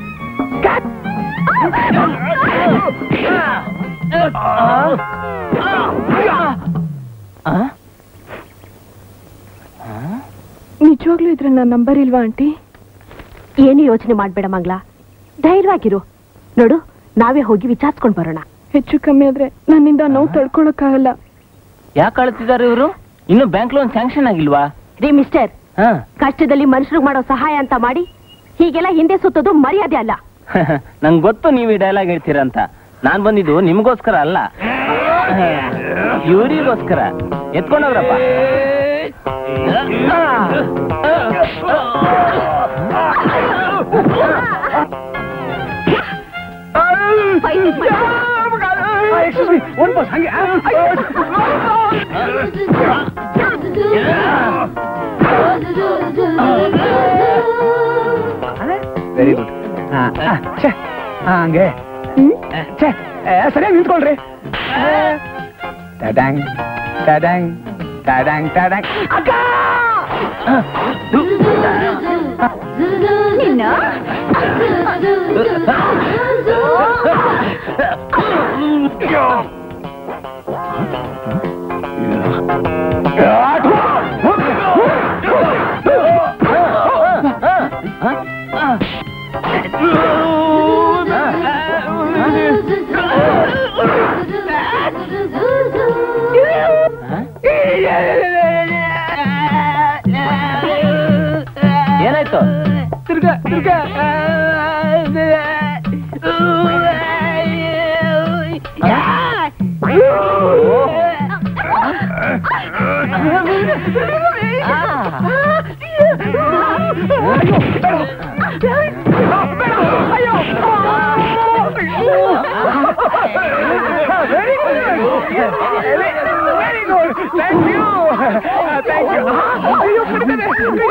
ನಿಜವಾಗ್ಲೂ ಇದ್ರಲ್ಲಿ ನನ್ನ ನಂಬರ್ ಇಲ್ವಾ ಆಂಟಿ ಏನು ಯೋಚನೆ ಮಾಡ್ಬೇಡ ಮಂಗ್ಲ ಧೈರ್ಯವಾಗಿರು ನೋಡು ನಾವೇ ಹೋಗಿ ವಿಚಾರಿಸ್ಕೊಂಡ್ ಬರೋಣ ಹೆಚ್ಚು ಕಮ್ಮಿ ಆದ್ರೆ ನನ್ನಿಂದ ನೋವು ತಡ್ಕೊಳಕ್ಕಾಗಲ್ಲ ಯಾಕೆ ಕಳ್ತಿದ್ದಾರೆ ಇವರು ಇನ್ನು ಬ್ಯಾಂಕ್ ಲೋನ್ ಸ್ಯಾಂಕ್ಷನ್ ಆಗಿಲ್ವಾ ರೀ ಮಿಸ್ಟರ್ ಹಾ ಕಷ್ಟದಲ್ಲಿ ಮನುಷ್ಯರಿಗೆ ಮಾಡೋ ಸಹಾಯ ಅಂತ ಮಾಡಿ ಹೀಗೆಲ್ಲ ಹಿಂದೆ ಸುತ್ತೋದು ಮರ್ಯಾದೆ ಅಲ್ಲ ನಂಗೆ ಗೊತ್ತು ನೀವು ಈ ಡೈಲಾಗ್ ಹೇಳ್ತೀರಾ ಅಂತ ನಾನ್ ಬಂದಿದ್ದು ನಿಮ್ಗೋಸ್ಕರ ಅಲ್ಲ ಇವರಿಗೋಸ್ಕರ ಎತ್ಕೊಂಡೋಗ್ರಪ್ಪ ಎಕ್ಸ್ಕ್ಯೂಸ್ ಮೀ ಒಂದ್ ಬಸ್ ಹಂಗೆ ವೆರಿ ಗುಡ್ ಛೇ ಹಾ, ಹಂಗೆ ಛೇ ಏ, ಸರಿಯಾಗಿ ನಿಂತ್ಕೊಳ್ರಿ ಟಡ್ಯಾಂಗ್ ಟಡ್ಯಾಂಗ್ ಟಡ್ಯಾಂಗ್ ಟಡ್ಯಾಂಗ್ ಅಕ್ಕ ಏನಾಯ್ತು ತಿರ್ಗಾ ತಿರ್ಗಾ very good thank you thank you ಅಯ್ಯೋ ಕಡಿತದೆ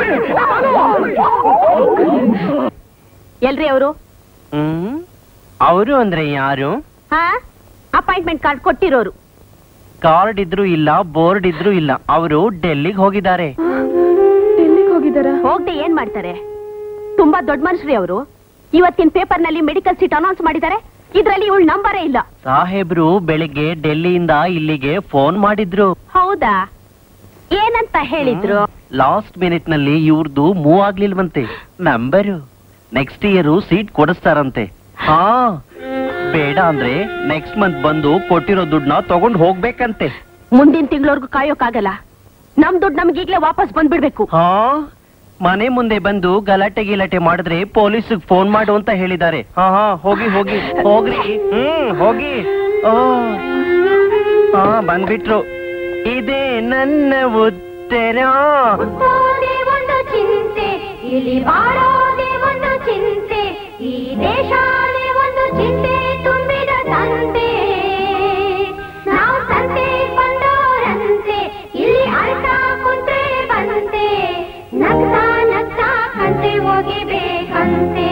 ಎಲ್ರಿ ಅವರು ಹ್ಮ್ ಅವರು ಅಂದ್ರೆ ಯಾರು ಹಾ ಅಪಾಯಿಂಟ್ಮೆಂಟ್ ಕಾರ್ಡ್ ಕೊಟ್ಟಿರೋರು ಕಾರ್ಡ್ ಇದ್ರು ಇಲ್ಲ ಬೋರ್ಡ್ ಇದ್ರು ಇಲ್ಲ ಅವರು ಡೆಲ್ಲಿಗೆ ಹೋಗಿದ್ದಾರೆ ಎಲ್ಲಿಗೆ ಹೋಗಿದಾರ ಹೋಗದೆ ಏನ್ ಮಾಡ್ತಾರೆ ತುಂಬಾ ದೊಡ್ಡ ಮನುಷ್ಯರಿ ಅವರು ಇವತ್ತಿನ ಪೇಪರ್ ನಲ್ಲಿ ಮೆಡಿಕಲ್ ಸೀಟ್ ಅನೌನ್ಸ್ ಮಾಡಿದ್ದಾರೆ ಇದ್ರಲ್ಲಿ ಇವಳ ನಂಬರೇ ಇಲ್ಲ ಸಾಹೇಬ್ರು ಬೆಳಿಗ್ಗೆ ಡೆಲ್ಲಿಯಿಂದ ಇಲ್ಲಿಗೆ ಫೋನ್ ಮಾಡಿದ್ರು ಹೌದಾ ಏನಂತ ಹೇಳಿದ್ರು ಲಾಸ್ಟ್ ಮಿನಿಟ್ ನಲ್ಲಿ ಇವ್ರದ್ದು ಮೂವ್ ಆಗ್ಲಿಲ್ವಂತೆ ನಂಬರು ನೆಕ್ಸ್ಟ್ ಇಯರ್ ಸೀಟ್ ಕೊಡಿಸ್ತಾರಂತೆ ಹಾ ಬೇಡ ಅಂದ್ರೆ ನೆಕ್ಸ್ಟ್ ಮಂತ್ ಬಂದು ಕೊಟ್ಟಿರೋ ದುಡ್ಡನ್ನ ತಗೊಂಡ್ ಹೋಗ್ಬೇಕಂತೆ ಮುಂದಿನ ತಿಂಗಳವರೆಗೂ ಕಾಯೋಕ್ಕಾಗಲ್ಲ ನಮ್ ದುಡ್ಡು ನಮ್ಗೆ ಈಗ್ಲೇ ವಾಪಸ್ ಬಂದ್ಬಿಡ್ಬೇಕು ಹಾ ಮನೆ ಮುಂದೆ ಬಂದು ಗಲಾಟೆ ಗಿಲಾಟೆ ಮಾಡಿದ್ರೆ ಪೊಲೀಸ್ ಫೋನ್ ಮಾಡು ಅಂತ ಹೇಳಿದ್ದಾರೆ ಹಾ ಹಾ ಹೋಗಿ ಹೋಗಿ ಹೋಗ್ರಿ ಹ್ಮ್ ಹೋಗಿ ಓ ಹಾ ಬಂದ್ಬಿಟ್ರು ಇದೇ ನನ್ನ ಉತ್ತರ ಹುಟ್ಟೋದೇ ಒಂದು ಚಿಂತೆ ಇಲ್ಲಿ ಬಾಳೋದೇ ಒಂದು ಚಿಂತೆ ಈ ದೇಶಾನೇ ಒಂದು ಚಿಂತೆ ತುಂಬಿದ ಸಂತೆ ನಾವು ಸಂತೆ ಬಂದೋರಂತೆ ಇಲ್ಲಿ ಅಳ್ತಾ ಕುಂತ್ರೆ ಬಂತೆ ನಗ್ತಾ ನಗ್ತಾ ಕಂತೆ ಹೋಗಿಬೇಕಂತೆ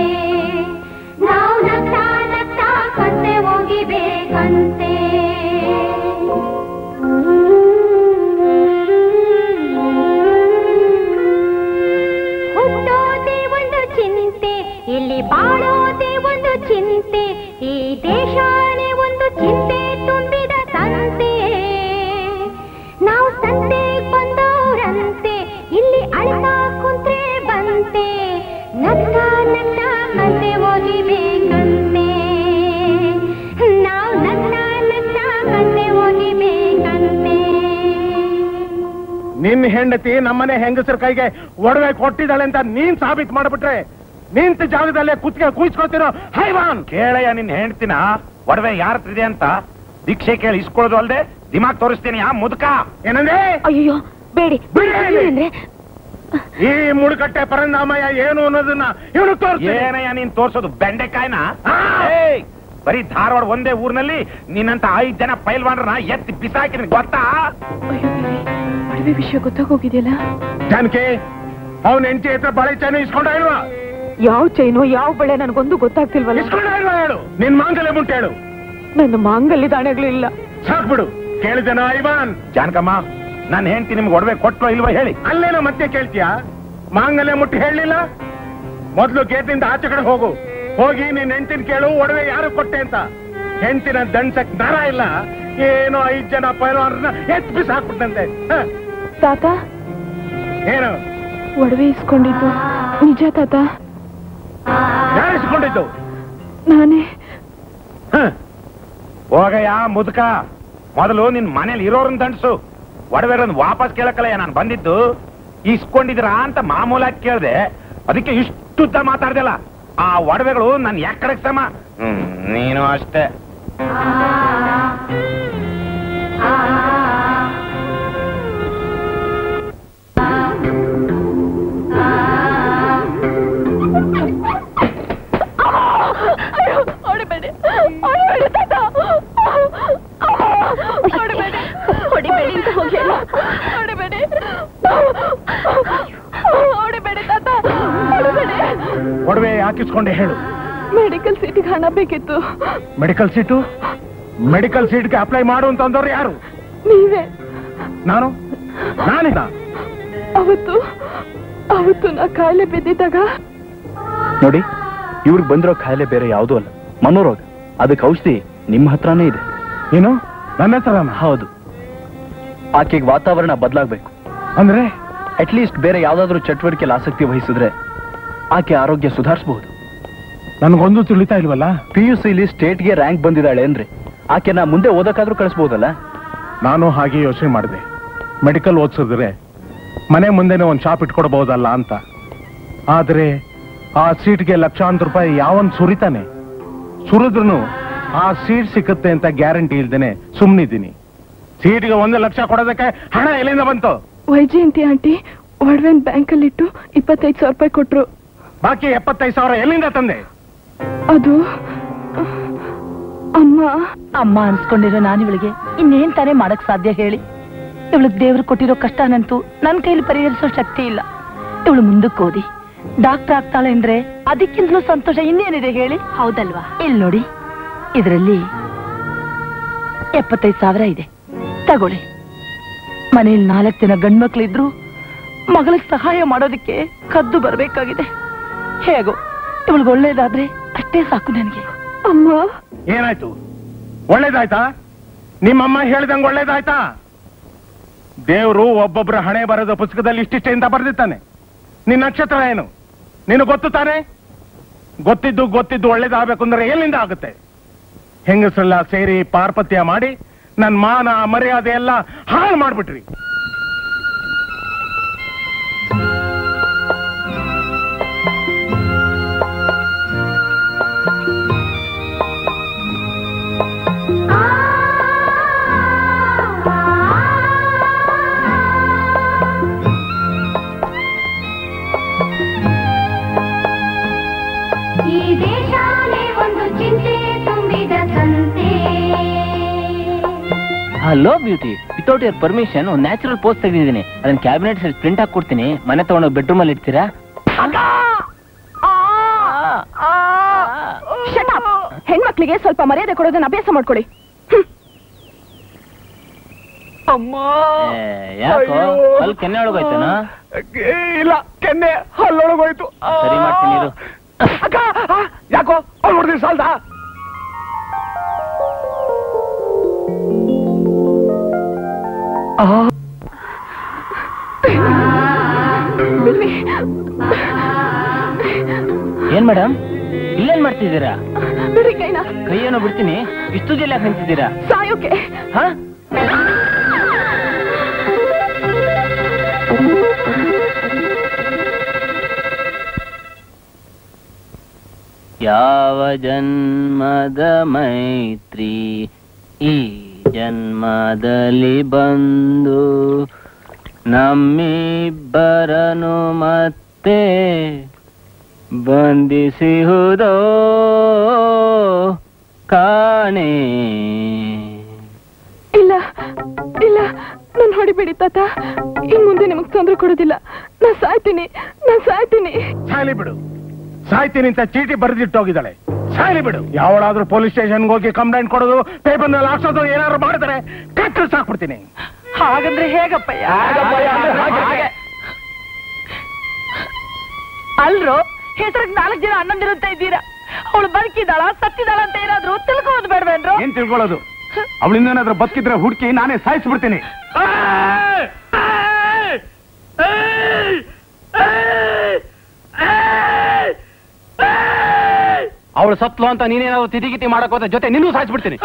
ನಾವು ನಗ್ತಾ ನಗ್ತಾ ಕಂತೆ ಹೋಗಿಬೇಕಂತೆ ಹುಟ್ಟೋದೇ ಒಂದು ಚಿಂತೆ ಇಲ್ಲಿ ಬಾಳೋದೇ ಒಂದು ಚಿಂತೆ ಈ ದೇಶಾನೇ ಒಂದು ಚಿಂತೆ ತುಂಬಿದ ಸಂತೆ ನಾವು ಸಂತೆ ಬಂದವರಂತೆ ಇಲ್ಲಿ ಅಳ್ತಾ ಕುಂತ್ರೆ ಬಂತೆ ನಗ್ತಾ ನಗ್ತಾ ಕಂತೆ ಹೋಗಿಬೇಕಂತೆ ನಾವು ನಗ್ತಾ ನಗ್ತಾ ಕಂತೆ ಹೋಗಿಬೇಕಂತೆ ನಿನ್ ಹೆಂಡತಿ ನಮ್ಮನೆ ಹೆಂಗಸರ ಕೈಗೆ ಒಡವೆ ಕೊಟ್ಟಿದ್ದಾಳೆ ಅಂತ ನೀನ್ ಸಾಬೀತ್ ಮಾಡ್ಬಿಟ್ರೆ ನಿಂತ ಜಾಗದಲ್ಲೇ ಕುತ್ತಿಗೆ ಕೂಯಿಸ್ಕೊಳ್ತಿರೋ ಹೈವಾನ್ ಕೇಳಯ್ಯ ನಿನ್ ಹೆಂಡ್ತಿನ ಒಡವೆ ಯಾರ ಹತ್ರ ಇದೆ ಅಂತ ದೀಕ್ಷೆ ಕೇಳಿ ಇಸ್ಕೊಳ್ಳೋದು ಅಲ್ದೆ ದಿಮಾಗ್ ತೋರಿಸ್ತೀನಿ ಆ ಮುದುಕ ಏನಂದ್ರೆ ಅಯ್ಯೋ ಬೇಡಿ ಅಂದ್ರೆ ಈ ಮುಳುಕಟ್ಟೆ ಪರಂದಾಮಯ್ಯ ಏನು ಅನ್ನೋದನ್ನ ಇವನು ತೋರಿಸ್ ಏನಯ್ಯ ನೀನ್ ತೋರ್ಸೋದು ಬೆಂಡೆಕಾಯ್ನ ಏಯ್, ಬರೀ ಧಾರವಾಡ ಒಂದೇ ಊರ್ನಲ್ಲಿ ನಿನ್ನಂತ ಐದ್ ಜನ ಪೈಲ್ವಾನ್ರನ್ನ ಎತ್ತಿ ಬಿಸಾಕಿದ್ರೆ ಗೊತ್ತಾ ಮದುವೆ ವಿಷಯ ಗೊತ್ತಾಗೋಗಿದೆಯಲ್ಲ ಜಾನಕಿ ಅವನ ಹೆಂಡತಿ ಹತ್ರ ಬಳೆ ಚಾನು ಇಸ್ಕೊಂಡ ಇಲ್ವಾ ಯಾವ ಚೈನು ಯಾವ ಬಳೆ ನನಗೊಂದು ಗೊತ್ತಾಗ್ತಿಲ್ವಲ್ಲ ಇಸ್ಕೊಂಡೆ ಇಲ್ವಾ ಹೇಳು ನಿನ್ ಮಾಂಗಲ್ಯ ಮುಂಟು ಹೇಳು ನನ್ನ ಮಾಂಗಲ್ಯ ದಾಣೆಗಳು ಇಲ್ಲ ಸಾಕ್ ಬಿಡು ಕೇಳಿದೆನಾ ಐವಾನ್ ಜಾನಕಮ್ಮ ನಾನು ಹೆಂಡತಿ ನಿಮ್ಗೆ ಒಡವೆ ಕೊಟ್ರೋ ಇಲ್ವಾ ಹೇಳಿ ಅಲ್ಲೇನೋ ಮತ್ತೆ ಕೇಳ್ತೀಯಾ ಮಾಂಗಲ್ಯ ಮುಟ್ಟಿ ಹೇಳಲಿಲ್ಲ ಮೊದ್ಲು ಗೇಟಿಂದ ಆಚೆ ಕಡೆ ಹೋಗು ಹೋಗಿ ನೀನ್ ಹೆಂಡತಿನ ಕೇಳು ಒಡವೆ ಯಾರು ಕೊಟ್ಟೆ ಅಂತ ಹೆಂಡತಿನ ದಂಡ್ಸಕ್ ನರ ಇಲ್ಲ ಏನೋ ಐದ್ ಜನ ಪೈಲವಾರನ್ನ ಎತ್ ಬಿಸಿ ಹಾಕ್ಬಿಟ್ಟಂತೆ ಹ, ತಾತ ಏನು ಒಡವೆ ಇಸ್ಕೊಂಡಿದ್ದು ನಿಜ ತಾತ ಯಾರು ಇಸ್ಕೊಂಡಿದ್ದು ನಾನೇ ಹ. ಹೋಗಯ್ಯ ಮುದುಕ ಮೊದಲು ನಿನ್ ಮನೇಲಿ ಇರೋರನ್ನ ದಂಡ್ಸು ಒಡವೆರನ್ ವಾಪಸ್ ಕೇಳಕ್ಕಲ್ಲ ನಾನು ಬಂದಿದ್ದು ಇಸ್ಕೊಂಡಿದ್ರಾ ಅಂತ ಮಾಮೂಲಾಗಿ ಕೇಳ್ದೆ ಅದಕ್ಕೆ ಇಷ್ಟುದ್ದ ಮಾತಾಡ್ದಲ್ಲ ಆ ಒಡವೆಗಳು ನನ್ ಯಾಕಡೆ ಸಮ ಹ್ಮ್ ನೀನು ಅಷ್ಟೇ ಹೊಡಿಬೇಡಿ ಹೊಡಿಬೇಡಿ ತಾತ ಹೊಡಿಬೇಡಿ ಹೊಡಿಬೇಡಿ ಅಂತ ಹೋಗಿ ಹೊಡಿಬೇಡಿ ಹೊಡಿಬೇಡಿ ತಾತ ಹೊಡಿಬೇಡಿ ಒಡವೆ ಹಾಕಿಸ್ಕೊಂಡೆ ಹೇಳು ಮೆಡಿಕಲ್ ಸೀಟಿಗೆ ಹಣ ಬೇಕಿತ್ತು ಮೆಡಿಕಲ್ ಸೀಟು ಮೆಡಿಕಲ್ ಸೀಟ್ಗೆ ಅಪ್ಲೈ ಮಾಡು ಅಂತ ಅಂದವ್ರು ಯಾರು ನೀವೇ ನಾನು ನಾನಿದ ಅವತ್ತು ಅವತ್ತು ನಾ ಕಾಯಿಲೆ ಬಿದ್ದಿದ್ದಾಗ ನೋಡಿ ಇವ್ರಿಗೆ ಬಂದಿರೋ ಕಾಯಿಲೆ ಬೇರೆ ಯಾವುದೂ ಅಲ್ಲ ಮನೋರೋಗ ಅದಕ್ಕೆ ಔಷಧಿ ನಿಮ್ಮ ಹತ್ರನೇ ಇದೆ ಏನು ನನ್ನ ಹತ್ರ ಹೌದು ಆಕೆಗೆ ವಾತಾವರಣ ಬದಲಾಗಬೇಕು ಅಂದ್ರೆ ಅಟ್ಲೀಸ್ಟ್ ಬೇರೆ ಯಾವ್ದಾದ್ರು ಚಟುವಟಿಕೆಯಲ್ಲಿ ಆಸಕ್ತಿ ವಹಿಸಿದ್ರೆ ಆಕೆ ಆರೋಗ್ಯ ಸುಧಾರಿಸಬಹುದು ನನ್ಗೊಂದು ತಿಳಿತಾ ಇಲ್ವಲ್ಲ ಪಿ ಯು ಸಿಲಿ ಸ್ಟೇಟ್ಗೆ ರ್ಯಾಂಕ್ ಬಂದಿದ್ದಾಳೆ ಅಂದ್ರೆ ಆಕೆನ ಮುಂದೆ ಓದಕ್ಕಾದ್ರೂ ಕಳಿಸ್ಬೋದಲ್ಲ ನಾನು ಹಾಗೆ ಯೋಚನೆ ಮಾಡಿದೆ ಮೆಡಿಕಲ್ ಓದಿಸಿದ್ರೆ ಮನೆ ಮುಂದೆನೆ ಒಂದು ಶಾಪ್ ಇಟ್ಕೊಡ್ಬಹುದಲ್ಲ ಅಂತ ಆದ್ರೆ ಆ ಸೀಟ್ಗೆ ಲಕ್ಷಾಂತರ ರೂಪಾಯಿ ಯಾವನ್ ಸುರಿತಾನೆ ಸುರಿದ್ರು ಆ ಸೀಟ್ ಸಿಕ್ಕುತ್ತೆ ಅಂತ ಗ್ಯಾರಂಟಿ ಇಲ್ದೇನೆ ಸುಮ್ಮನಿದ್ದೀನಿ ಸೀಟ್ಗೆ ಒಂದು ಲಕ್ಷ ಕೊಡೋದಕ್ಕೆ ಹಣ ಎಲ್ಲಿಂದ ಬಂತು ವೈಜಯಂತಿ ಆಂಟಿ ಒಡವೆನ್ ಬ್ಯಾಂಕಲ್ಲಿಟ್ಟು ಇಪ್ಪತ್ತೈದು ಸಾವಿರ ರೂಪಾಯಿ ಕೊಟ್ರು ಬಾಕಿ ಎಪ್ಪತ್ತೈದು ಸಾವಿರ ಎಲ್ಲಿಂದ ತಂದೆ ಅದು ಅಮ್ಮ ಅಮ್ಮ ಅನ್ಸ್ಕೊಂಡಿರೋ ನಾನು ಇವಳಿಗೆ ಇನ್ನೇನ್ ತಾನೇ ಮಾಡಕ್ ಸಾಧ್ಯ ಹೇಳಿ ಇವಳಿಗೆ ದೇವ್ರು ಕೊಟ್ಟಿರೋ ಕಷ್ಟನಂತೂ ನನ್ನ ಕೈಲಿ ಪರಿಹರಿಸೋ ಶಕ್ತಿ ಇಲ್ಲ ಇವಳು ಮುಂದಕ್ಕೆ ಓದಿ ಡಾಕ್ಟರ್ ಆಗ್ತಾಳೆ ಅಂದ್ರೆ ಅದಕ್ಕಿಂತಲೂ ಸಂತೋಷ ಇನ್ನೇನಿದೆ ಹೇಳಿ ಹೌದಲ್ವಾ ಇಲ್ಲಿ ನೋಡಿ ಇದರಲ್ಲಿ ಎಪ್ಪತ್ತೈದು ಸಾವಿರ ಇದೆ ತಗೊಳ್ಳಿ ಮನೇಲಿ ನಾಲ್ಕು ಜನ ಗಂಡ್ಮಕ್ಳಿದ್ರು ಮಗಳಿಗೆ ಸಹಾಯ ಮಾಡೋದಕ್ಕೆ ಕದ್ದು ಬರ್ಬೇಕಾಗಿದೆ ಹೇಗೋ ಇವಳಿಗೆ ಒಳ್ಳೇದಾದ್ರೆ ಅಷ್ಟೇ ಸಾಕು ನನಗೆ ಅಮ್ಮ ಏನಾಯ್ತು ಒಳ್ಳೇದಾಯ್ತಾ ನಿಮ್ಮಮ್ಮ ಹೇಳ್ದಂಗೆ ಒಳ್ಳೇದಾಯ್ತಾ ದೇವ್ರು ಒಬ್ಬೊಬ್ರ ಹಣೆ ಬರೋದ ಪುಸ್ತಕದಲ್ಲಿ ಇಷ್ಟಿಷ್ಟೇ ಅಂತ ಬರ್ದಿತ್ತಾನೆ ನಿನ್ನ ನಕ್ಷತ್ರ ಏನು ನೀನು ಗೊತ್ತು ತಾನೆ ಗೊತ್ತಿದ್ದು ಗೊತ್ತಿದ್ದು ಒಳ್ಳೇದಾಗಬೇಕು ಅಂದ್ರೆ ಎಲ್ಲಿಂದ ಆಗುತ್ತೆ ಹೆಂಗಸರೆಲ್ಲ ಸೇರಿ ಪಾರ್ಪತ್ಯ ಮಾಡಿ ನನ್ನ ಮಾನ ಮರ್ಯಾದೆ ಎಲ್ಲ ಹಾಳು ಮಾಡ್ಬಿಟ್ರಿ ಈ ದೇಶಾಲೆ ಒಂದು ಚಿಂತೆ ತುಂಬಿದ ಸಂತೆ hello beauty without your permission ಒಂದು ನ್ಯಾಚುರಲ್ ಪೋಸ್ಟ್ ತೆಗೆದಿದ್ದೀನಿ ಅದನ್ನ ಕ್ಯಾಬಿನೆಟ್ ಪ್ರಿಂಟ್ ಹಾಕೊಡ್ತೀನಿ ಮನೆ ತಗೊಂಡು ಬೆಡ್ರೂಮ್ ಅಲ್ಲಿ ಇಡ್ತೀರಾ Shut up. ಹೆಣ್ಮಕ್ಳಿಗೆ ಸ್ವಲ್ಪ ಮರ್ಯಾದೆ ಕೊಡೋದನ್ನ ಅಭ್ಯಾಸ ಮಾಡ್ಕೊಳ್ಳಿ ಅಮ್ಮ ಏ, ಯಾಕೋ ಅಲ್ಲಿ ಕೆನ್ನೆ ಒಳಗೋಯ್ತಾನ ಇಲ್ಲ ಕೆನ್ನೆ ಹಲ್ಲೊಳಗೋಯ್ತು ಸರಿ ಮಾಡ್ತೀನಿ ಇರು. ಅಕ್ಕ ಆ, ಯಾಕೋ ಅವ್ಳು ಹೊಡೆದಿ ಸಾಲ್ದ ಏನ್ ಮೇಡಮ್ ಇಲ್ಲೇನ್ ಮಾಡ್ತಿದ್ದೀರಾ ಬಿಡಿ ಕೈನ ಕೈಯೇನೋ ಬಿಡ್ತೀನಿ ಇಷ್ಟು ಜಲ್ಲಿ ಯಾಕೆ ನಿಂತಿದ್ದೀರಾ ಸಾಯೋಕೆ ಹಾ ಯಾವ ಜನ್ಮದ ಮೈತ್ರಿ ಈ ಜನ್ಮದಲ್ಲಿ ಬಂದು ನಮ್ಮಿಬ್ಬರನು ಮತ್ತೆ ಬಂಧಿಸಿಹುದೋ ಕಾಣೆ ಇಲ್ಲ ಇಲ್ಲ ನನ್ ಹೊಡಿಬೇಡಿ ತಾತ ಇನ್ ಮುಂದೆ ನಿಮಗ್ ತೊಂದ್ರೆ ಕೊಡೋದಿಲ್ಲ ನಾ ಸಾಯ್ತೀನಿ ನಾ ಸಾಯ್ತೀನಿ ಸಾಯ್ಲಿ ಬಿಡು ಸಾಯ್ತೀನಿ ಅಂತ ಚೀಟಿ ಬರೆದಿಟ್ಟೋಗಿದ್ದಾಳೆ ಸಾಯ್ಲಿ ಬಿಡು ಯಾವಳಾದ್ರೂ ಪೊಲೀಸ್ ಸ್ಟೇಷನ್ಗೆ ಹೋಗಿ ಕಂಪ್ಲೇಂಟ್ ಕೊಡೋದು ಪೇಪರ್ನಲ್ಲಿ ಹಾಕ್ಸೋದು ಏನಾದ್ರು ಮಾಡಿದ್ರೆ ಕಟ್ಟು ಸಾಕ್ಬಿಡ್ತೀನಿ ಹಾಗಂದ್ರೆ ಹೇಗಪ್ಪಯ್ಯ ಅಲ್ರೋ ಹೆಸರಿಗೆ ನಾಲ್ಕು ಜನ ಅಣ್ಣಂದಿರುತ್ತ ಇದ್ದೀರಾ ಅವಳು ಬದುಕಿದಾಳ ಸತ್ತಿದಾಳ ಅಂತ ಏನಾದ್ರು ತಿಳ್ಕೊಳ್ಳೋದು ಬೇಡವೇನ್ರು ಏನ್ ತಿಳ್ಕೊಳ್ಳೋದು ಅವಳಿಂದ ಏನಾದ್ರೂ ಬದುಕಿದ್ರೆ ಹುಡುಕಿ ನಾನೇ ಸಾಯಿಸ್ಬಿಡ್ತೀನಿ ಅವಳು ಸತ್ಲು ಅಂತ ನೀನೇನಾದ್ರು ತಿಥಿಗಿತಿ ಮಾಡಕ್ ಹೋದ ಜೊತೆ ನಿನ್ನೂ ಸಾಯಿಸ್ಬಿಡ್ತೀನಿ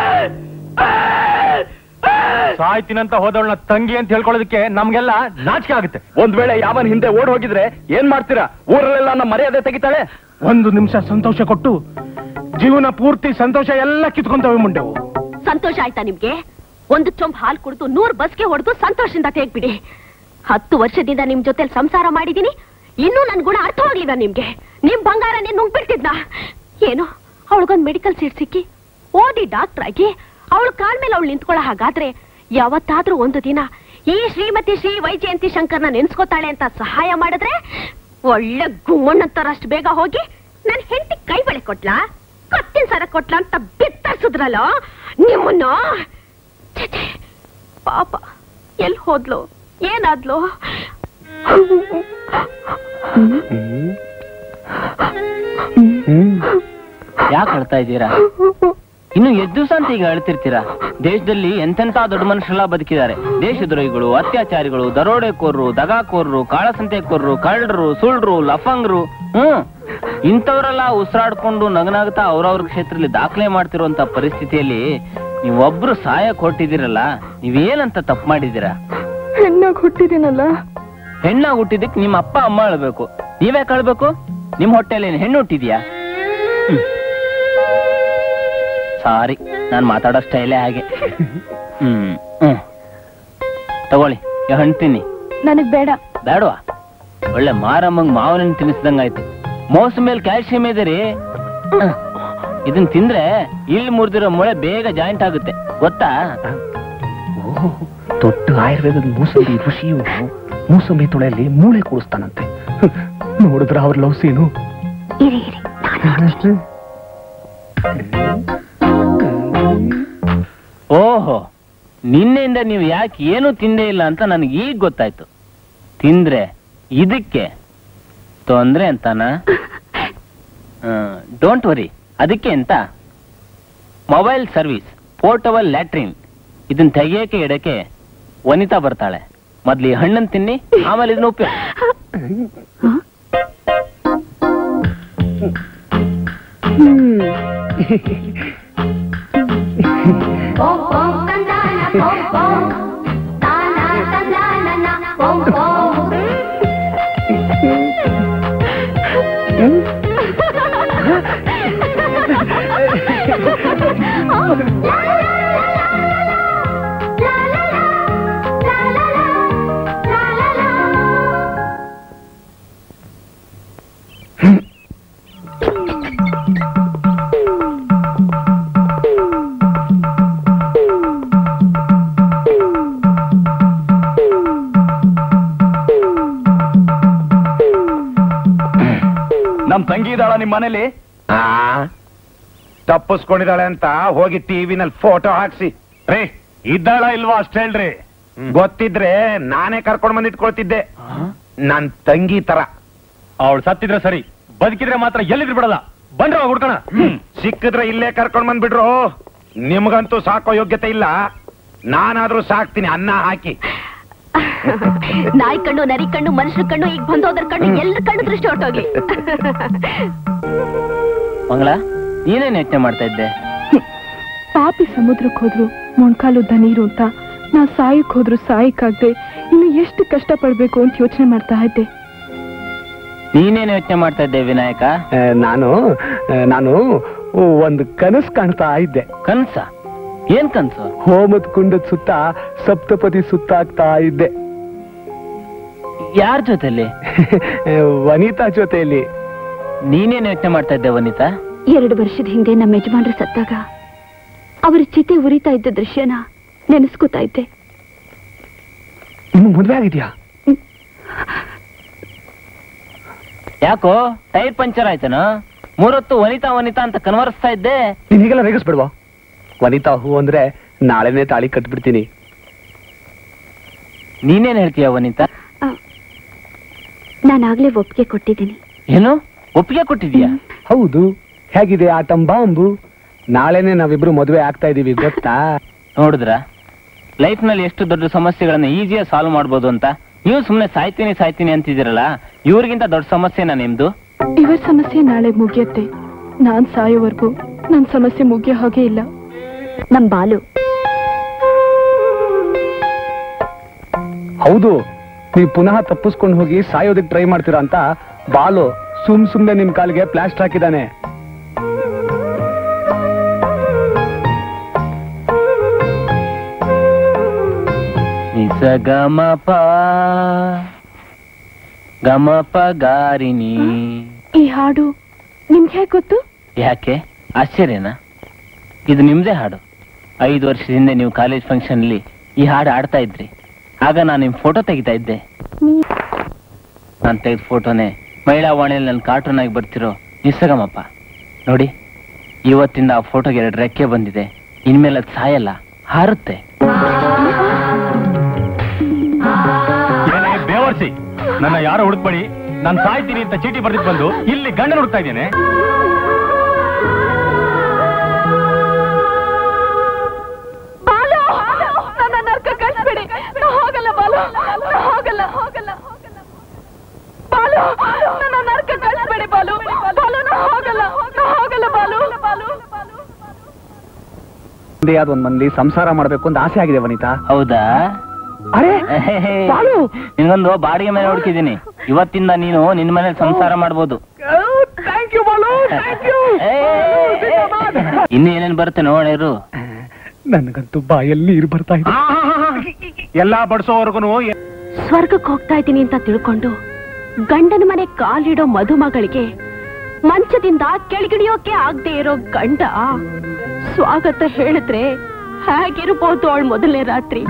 ಸಾಯ್ತೀನಂತ ಹೋದವಳನ್ನ ತಂಗಿ ಅಂತ ಹೇಳ್ಕೊಳ್ಳೋದಕ್ಕೆ ನಮ್ಗೆಲ್ಲ ನಾಚಿಕೆ ಆಗುತ್ತೆ ಒಂದ್ ವೇಳೆ ಯಾವನ್ ಹಿಂದೆ ಓಡ್ ಹೋಗಿದ್ರೆ ಏನ್ ಮಾಡ್ತೀರಾ ಊರಲ್ಲೆಲ್ಲ ನಮ್ಮ ಮರ್ಯಾದೆ ತೆಗಿತಾಳೆ ಒಂದು ನಿಮಿಷ ಸಂತೋಷ ಕೊಟ್ಟು ಜೀವನ ಪೂರ್ತಿ ಸಂತೋಷ ಎಲ್ಲ ಕಿತ್ಕೊಂತವೆ ಮುಂಡೆವು ಸಂತೋಷ ಆಯ್ತಾ ನಿಮ್ಗೆ ಒಂದು ಚೊಂಬ್ ಹಾಲು ಕುಡಿದು ನೂರ್ ಬಸ್ಗೆ ಹೊಡೆದು ಸಂತೋಷದಿಂದ ತೆಗ್ಬಿಡಿ ಹತ್ತು ವರ್ಷದಿಂದ ನಿಮ್ ಜೊತೆ ಸಂಸಾರ ಮಾಡಿದೀನಿ ಇನ್ನೂ ನನ್ ಗುಣ ಅರ್ಥವಾಗ್ಲಿಲ್ಲ ನಿಮ್ಗೆ ನಿಮ್ ಬಂಗಾರನೇ ನುಂಗ್ಬಿಡ್ತಿದ್ನ ಏನು ಅವಳಿಗೊಂದ್ ಮೆಡಿಕಲ್ ಸೀಟ್ ಸಿಕ್ಕಿ ಓದಿ ಡಾಕ್ಟರ್ ಆಗಿ ಅವಳ ಕಾಲ್ ಮೇಲೆ ಅವಳು ನಿಂತ್ಕೊಳ್ಳೋ ಹಾಗಾದ್ರೆ ಯಾವತ್ತಾದ್ರೂ ಒಂದು ದಿನ ಈ ಶ್ರೀಮತಿ ಶ್ರೀ ವೈಜಯಂತಿ ಶಂಕರ್ನ ನೆನ್ಸ್ಕೋತಾಳೆ ಅಂತ ಸಹಾಯ ಮಾಡಿದ್ರೆ ಒಳ್ಳೆ ಗುಮ್ಮಣ್ಣಂತಾರಷ್ಟು ಬೇಗ ಹೋಗಿ ನನ್ ಹೆಂಡತಿ ಕೈ ಬಳೆ ಕೊಟ್ಲಾ ಕತ್ತಿನ ಸರ ಕೊಟ್ಲಾ ಅಂತ ಬಿತ್ತರ್ಸಿದ್ರಲ್ಲ ನಿಮ್ಮನ್ನ ಛೆ, ಛೆ, ಪಾಪ ಎಲ್ ಹೋದ್ಲು ಏನಾದ್ಲು ಯಾಕೆ ಅಳ್ತಾ ಇದ್ದೀರಾ ಇನ್ನು ಎಷ್ಟು ದಿವಸ ಅಂತ ಈಗ ಅಳ್ತಿರ್ತೀರಾ ದೇಶದಲ್ಲಿ ಎಂತೆಂತ ದೊಡ್ಡ ಮನುಷ್ಯರೆಲ್ಲ ಬದುಕಿದ್ದಾರೆ ದೇಶದ್ರೋಹಿಗಳು ಅತ್ಯಾಚಾರಿಗಳು ದರೋಡೆಕೋರರು ದಗಾಕೋರರು ಕಾಳಸಂತೆಕೋರರು ಕಳ್ಳರು ಸುಳ್ರು ಲಫಂಗ್ರು ಹ್ಮ್ ಇಂಥವರೆಲ್ಲ ಉಸಿರಾಡ್ಕೊಂಡು ನಗನಾಗ್ತಾ ಅವ್ರವ್ರ ಕ್ಷೇತ್ರದಲ್ಲಿ ದಾಖಲೆ ಮಾಡ್ತಿರುವಂತ ಪರಿಸ್ಥಿತಿಯಲ್ಲಿ ನೀವೊಬ್ರು ಸಹಾಯ ಕೊಟ್ಟಿದ್ದೀರಲ್ಲ ನೀವೇನಂತ ತಪ್ಪು ಮಾಡಿದ್ದೀರಾ ಹೆಣ್ಣಾಗ ಹುಟ್ಟಿದ್ದೀನಲ್ಲ ಹೆಣ್ಣಾಗ್ ಹುಟ್ಟಿದ್ದಕ್ಕೆ ನಿಮ್ಮ ಅಪ್ಪ ಅಮ್ಮ ಅಳ್ಬೇಕು ನೀವೇ ಕಳ್ಬೇಕು ನಿಮ್ ಹೊಟ್ಟೆಲಿ ಏನ್ ಹೆಣ್ಣು ಹುಟ್ಟಿದ್ಯಾ ಸಾರಿ ನಾನ್ ಮಾತಾಡೋ ಸ್ಟೈಲೇ ಹಾಗೆ ಹ್ಮ್ ಹ್ಮ್ ತಗೊಳ್ಳಿ ಈ ಹಣ್ಣು ತಿನ್ನಿ ನನಗ್ ಬೇಡ ಬೇಡವಾ ಒಳ್ಳೆ ಮಾರಮ್ಮಂಗ್ ಮಾವನ ತಿನ್ನಿಸ್ದಂಗಾಯ್ತು ಮೋಸ ಮೇಲೆ ಕ್ಯಾಲ್ಸಿಯಂ ಇದೆ ರೀ ಹ್ಮ್. ಇದನ್ ತಿಂದ್ರೆ ಇಲ್ಲಿ ಮುರಿದಿರೋ ಮೊಳೆ ಬೇಗ ಜಾಯಿಂಟ್ ಆಗುತ್ತೆ ಗೊತ್ತಾ ದೊಡ್ಡ ಆಯುರ್ವೇದದ ಮೂಸಂಬಿ ಋಷಿಯು ಮೂಸಂಬಿ ತುಳೆಯಲ್ಲಿ ಮೂಳೆ ಕೂಡಿಸ್ತಾನಂತೆ ನೋಡಿದ್ರ ಅವ್ರ ಲವ್ ಸೀನು ಇರಿ ಇರಿ ನಾನು ಓಹೋ ನಿನ್ನೆಯಿಂದ ನೀವು ಯಾಕೆ ಏನು ತಿಂದೇ ಇಲ್ಲ ಅಂತ ನನಗೆ ಈಗ ಗೊತ್ತಾಯ್ತು ತಿಂದ್ರೆ ಇದಕ್ಕೆ ತೊಂದ್ರೆ ಅಂತಾನ ಡೋಂಟ್ ವರಿ ಅದಕ್ಕೆ ಅಂತ ಮೊಬೈಲ್ ಸರ್ವಿಸ್ ಪೋರ್ಟಬಲ್ ಲ್ಯಾಟ್ರಿನ್ ಇದನ್ನ ತೆಗಿಯಕ್ಕೆ ಇಡಕ್ಕೆ ವನಿತಾ ಬರ್ತಾಳೆ ಮೊದ್ಲು ಈ ಹಣ್ಣನ್ನು ತಿನ್ನಿ ಆಮೇಲೆ ಇದನ್ನ ಉಪಯೋಗ Pom pom tandana pom pom tana tandana na pom pom ನಮ್ ತಂಗಿ ಇದ್ದಾಳ ನಿಮ್ ಮನೇಲಿ ಆ ತಪ್ಪಿಸ್ಕೊಂಡಿದ್ದಾಳೆ ಅಂತ ಹೋಗಿ ಟಿವಿನಲ್ಲಿ ಫೋಟೋ ಹಾಕ್ಸಿ ರೇ ಇದ್ದಾಳ ಇಲ್ವಾ ಅಷ್ಟ ಹೇಳ್ರಿ ಗೊತ್ತಿದ್ರೆ ನಾನೇ ಕರ್ಕೊಂಡ್ ಬಂದ್ ಇಟ್ಕೊಳ್ತಿದ್ದೆ ನನ್ ತಂಗಿ ತರ ಅವಳು ಸತ್ತಿದ್ರೆ ಸರಿ ಬದುಕಿದ್ರೆ ಮಾತ್ರ ಎಲ್ಲಿದ್ರು ಬಿಡಲ್ಲ ಬಂದ್ರ ಹುಡ್ಕೋಣ ಸಿಕ್ಕಿದ್ರೆ ಇಲ್ಲೇ ಕರ್ಕೊಂಡ್ ಬಂದ್ಬಿಡ್ರು ನಿಮ್ಗಂತೂ ಸಾಕೋ ಯೋಗ್ಯತೆ ಇಲ್ಲ ನಾನಾದ್ರೂ ಸಾಕ್ತೀನಿ ಅನ್ನ ಹಾಕಿ ನಾಯಿ ಕಣ್ಣು ನರಿ ಕಣ್ಣು ಮನುಷ್ಯರ ಕಣ್ಣು ಈಗ ಬಂದೋದ್ರ ಕಣ್ಣು ಎಲ್ಲರ ಕಣ್ಣು ದೃಷ್ಟಿ ಹೊರಟೋಗ್ಲಿ ಮಂಗಳ ನೀನೇನ್ ಯೋಚನೆ ಮಾಡ್ತಾ ಇದ್ದೆ ಪಾಪಿ ಸಮುದ್ರಕ್ಕೆ ಹೋದ್ರು ಮೊಣ್ಕಾಲುದ್ದ ನೀರು ಅಂತ ನಾ ಸಾಯಕ್ ಹೋದ್ರು ಸಾಯಕ್ಕಾಗ್ದೆ ಇನ್ನು ಎಷ್ಟು ಕಷ್ಟ ಪಡ್ಬೇಕು ಅಂತ ಯೋಚನೆ ಮಾಡ್ತಾ ಇದ್ದೆ ನೀನೇನ್ ಯೋಚನೆ ಮಾಡ್ತಾ ಇದ್ದೆ ವಿನಾಯಕ ನಾನು ನಾನು ಒಂದು ಕನಸು ಕಾಣ್ತಾ ಇದ್ದೆ ಕನ್ಸ ಏನ್ ಕನ್ಸು ಹೋಮದ ಕುಂಡದ ಸುತ್ತ ಸಪ್ತಪದಿ ಸುತ್ತಾಗ್ತಾ ಇದ್ದೆ ಯಾರ ಜೊತೆಲಿ ವನಿತಾ ಜೊತೆಯಲ್ಲಿ ನೀನೇನ್ ಯೋಚನೆ ಮಾಡ್ತಾ ಇದ್ದೆ ವನಿತಾ ಎರಡು ವರ್ಷದ ಹಿಂದೆ ನಮ್ಮ ಯಜಮಾನ್ರು ಸತ್ತಾಗ ಅವರ ಚಿತೆ ಉರಿತಾ ಇದ್ದ ದೃಶ್ಯನ ನೆನೆಸ್ಕೋತಾ ಇದ್ದೆ ಇನ್ನು ಮದ್ವೆ ಆಗಿದ್ಯಾ ಯಾಕೋ ಟೈರ್ ಪಂಚರ್ ಆಯ್ತೇನೋ ಮೂರೊತ್ತು ವನಿತಾ ವನಿತಾ ಅಂತ ಕನ್ವರ್ಸ್ತಾ ಇದ್ದೆ ನೀನ್ ಹೀಗೆಲ್ಲ ರೇಗಿಸ್ಬಿಡ್ವಾ ವನಿತಾ ಹೂ ಅಂದ್ರೆ ನಾಳೆನೇ ತಾಳಿ ಕಟ್ಬಿಡ್ತೀನಿ ನೀನೇನ್ ಹೇಳ್ತೀಯ ವನಿತಾ ನಾನಾಗ್ಲೇ ಒಪ್ಪಿಗೆ ಕೊಟ್ಟಿದ್ದೀನಿ ಏನು ಒಪ್ಪಿಗೆ ಕೊಟ್ಟಿದ್ಯಾ ಹೌದು ಹೇಗಿದೆ ಆಟಂ ಬಾಂಬು ನಾಳೆನೆ ನಾವಿಬ್ರು ಮದುವೆ ಆಗ್ತಾ ಇದೀವಿ ಗೊತ್ತಾ ನೋಡಿದ್ರ ಲೈಫ್ ನಲ್ಲಿ ಎಷ್ಟು ದೊಡ್ಡ ಸಮಸ್ಯೆಗಳನ್ನ ಈಸಿಯಾಗಿ ಸಾಲ್ವ್ ಮಾಡ್ಬೋದು ಅಂತ ನೀವು ಸುಮ್ನೆ ಸಾಯ್ತೀನಿ ಸಾಯ್ತೀನಿ ಅಂತಿದ್ದೀರಲ್ಲ ಇವ್ರಿಗಿಂತ ದೊಡ್ಡ ಸಮಸ್ಯೆನಾ ನಿಮ್ದು ಇವರ ಸಮಸ್ಯೆ ನಾಳೆ ಮುಗಿಯುತ್ತೆ ನಾನ್ ಸಾಯೋವರೆಗೂ ನನ್ ಸಮಸ್ಯೆ ಮುಗಿಯೋ ಹಾಗೆ ಇಲ್ಲ ನಮ್ ಬಾಲು ಹೌದು ನೀವು ಪುನಃ ತಪ್ಪಿಸ್ಕೊಂಡು ಹೋಗಿ ಸಾಯೋದಕ್ಕೆ ಟ್ರೈ ಮಾಡ್ತೀರಾ ಅಂತ ಬಾಲು ಸುಮ್ ಸುಮ್ನೆ ನಿಮ್ ಕಾಲಿಗೆ ಪ್ಲಾಸ್ಟರ್ ಹಾಕಿದಾನೆ ನಿಸ ಗಮಪ ಗಮಪ ಗಾರಿನಿ ಈ ಹಾಡು ನಿಮ್ಗೆ ಹೇಗೆ ಗೊತ್ತು ಯಾಕೆ ಆಶ್ಚರ್ಯನಾ ಇದು ನಿಮ್ದೇ ಹಾಡು ಐದು ವರ್ಷದ ಹಿಂದೆ ನೀವು ಕಾಲೇಜ್ ಫಂಕ್ಷನ್ ಅಲ್ಲಿ ಈ ಹಾಡು ಆಡ್ತಾ ಇದ್ರಿ ಆಗ ನಾನು ನಿಮ್ ಫೋಟೋ ತೆಗಿತಾ ಇದ್ದೆ ನಾನು ತೆಗೆದ ಫೋಟೋನೇ ಮಹಿಳಾ ವಾಣಿಯಲ್ಲಿ ನನ್ನ ಕಾರ್ಟೂನ್ ಆಗಿ ಬರ್ತಿರೋ ನಿಸ್ಸಗಮಪ್ಪ ನೋಡಿ ಇವತ್ತಿಂದ ಆ ಫೋಟೋಗೆ ಎರಡು ರೆಕ್ಕೆ ಬಂದಿದೆ ಇನ್ಮೇಲೆ ಅದು ಸಾಯಲ್ಲ ಹಾರುತ್ತೆ ಏನೇ ಬೇವರ್ಸಿ ನನ್ನ ಯಾರೋ ಹುಡುಕ್ಬೇಡಿ ನಾನು ಸಾಯ್ತೀನಿ ಅಂತ ಚೀಟಿ ಬರ್ದಿದ್ ಬಂದು ಇಲ್ಲಿ ಗಂಡನ ಹುಡುಕ್ತಾ ಇದ್ದೇನೆ ನನ್ನ ನರ್ಕ ಕಳಿಸ್ಬೇಡಿ ಹೋಗಲ್ಲ ಬಾಲು ಹೋಗಲ್ಲ ಹೋಗಲ್ಲ ಬಾಲು ನನ್ನ ನರ್ಕ ಕಳಿಸ್ಬೇಡಿ ಬಾಲು ಬಾಲು ನಾ ಹೋಗಲ್ಲ ನಾ ಹೋಗಲ್ಲ ಬಾಲು ಬಾಲು ಒಂದೇ ಯಾವ್ದು ಒಂದ್ ಮಂದಿ ಸಂಸಾರ ಮಾಡ್ಬೇಕು ಅಂತ ಆಸೆ ಆಗಿದೆ ವನಿತಾ ಹೌದಾ ಅರೆ ಬಾಲು! ನಿನ್ಗೊಂದು ಬಾಡಿಗೆ ಮನೆ ಹುಡುಕಿದ್ದೀನಿ ಇವತ್ತಿಂದ ನೀನು ನಿನ್ ಮನೇಲಿ ಸಂಸಾರ ಮಾಡ್ಬೋದು thank you Balu thank you ಇನ್ನು ಏನೇನ್ ಬರುತ್ತೆ ನೋಡಿರು ನನಗಂತೂ ಬಾಯಲ್ಲಿ ನೀರು ಬರ್ತಾ ಇದೆ ಎಲ್ಲಾ ಬಡಿಸೋವರೆಗೂ ಸ್ವರ್ಗಕ್ಕೆ ಹೋಗ್ತಾ ಇದ್ದೀನಿ ಅಂತ ತಿಳ್ಕೊಂಡು ಗಂಡನ ಮನೆ ಕಾಲಿಡೋ ಮದುಮಗಳಿಗೆ ಮಂಚದಿಂದ ಕೆಳಗಿಳಿಯೋಕೆ ಆಗದೆ ಇರೋ ಗಂಡ ಸ್ವಾಗತ ಹೇಳಿದ್ರೆ ಹೇಗಿರ್ಬೋದು ಅವಳ ಮೊದಲನೇ ರಾತ್ರಿ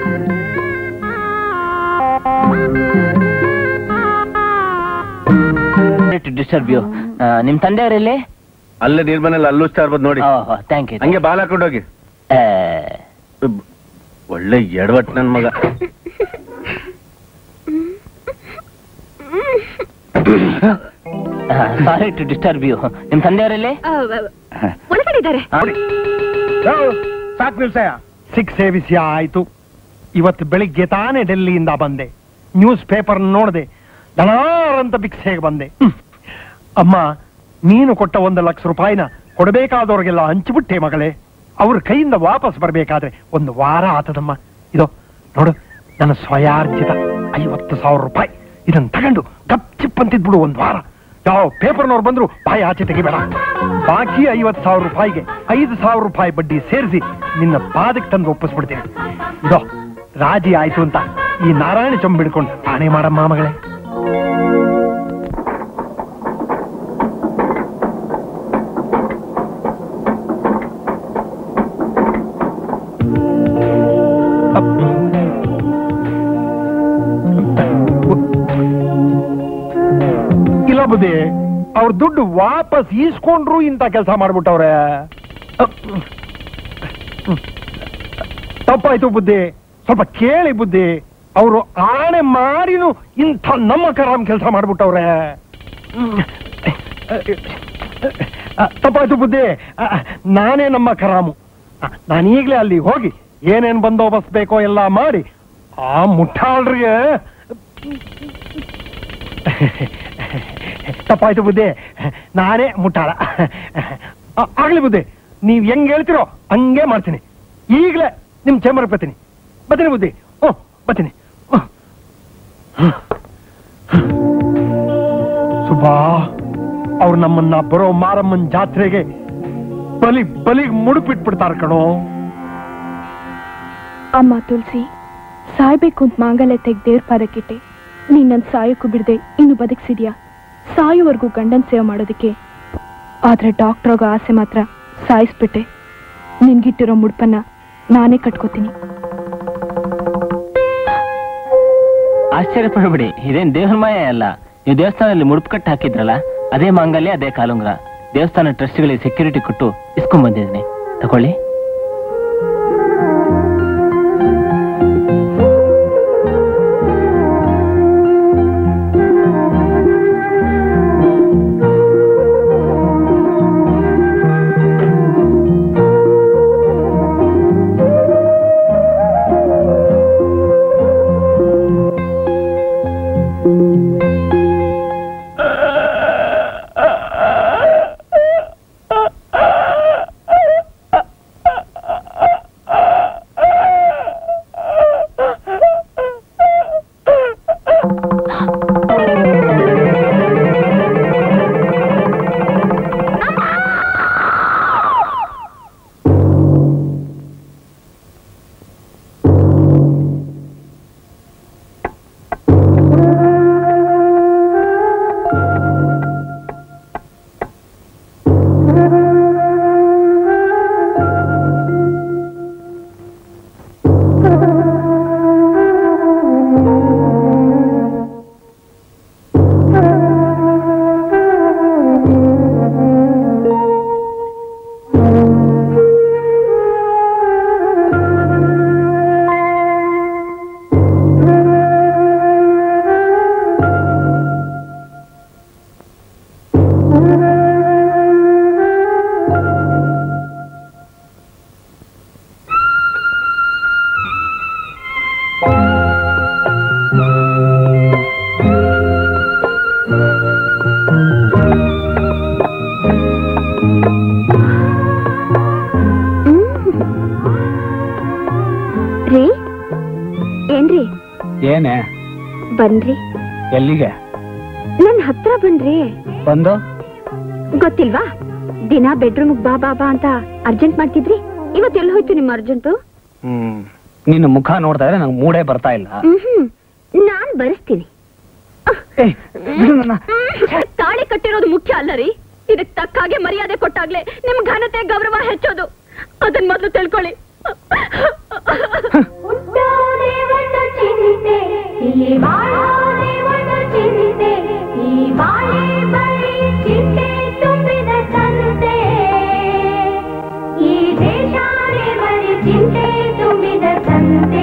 ಡಿಸ್ಟರ್ಬ್ ಯು ನಿಮ್ ತಂದೆಯವರಲ್ಲಿ ಅಲ್ಲೇ ನಿರ್ಮನೆಲ್ಲ ಅಲ್ಲುಸ್ತಾ ಇರ್ಬೋದು ನೋಡಿ ಥ್ಯಾಂಕ್ ಯು ಹಂಗೆ ಬಾಲ್ ಹಾಕೊಂಡೋಗಿ ಒಳ್ಳೆ ಎಡವಟ್ ನನ್ ಮಗ ಸಾರಿ ಟು ಡಿಸ್ಟರ್ಬ್ ಯು ನಿಮ್ ತಂದೆಯವರಲ್ಲಿ ಒಳಗಡೆ ಇದ್ದಾರೆ ಸಾಕ್ ನಿಲ್ಸಯ್ಯ ಸಿಕ್ ಸೇವಿಸಿ ಆಯ್ತು ಇವತ್ತು ಬೆಳಿಗ್ಗೆ ತಾನೇ ಡೆಲ್ಲಿಯಿಂದ ಬಂದೆ ನ್ಯೂಸ್ ಪೇಪರ್ ನೋಡಿದೆ ದಣಾರಂತ ಭಿಕ್ಷೆಗೆ ಬಂದೆ ಹ್ಮ್. ಅಮ್ಮ ನೀನು ಕೊಟ್ಟ ಒಂದು ಲಕ್ಷ ರೂಪಾಯಿನ ಕೊಡಬೇಕಾದವ್ರಿಗೆಲ್ಲ ಹಂಚಿಬಿಟ್ಟೆ ಮಗಳೇ ಅವ್ರ ಕೈಯಿಂದ ವಾಪಸ್ ಬರ್ಬೇಕಾದ್ರೆ ಒಂದು ವಾರ ಆತದಮ್ಮ ಇದು ನೋಡು ನನ್ನ ಸ್ವಯಾರ್ಜಿತ ಐವತ್ತು ಸಾವಿರ ರೂಪಾಯಿ ಇದನ್ನ ತಗೊಂಡು ಗಪ್ ಚಿಪ್ ಅಂತಿದ್ಬಿಡು ಒಂದು ವಾರ ಯಾವ ಪೇಪರ್ನವ್ರು ಬಂದ್ರು ಬಾಯಿ ಆಚೆ ತೆಗಿಬೇಡ ಬಾಕಿ ಐವತ್ತು ಸಾವಿರ ರೂಪಾಯಿಗೆ ಐದು ಸಾವಿರ ರೂಪಾಯಿ ಬಡ್ಡಿ ಸೇರಿಸಿ ನಿನ್ನ ಪಾದಕ್ಕೆ ತಂದು ಒಪ್ಪಿಸ್ಬಿಡ್ತೀನಿ ಇದೋ ರಾಜಿ ಆಯ್ತು ಅಂತ ಈ ನಾರಾಯಣ ಚೊಂಬ್ ಬಿಡ್ಕೊಂಡು ಆಣೆ ಮಾಡಮ್ಮ ಮಗಳೇ ಇಲ್ಲ ಬುದ್ಧಿ ಅವ್ರ ದುಡ್ಡು ವಾಪಸ್ ಈಸ್ಕೊಂಡ್ರು ಇಂಥ ಕೆಲಸ ಮಾಡ್ಬಿಟ್ಟವ್ರೆ ಅಪ್. ತಪ್ಪಾಯ್ತು ಬುದ್ಧಿ ಸ್ವಲ್ಪ ಕೇಳಿ ಬುದ್ಧಿ ಅವರು ಆಣೆ ಮಾಡಿನೂ ಇಂಥ ನಮ್ಮ ಕರಾಮ್ ಕೆಲಸ ಮಾಡ್ಬಿಟ್ಟವ್ರೆ ಹ್ಮ್. ಅ, ತಪ್ಪಾಯ್ತು ಬುದ್ಧಿ ಅ, ನಾನೇ ನಮ್ಮ ಕರಾಮು ಅ, ನಾನು ಈಗಲೇ ಅಲ್ಲಿ ಹೋಗಿ ಏನೇನ್ ಬಂದೋಬಸ್ತ್ ಬೇಕೋ ಎಲ್ಲ ಮಾಡಿ ಆ ಮುಟ್ಟಾಳ್ರಿಗೆ ತಪ್ಪಾಯ್ತು ಬುದ್ಧಿ ನಾನೇ ಮುಟ್ಟಾಳ ಆ- ಆಗ್ಲಿ ಬುದ್ಧಿ ನೀವ್ ಹೆಂಗ್ ಹೇಳ್ತಿರೋ ಹಂಗೆ ಮಾಡ್ತೀನಿ ಈಗಲೇ ನಿಮ್ ಚೇಂಬರ್ ಬರ್ತೀನಿ ಬರ್ತೀನಿ ಬುದ್ಧಿ ಹ್ಞೂ ಬರ್ತೀನಿ ಹ್ಮ್. ಸುಬಾ ಅವ್ರು ನಮ್ಮನ್ನ ಬರೋ ಮಾರಮ್ಮನ್ ಜಾತ್ರೆಗೆ ಬಲಿ ಬಲಿಗ್ ಮುಡುಪಿಟ್ಬಿಡ್ತಾರ ಕಣೋ ಅಮ್ಮ ತುಳಸಿ ಸಾಯ್ಬೇಕು ಅಂತ ಮಾಂಗಲ್ಯ ತೆಗ್ ದೇವ್ರ ಪಾದಕ್ಕಿಟ್ಟೆ ನೀನ್ ನನ್ ಸಾಯಕ್ಕೂ ಬಿಡದೆ ಇನ್ನು ಬದುಕ್ಸಿದ್ಯಾ ಸಾಯೋವರೆಗೂ ಗಂಡನ್ ಸೇವೆ ಮಾಡೋದಕ್ಕೆ ಆದ್ರೆ ಡಾಕ್ಟರ್ ಆಗೋ ಆಸೆ ಮಾತ್ರ ಸಾಯಿಸ್ಬಿಟ್ಟೆ ನಿನ್ಗಿಟ್ಟಿರೋ ಮುಡ್ಪನ್ನ ನಾನೇ ಕಟ್ಕೋತೀನಿ ಆಶ್ಚರ್ಯ ಪಡಬೇಡಿ ಇದೇನ್ ದೇವ್ರ ಮಾಯ ಅಲ್ಲ ನೀವು ದೇವಸ್ಥಾನದಲ್ಲಿ ಮುಡುಪು ಕಟ್ಟಿ ಹಾಕಿದ್ರಲ್ಲ ಅದೇ ಮಾಂಗಲ್ಯ ಅದೇ ಕಾಲುಂಗ್ರ ದೇವಸ್ಥಾನ ಟ್ರಸ್ಟ್ಗಳಿಗೆ ಸೆಕ್ಯೂರಿಟಿ ಕೊಟ್ಟು ಇಸ್ಕೊಂಡ್ ಬಂದಿದ್ದೀನಿ ತಗೊಳ್ಳಿ ರೀ ಏನ್ರಿ ಏನೇ ಬನ್ರಿ ಎಲ್ಲಿಗೆ ನನ್ ಹತ್ರ ಬನ್ರಿ ಬಂದು ಗೊತ್ತಿಲ್ವಾ ದಿನ ಬೆಡ್ರೂಮ್ ಬಾ ಬಾ ಬಾ ಅಂತ ಅರ್ಜೆಂಟ್ ಮಾಡ್ತಿದ್ರಿ ಇವತ್ತು ಎಲ್ಲಿ ಹೋಯ್ತು ನಿಮ್ಮ ಅರ್ಜೆಂಟು ಹ್ಮ್ ನಿನ್ನ ಮುಖ ನೋಡ್ತಾ ಇದ್ರೆ ನಂಗೆ ಮೂಡೇ ಬರ್ತಾ ಇಲ್ಲ ಹ್ಮ್ ನಾನ್ ಬರೆಸ್ತೀನಿ ಏಯ್, ಬಿಡು ನನ್ನ. ತಾಳಿ ಕಟ್ಟಿರೋದು ಮುಖ್ಯ ಅಲ್ಲ ರೀ ಇದಕ್ ತಕ್ಕ ಹಾಗೆ ಮರ್ಯಾದೆ ಕೊಟ್ಟಾಗ್ಲೇ ನಿಮ್ ಘನತೆ ಗೌರವ ಹೆಚ್ಚೋದು ಅದನ್ ಮೊದ್ಲು ತಿಳ್ಕೊಳ್ಳಿ ಹುಟ್ಟೋದೇ ಒಂದು ಚಿಂತೆ ಇಲ್ಲಿ ಬಾಳೋದೇ ಒಂದು ಚಿಂತೆ ಈ ಬಾಳೆ ಬರೀ ಚಿಂತೆ ತುಂಬಿದ ಸಂತೆ ಈ ದೇಶಾನೇ ಬರೀ ಚಿಂತೆ ತುಂಬಿದ ಸಂತೆ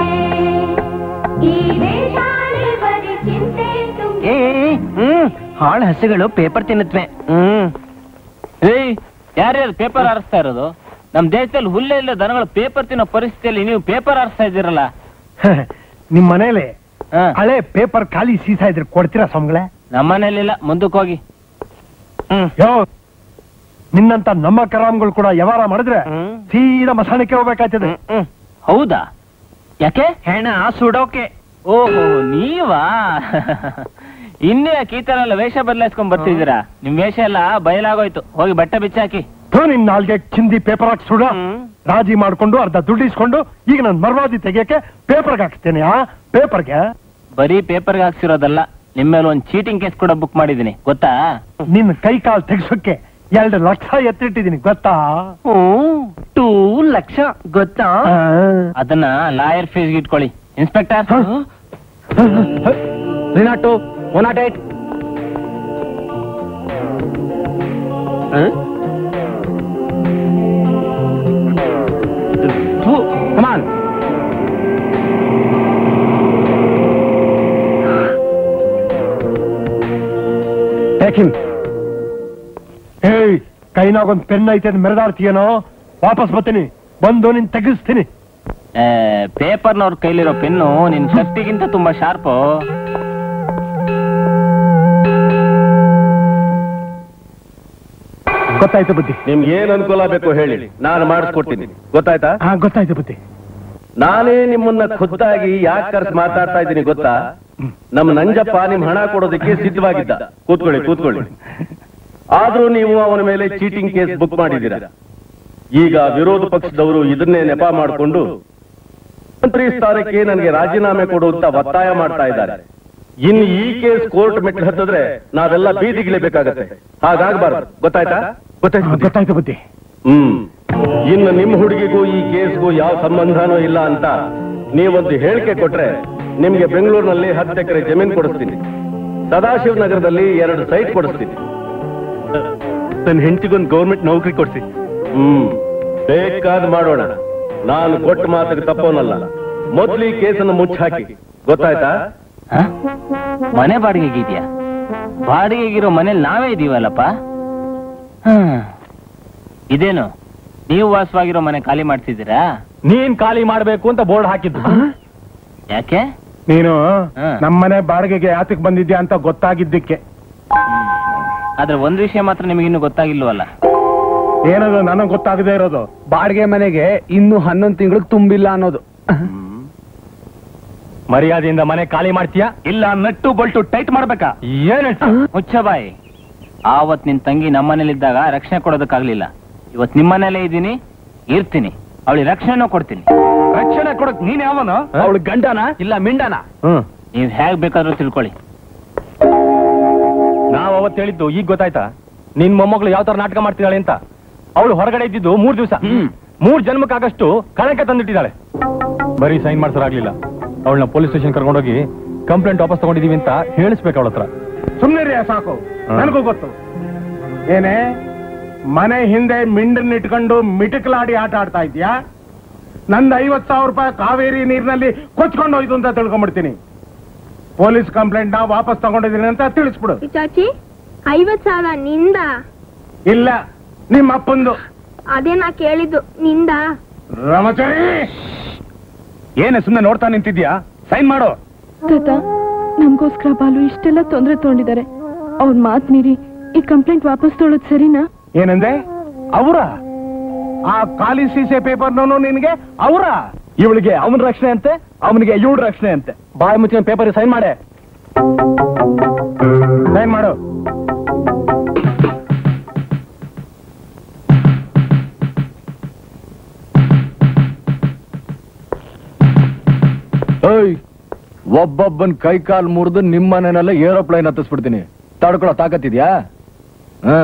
ಈ ದೇಶಾನೇ ಬರೀ ಚಿಂತೆ ತುಂಬಿದ ಏ ಹ್ಮ್ ಹಾಳು ಹಸುಗಳು ಪೇಪರ್ ತಿನ್ನತ್ವೆ ಹ್ಮ್ ಏಯ್ ಯಾರ್ಯಾರು ಪೇಪರ್ ಆರಿಸ್ತಾ ಇರೋದು ನಮ್ ದೇಶದಲ್ಲಿ ಹುಲ್ಲೇ ಇಲ್ಲ ದನಗಳು ಪೇಪರ್ ತಿನ್ನೋ ಪರಿಸ್ಥಿತಿಯಲ್ಲಿ ನೀವು ಪೇಪರ್ ಆರಿಸ್ತಾ ಇದ್ದೀರಲ್ಲ ನಿಮ್ ಮನೇಲಿ ಹಾ. ಹಳೆ ಪೇಪರ್ ಖಾಲಿ ಸೀಸ ಇದ್ರೆ ಕೊಡ್ತೀರಾ ಸ್ವಾಮಿಗಳೇ ನಮ್ಮನೇಲಿಲ್ಲ ಮುಂದಕ್ಕೆ ಹೋಗಿ ಯೋ ನಿನ್ನಂತ ನಮ್ಮ ಕರಾಮ್ಗಳು ಕೂಡ ವ್ಯವಹಾರ ಮಾಡಿದ್ರೆ ಹ್ಮ್. ಸೀದಾ ಮಸಾಣಕ್ಕೆ ಹೋಗ್ಬೇಕಾಯ್ತದೆ ಹ್ಮ್ ಹೌದಾ ಯಾಕೆ ಹೆಣ ಸುಡೋಕೆ ಓಹೋ ನೀವಾ ಇನ್ನೇ ಈ ತರ ಎಲ್ಲ ವೇಷ ಬದಲಾಯಿಸ್ಕೊಂಡ್ ಬರ್ತಿದ್ದೀರಾ ನಿಮ್ ವೇಷ ಎಲ್ಲ ಬಯಲಾಗೋಯ್ತು ಹೋಗಿ ಬಟ್ಟೆ ಬಿಚ್ಚಾಕಿ ಥು, ನಿನ್ ನಾಲ್ಗೆ ಚಿಂದಿ ಪೇಪರ್ ಹಾಕಿ ಸುಡ ಹ್ಮ್. ರಾಜಿ ಮಾಡ್ಕೊಂಡು ಅರ್ಧ ದುಡ್ಡು ಇಸ್ಕೊಂಡು ಈಗ ನಾನು ಮರ್ವಾದಿ ತೆಗಿಯಕ್ಕೆ ಪೇಪರ್ಗೆ ಹಾಕ್ತೇನೆ ಆ ಪೇಪರ್ಗೆ ಬರೀ ಪೇಪರ್ಗೆ ಹಾಕ್ಸಿರೋದಲ್ಲ ನಿಮ್ಮ ಮೇಲೆ ಒಂದ್ ಚೀಟಿಂಗ್ ಕೇಸ್ ಕೂಡ ಬುಕ್ ಮಾಡಿದೀನಿ ಗೊತ್ತಾ ನಿನ್ ಕೈ ಕಾಲ್ ತೆಗ್ಸೋಕೆ ಎರಡು ಲಕ್ಷ ಎತ್ತಿಟ್ಟಿದ್ದೀನಿ ಗೊತ್ತಾ ಹ್ಮ್ ಟೂ ಲಕ್ಷ ಗೊತ್ತಾ ಆ. ಅದನ್ನ ಲಾಯರ್ ಫೀಸ್ ಇಟ್ಕೊಳ್ಳಿ inspector three nought two one nought eight come on take him ಏಯ್ ಕೈನಾಗ ಒಂದ್ ಪೆನ್ ಐತೆ ಅದ್ ಮೆರೆದಾಡ್ತೀಯನೋ ವಾಪಸ್ ಬರ್ತೀನಿ ಬಂದು ನಿನ್ ತೆಗಿಸ್ತೀನಿ ಪೇಪರ್ನವ್ರ ಕೈಲಿರೋ ಪೆನ್ನು ನಿನ್ ಕತ್ತಿಗಿಂತ ತುಂಬಾ ಶಾರ್ಪು ಗೊತ್ತಾಯ್ತು ಬುದ್ಧಿ ನಿಮ್ಗೆ ಏನ್ ಅನುಕೂಲ ಬೇಕು ಹೇಳಿ ನಾನು ಮಾಡಿಸ್ಕೊಡ್ತೀನಿ ಗೊತ್ತಾಯ್ತಾ ಹಾ ಗೊತ್ತಾಯ್ತು ಬುದ್ಧಿ ನಾನೇ ನಿಮ್ಮನ್ನ ಖುದ್ದಾಗಿ ಯಾಕೆ ಕರ್ಸಿ ಮಾತಾಡ್ತಾ ಇದ್ದೀನಿ ಗೊತ್ತಾ ನಮ್ ನಂಜಪ್ಪ ನಿಮ್ ಹಣ ಕೊಡೋದಕ್ಕೆ ಸಿದ್ಧವಾಗಿದ್ದ ಕೂತ್ಕೊಳ್ಳಿ ಕೂತ್ಕೊಳ್ಳಿ ಆದ್ರೂ ನೀವು ಅವನ ಮೇಲೆ ಚೀಟಿಂಗ್ ಕೇಸ್ ಬುಕ್ ಮಾಡಿದ್ದೀರಾ ಈಗ ವಿರೋಧ ಪಕ್ಷದವರು ಇದನ್ನೇ ನೆಪ ಮಾಡಿಕೊಂಡು ಮಂತ್ರಿ ಸ್ಥಾನಕ್ಕೆ ನನಗೆ ರಾಜೀನಾಮೆ ಕೊಡು ಅಂತ ಒತ್ತಾಯ ಮಾಡ್ತಾ ಇದ್ದಾರೆ ಇನ್ನು ಈ ಕೇಸ್ ಕೋರ್ಟ್ ಮೆಟ್ಲು ಹತ್ತಿದ್ರೆ ನಾವೆಲ್ಲ ಬೀದಿಗಿಳಿಬೇಕಾಗತ್ತೆ ಹಾಗಾಗಬಾರ್ದು ಗೊತ್ತಾಯ್ತಾ ಗೊತ್ತಾಯ್ತು ಬುದ್ಧಿ? ಗೊತ್ತಾಯ್ತು ಬುದ್ಧಿ ಹ್ಮ್ ಇನ್ನು ನಿಮ್ ಹುಡುಗಿಗೂ ಈ ಕೇಸ್ಗೂ ಯಾವ ಸಂಬಂಧನೂ ಇಲ್ಲ ಅಂತ ನೀವೊಂದು ಹೇಳಿಕೆ ಕೊಟ್ರೆ ನಿಮ್ಗೆ ಬೆಂಗಳೂರಿನಲ್ಲಿ ಹತ್ತು ಎಕರೆ ಜಮೀನ್ ಕೊಡಿಸ್ತೀನಿ ಸದಾಶಿವ ನಗರದಲ್ಲಿ ಎರಡು ಸೈಟ್ ಕೊಡಿಸ್ತೀನಿ ನನ್ನ ಹೆಂಡತಿಗೊಂದು ಗೌರ್ಮೆಂಟ್ ನೌಕರಿ ಕೊಡ್ಸಿ ಹ್ಮ್ ಬೇಕಾದ್ ಮಾಡೋಣ ನಾನು ಕೊಟ್ಟ ಮಾತಿಗೆ ತಪ್ಪೋನಲ್ಲ ಮೊದ್ಲು ಈ ಕೇಸನ್ನು ಮುಚ್ಚಾಕಿ ಗೊತ್ತಾಯ್ತಾ ಹ? ಮನೆ ಬಾಡಿಗೆಗೆ ಇದೆಯಾ ಬಾಡಿಗೆಗಿರೋ ಮನೇಲಿ ನಾವೇ ಇದೀವಲ್ಲಪ್ಪ ಹ್ಮ್ ಇದೇನು ನೀವು ವಾಸವಾಗಿರೋ ಮನೆ ಖಾಲಿ ಮಾಡ್ತಿದ್ದೀರಾ ನೀನ್ ಖಾಲಿ ಮಾಡ್ಬೇಕು ಅಂತ ಬೋರ್ಡ್ ಹಾಕಿದ್ದು ಯಾಕೆ ನೀನು ಹಾ. ನಮ್ಮನೆ ಬಾಡಿಗೆಗೆ ಯಾತಕ್ ಬಂದಿದ್ಯಾ ಅಂತ ಗೊತ್ತಾಗಿದ್ದಕ್ಕೆ ಆದ್ರೆ ಒಂದ್ ವಿಷಯ ಮಾತ್ರ ನಿಮಗಿನ್ನೂ ಗೊತ್ತಾಗಿಲ್ವಲ್ಲ ಏನದು ನನಗ್ ಗೊತ್ತಾಗದೇ ಇರೋದು ಬಾಡಿಗೆ ಮನೆಗೆ ಇನ್ನು ಹನ್ನೊಂದು ತಿಂಗಳಿಗೆ ತುಂಬಿಲ್ಲ ಅನ್ನೋದು ಮರ್ಯಾದೆಯಿಂದ ಮನೆ ಖಾಲಿ ಮಾಡ್ತೀಯಾ ಇಲ್ಲ ನಟ್ಟು ಬಲ್ಟು ಟೈಟ್ ಮಾಡ್ಬೇಕಾ ಏನ್ ಹೇಳ್ತಾ ಮುಚ್ಚ ಬಾಯಿ ಆವತ್ ನಿನ್ ತಂಗಿ ನಮ್ಮನೇಲಿದ್ದಾಗ ರಕ್ಷಣೆ ಕೊಡೋದಕ್ಕಾಗ್ಲಿಲ್ಲ ಇವತ್ ನಿಮ್ಮನೇಲೇ ಇದ್ದೀನಿ ಇರ್ತೀನಿ ಅವಳಿಗೆ ರಕ್ಷಣೆನೂ ಕೊಡ್ತೀನಿ ರಕ್ಷಣೆ ಕೊಡಕ್ ನೀನ್ ಯಾವನು ಅವಳು ಗಂಡನ ಇಲ್ಲ ಮಿಂಡನ ನೀವ್ ಹೇಗ್ ಬೇಕಾದ್ರೂ ತಿಳ್ಕೊಳ್ಳಿ ನಾವ್ ಅವತ್ತು ಹೇಳಿದ್ದು ಈಗ ಗೊತ್ತಾಯ್ತಾ ನಿನ್ ಮೊಮ್ಮಗಳು ಯಾವ ತರ ನಾಟಕ ಮಾಡ್ತಿದ್ದಾಳೆ ಅಂತ ಅವಳು ಹೊರಗಡೆ ಇದ್ದಿದ್ದು ಮೂರ್ ದಿವಸ ಮೂರ್ ಜನ್ಮಕ್ಕಾಗಷ್ಟು ಕಣಕ್ಕೆ ತಂದಿಟ್ಟಿದ್ದಾಳೆ ಬರೀ ಸೈನ್ ಮಾಡ್ಸೋರಾಗ್ಲಿಲ್ಲ ಅವಳನ್ನ ಪೊಲೀಸ್ ಸ್ಟೇಷನ್ ಕರ್ಕೊಂಡೋಗಿ ಕಂಪ್ಲೇಂಟ್ ವಾಪಸ್ ತಗೊಂಡಿದೀವಿ ಅಂತ ಹೇಳಿಸ್ಬೇಕು ಅವಳ ಹತ್ರ ಸುಮ್ಮನೆ ಸಾಕು ನನಗೂ ಗೊತ್ತು ಏನೇ ಮನೆ ಹಿಂದೆ ಮಿಂಡನ್ನ ಇಟ್ಕೊಂಡು ಮಿಟಕಲಾಡಿ ಆಟ ಆಡ್ತಾ ಇದ್ಯಾ ನಂದು ಐವತ್ ಸಾವಿರ ರೂಪಾಯಿ ಕಾವೇರಿ ನೀರಿನಲ್ಲಿ ಕೊಚ್ಕೊಂಡು ಹೋಯ್ತು ಅಂತ ತಿಳ್ಕೊಂಡ್ಬಿಡ್ತೀನಿ ಪೊಲೀಸ್ ಕಂಪ್ಲೇಂಟ್ ನಾ ವಾಪಸ್ ತಗೊಂಡಿದ್ದೀನಿ ಅಂತ ತಿಳಿಸ್ಬಿಡು ಚಾಚಿ ಐವತ್ ಸಾವಿರ ನಿಂದ ಇಲ್ಲ ನಿಮ್ಮ ಅಪ್ಪಂದು ಅದೇ ನಾ ಕೇಳಿದ್ದು ನಿಂದ ರಮಚಾರಿ ಏನೇ ಸುಮ್ಮನೆ ನೋಡ್ತಾ ನಿಂತಿದ್ಯಾ ಸೈನ್ ಮಾಡು ತಾತ ನಮ್ಗೋಸ್ಕರ ಬಾಲು ಇಷ್ಟೆಲ್ಲ ತೊಂದರೆ ತಗೊಂಡಿದ್ದಾರೆ ಅವ್ರ ಮಾತ್ ಮೀರಿ ಈ ಕಂಪ್ಲೇಂಟ್ ವಾಪಸ್ ತೊಗೊಳೋದ್ ಸರಿನಾ ಏನಂದೆ ಅವರ ಆ ಖಾಲಿ ಸೀಸೆ ಪೇಪರ್ನೂ ನಿನಗೆ ಅವರ ಇವಳಿಗೆ ಅವನ ರಕ್ಷಣೆ ಅಂತೆ ಅವನಿಗೆ ಇವಳ ರಕ್ಷಣೆ ಅಂತೆ ಬಾಯಿ ಮುಚ್ಚಿನ ಪೇಪರ್ ಸೈನ್ ಮಾಡೆ ಸೈನ್ ಮಾಡು ಏಯ್ ಒಬ್ಬೊಬ್ಬನ್ ಕೈ ಕಾಲ್ ಮುರಿದು ನಿಮ್ಮನೆಲ್ಲ ಏರೋಪ್ಲೇನ್ ಹತ್ತಿಸ್ಬಿಡ್ತೀನಿ ತಡ್ಕೊಳೋ ತಾಕತ್ತಿದ್ಯಾ ಹ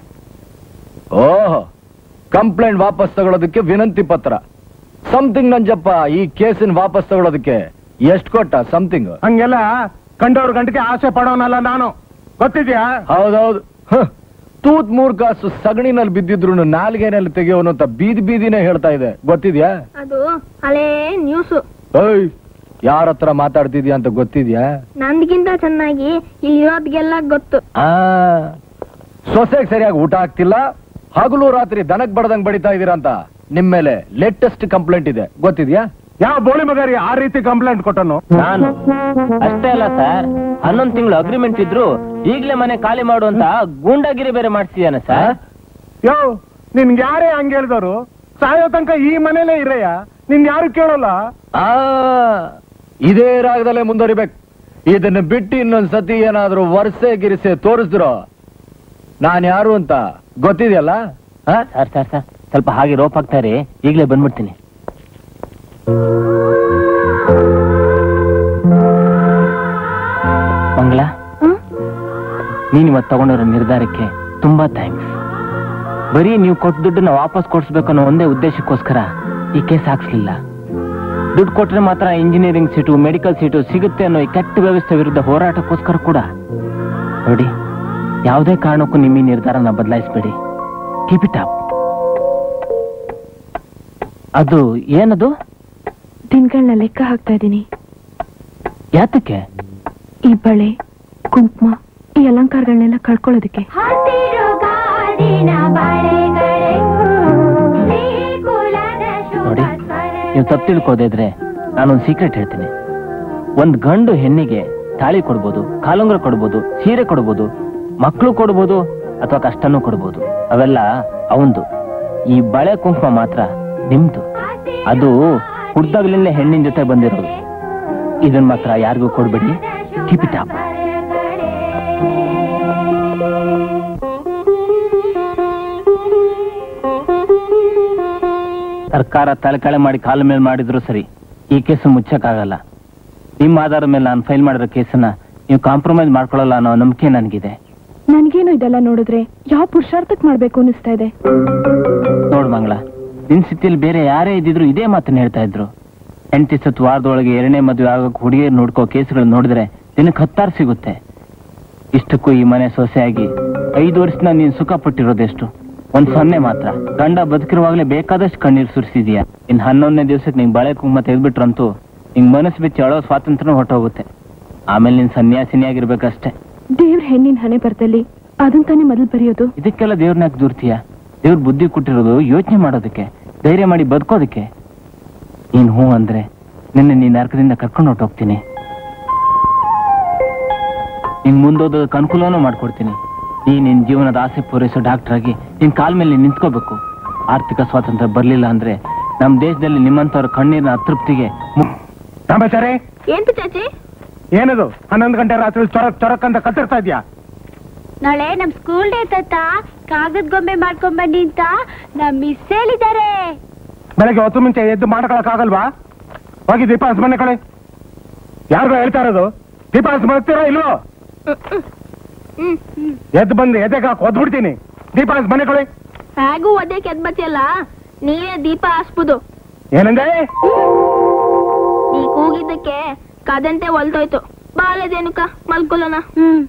ಓಹ್ ಕಂಪ್ಲೇಂಟ್ ವಾಪಸ್ ತಗೊಳೋದಕ್ಕೆ ವಿನಂತಿ ಪತ್ರ ಸಮಥಿಂಗ್ ನಂಜಪ್ಪ ಈ ಕೇಸಿನ ವಾಪಸ್ ತಗೊಳೋದಕ್ಕೆ ಎಷ್ಟ್ ಕೊಟ್ಟ ಸಮಥಿಂಗ್ ಹಂಗೆಲ್ಲ ಕಂಡವ್ರ ಗಂಟೆಗೆ ಆಸೆ ಪಡೋನಲ್ಲ ನಾನು ಗೊತ್ತಿದ್ಯಾ ಹೌದೌದು ಹ. ತೂತ್ ಮೂರ್ ಕಾಸು ಸಗಣಿನಲ್ಲಿ ಬಿದ್ದಿದ್ರು ನಾಲ್ಗೆನಲ್ಲಿ ತೆಗೆಯೋನು ಅಂತ ಬೀದಿ ಬೀದಿನೇ ಹೇಳ್ತಾ ಇದೆ ಗೊತ್ತಿದ್ಯಾ ಅದು ಹಳೇ ನ್ಯೂಸು ಏಯ್ ಯಾರ ಹತ್ರ ಮಾತಾಡ್ತಿದ್ಯಾ ಅಂತ ಗೊತ್ತಿದ್ಯಾ ನಂದ್ಗಿಂತ ಚೆನ್ನಾಗಿ ಇಲ್ಲಿರೋದ್ಗೆಲ್ಲ ಗೊತ್ತು ಆ ಸೊಸೆಗೆ ಸರಿಯಾಗಿ ಊಟ ಆಗ್ತಿಲ್ಲ ಹಗಲು ರಾತ್ರಿ ದನಕ್ ಬಡದಂಗ್ ಬಡಿತಾ ಇದೀರ ಅಂತ ನಿಮ್ ಮೇಲೆ ಲೇಟೆಸ್ಟ್ ಕಂಪ್ಲೇಂಟ್ ಇದೆ ಗೊತ್ತಿದ್ಯಾ ಯಾವ ಬೋಳಿ ಮಗರಿ ಆ ರೀತಿ ಕಂಪ್ಲೇಂಟ್ ಕೊಟ್ಟನು ನಾನು ಅಷ್ಟೇ ಅಲ್ಲ ಸರ್ ಹನ್ನೊಂದು ತಿಂಗಳು ಅಗ್ರಿಮೆಂಟ್ ಇದ್ರು ಈಗ್ಲೇ ಮನೆ ಖಾಲಿ ಮಾಡು ಅಂತ ಗೂಂಡಾಗಿರಿ ಬೇರೆ ಮಾಡ್ತಿದ್ದಾನೆ ಸರ್ ಯೋ ನಿನ್ಗೆ ಯಾರೇ ಹಂಗ ಹೇಳಿದವರು ಸಾಯೋ ತನಕ ಈ ಮನೇಲೇ ಇರಯ್ಯ ನಿನ್ ಯಾರು ಕೇಳೋಲ್ಲ ಆ ಇದೇ ರಾಗದಲ್ಲೇ ಮುಂದುವರಿಬೇಕು ಇದನ್ನ ಬಿಟ್ಟು ಇನ್ನೊಂದ್ ಸತಿ ಏನಾದ್ರೂ ವರ್ಷೆ ಗಿರಿಸೆ ತೋರಿಸಿದ್ರು ನಾನ್ ಯಾರು ಅಂತ ಗೊತ್ತಿದೆಯಲ್ಲ ಆ? ಸರ್ ಸರ್ ಸರ್ ಸ್ವಲ್ಪ ಹಾಗೆ ರೋಪ್ ಹಾಕ್ತಾರೆ ಈಗ್ಲೇ ಬಂದ್ಬಿಡ್ತೀನಿ ಮಂಗಳ ನೀನ್ ಇವತ್ತು ತಗೊಂಡಿರೋ ನಿರ್ಧಾರಕ್ಕೆ ತುಂಬಾ ಥ್ಯಾಂಕ್ಸ್ ಬರೀ ನೀವು ಕೊಟ್ಟ ದುಡ್ಡನ್ನ ವಾಪಸ್ ಕೊಡ್ಸ್ಬೇಕು ಅನ್ನೋ ಒಂದೇ ಉದ್ದೇಶಕ್ಕೋಸ್ಕರ ಈ ಕೇಸ್ ಹಾಕ್ಸ್ಲಿಲ್ಲ ದುಡ್ಡು ಕೊಟ್ರೆ ಮಾತ್ರ ಇಂಜಿನಿಯರಿಂಗ್ ಸೀಟು ಮೆಡಿಕಲ್ ಸೀಟು ಸಿಗುತ್ತೆ ಅನ್ನೋ ಈ ಕೆಟ್ಟ ವ್ಯವಸ್ಥೆ ವಿರುದ್ಧ ಹೋರಾಟಕ್ಕೋಸ್ಕರ ಕೂಡ ನೋಡಿ ಯಾವುದೇ ಕಾರಣಕ್ಕೂ ನಿಮ್ಮ ಈ ನಿರ್ಧಾರನ ಬದಲಾಯಿಸಬೇಡಿ ಕೀಪ್ ಇಟ್ ಅಪ್ ಅದು ಏನದು ದಿನಗಳನ್ನ ಲೆಕ್ಕ ಹಾಕ್ತಾ ಇದ್ದೀನಿ ಯಾತಕ್ಕೆ ಈ ಬಳೆ ಕುಂಕುಮ ಈ ಅಲಂಕಾರಗಳನ್ನೆಲ್ಲ ಕಳ್ಕೊಳ್ಳೋದಕ್ಕೆ ಹಸಿರು ಗಾಡಿನ ಬಳೆಗಳೇ ಕುಲದ ನೋಡಿ ನೀವು ತಪ್ಪು ತಿಳ್ಕೋದೇ ಇದ್ರೆ ನಾನೊಂದು ಸೀಕ್ರೆಟ್ ಹೇಳ್ತೀನಿ ಒಂದ್ ಗಂಡು ಹೆಣ್ಣಿಗೆ ತಾಳಿ ಕೊಡ್ಬೋದು ಕಾಲುಂಗ್ರ ಕೊಡ್ಬೋದು ಸೀರೆ ಕೊಡ್ಬೋದು ಮಕ್ಕಳು ಕೊಡ್ಬೋದು ಅಥವಾ ಕಷ್ಟನೂ ಕೊಡ್ಬೋದು ಅವೆಲ್ಲ ಅವಂದು ಈ ಬಳೆ ಕುಂಕುಮ ಮಾತ್ರ ನಿಮ್ದು ಅದು ಹುಡ್ದಾಗ್ಲಿಂದ ಹೆಣ್ಣಿನ ಜೊತೆ ಬಂದಿರೋದು ಇದನ್ ಮಾತ್ರ ಯಾರಿಗೂ ಕೊಡ್ಬೇಡಿ ಕೀಪ್ ಇಟ್ ಅಪ್ ಸರ್ಕಾರ ತಲೆಕೆಳೆ ಮಾಡಿ ಕಾಲ ಮೇಲೆ ಮಾಡಿದ್ರು ಸರಿ ಈ ಕೇಸು ಮುಚ್ಚಕ್ಕಾಗಲ್ಲ ನಿಮ್ಮ ಆಧಾರದ ಮೇಲೆ ನಾನು ಫೈಲ್ ಮಾಡಿರೋ ಕೇಸನ್ನ ನೀವು ಕಾಂಪ್ರಮೈಸ್ ಮಾಡ್ಕೊಳ್ಳಲ್ಲ ಅನ್ನೋ ನಂಬಿಕೆ ನನಗಿದೆ ನನ್ಗೇನು ಇದೆಲ್ಲ ನೋಡಿದ್ರೆ ಯಾವ ಪುರುಷಾರ್ಥಕ್ ಮಾಡ್ಬೇಕು ಅನಿಸ್ತಾ ಇದೆ ನೋಡು ಮಂಗಳ ನಿನ್ ಸ್ಥಿತಿಯಲ್ಲಿ ಬೇರೆ ಯಾರೇ ಇದ್ದಿದ್ರು ಇದೇ ಮಾತನ್ನ ಹೇಳ್ತಾ ಇದ್ರು ಹೆಂಡತಿ ಸತ್ತು ವಾರದೊಳಗೆ ಎರಡನೇ ಮದುವೆ ಆಗೋಕೆ ಹುಡುಗಿಯರು ನೋಡ್ಕೋ ಕೇಸುಗಳು ನೋಡಿದ್ರೆ ದಿನಕ್ಕೆ ಹತ್ತಾರು ಸಿಗುತ್ತೆ ಇಷ್ಟಕ್ಕೂ ಈ ಮನೆ ಸೊಸೆಯಾಗಿ ಐದು ವರ್ಷದಿಂದ ನೀನ್ ಸುಖ ಪಟ್ಟಿರೋದೆಷ್ಟು ಒಂದ್ ಸೊನ್ನೆ ಮಾತ್ರ ಗಂಡ ಬದುಕಿರುವಾಗ್ಲೇ ಬೇಕಾದಷ್ಟು ಕಣ್ಣೀರ್ ಸುರಿಸಿದೀಯ ಇನ್ ಹನ್ನೊಂದನೇ ದಿವಸಕ್ಕೆ ನಿಂಗ್ ಬಳೆ ಕುಂಕುಮ ತೆಗೆದ್ಬಿಟ್ರಂತೂ ನಿಂಗ್ ಮನಸ್ಸು ಬಿಚ್ಚಿ ಅಳೋ ಸ್ವಾತಂತ್ರ್ಯ ಹೊಟ್ಟೋಗುತ್ತೆ ಆಮೇಲೆ ನೀನ್ ಸನ್ಯಾಸಿನಿಯಾಗಿರ್ಬೇಕಷ್ಟೇ ದೇವ್ರ ಹೆಣ್ಣಿನ ಹಣೆ ಬರದಲ್ಲಿ ಅದನ್ ತಾನೇ ಮೊದಲು ಬರೆಯೋದು ಇದಕ್ಕೆಲ್ಲ ದೇವ್ರನ್ನ ಯಾಕೆ ದೂರ್ತೀಯ ದೇವ್ರ ಬುದ್ಧಿ ಕೊಟ್ಟಿರೋದು ಯೋಚನೆ ಮಾಡೋದಕ್ಕೆ ಧೈರ್ಯ ಮಾಡಿ ಬದುಕೋದಕ್ಕೆ ನೀನ್ ಹೂ ಅಂದ್ರೆ ನಿನ್ನೆ ನೀನ್ ನರಕದಿಂದ ಕರ್ಕೊಂಡು ಹೊಟ್ಟೋಗ್ತೀನಿ ನಿನ್ ಮುಂದೋದಕ್ಕೆ ಅನುಕೂಲನೂ ಮಾಡ್ಕೊಡ್ತೀನಿ ನೀ ನಿನ್ ಜೀವನದ ಆಸೆ ಪೂರೈಸೋ ಡಾಕ್ಟರ್ ಆಗಿ ನಿನ್ ಕಾಲ್ ಮೇಲೆ ನೀನ್ ನಿಂತ್ಕೋಬೇಕು ಆರ್ಥಿಕ ಸ್ವಾತಂತ್ರ್ಯ ಬರ್ಲಿಲ್ಲ ಅಂದ್ರೆ ನಮ್ ದೇಶದಲ್ಲಿ ನಿಮ್ಮಂತವ್ರ ಕಣ್ಣೀರಿನ ಅತೃಪ್ತಿಗೆ ಮು- ರಾಮಾಚಾರಿ ಎಂತ ಚಾಚಿ ಏನದು ಹನ್ನೊಂದು ಗಂಟೆ ರಾತ್ರಿ ಚೊರಕ್ ಚೊರಕ್ ಅಂತ ಕತ್ತಿರ್ತಾ ಇದ್ಯಾ ನಾಳೆ ನಮ್ ಸ್ಕೂಲ್ ಡೇ ತಾತ ಕಾಗದ ಗೊಂಬೆ ಮಾಡ್ಕೊಂಡ್ ಬನ್ನಿ ಅಂತ ನಮ್ ಮಿಸ್ ಹೇಳಿದ್ದಾರೆ ಬೆಳಗ್ಗೆ ಹೊತ್ತು ಮುಂಚೆ ಎದ್ದು ಮಾಡ್ಕೊಳಕ್ ಆಗಲ್ವಾ ಹೋಗಿ ದೀಪ ಹಂಚ್ ಮನೆ ಕಡೆ ಯಾರಿಗೋ ಹೇಳ್ತಾ ಇರೋದು ದೀಪ ಹಂಚ್ ಬರ್ತೀರಾ ಇಲ್ವೋ ಎದ್ದು ಬಂದು ಎದೆಗೆ ಹಾಕಿ ಒದ್ಬಿಡ್ತೀನಿ ದೀಪ ಹಂಚ್ ಮನೆ ಕಡೆ ಹೇಗೂ ಒದ್ದೆ ಕೆದ್ ಬತ್ತಿಯಲ್ಲ ನೀವೇ ದೀಪ ಹಾಸ್ಬೋದು ಏನಂದೆ ನೀ ಕೂಗಿದ್ದಕ್ಕೆ ಕದಂತೆ ಹೊಲ್ತೋಯ್ತು ಬಾಲೆದೇನುಕ ಮಲ್ಕೊಳ್ಳೋಣ ಹ್ಮ್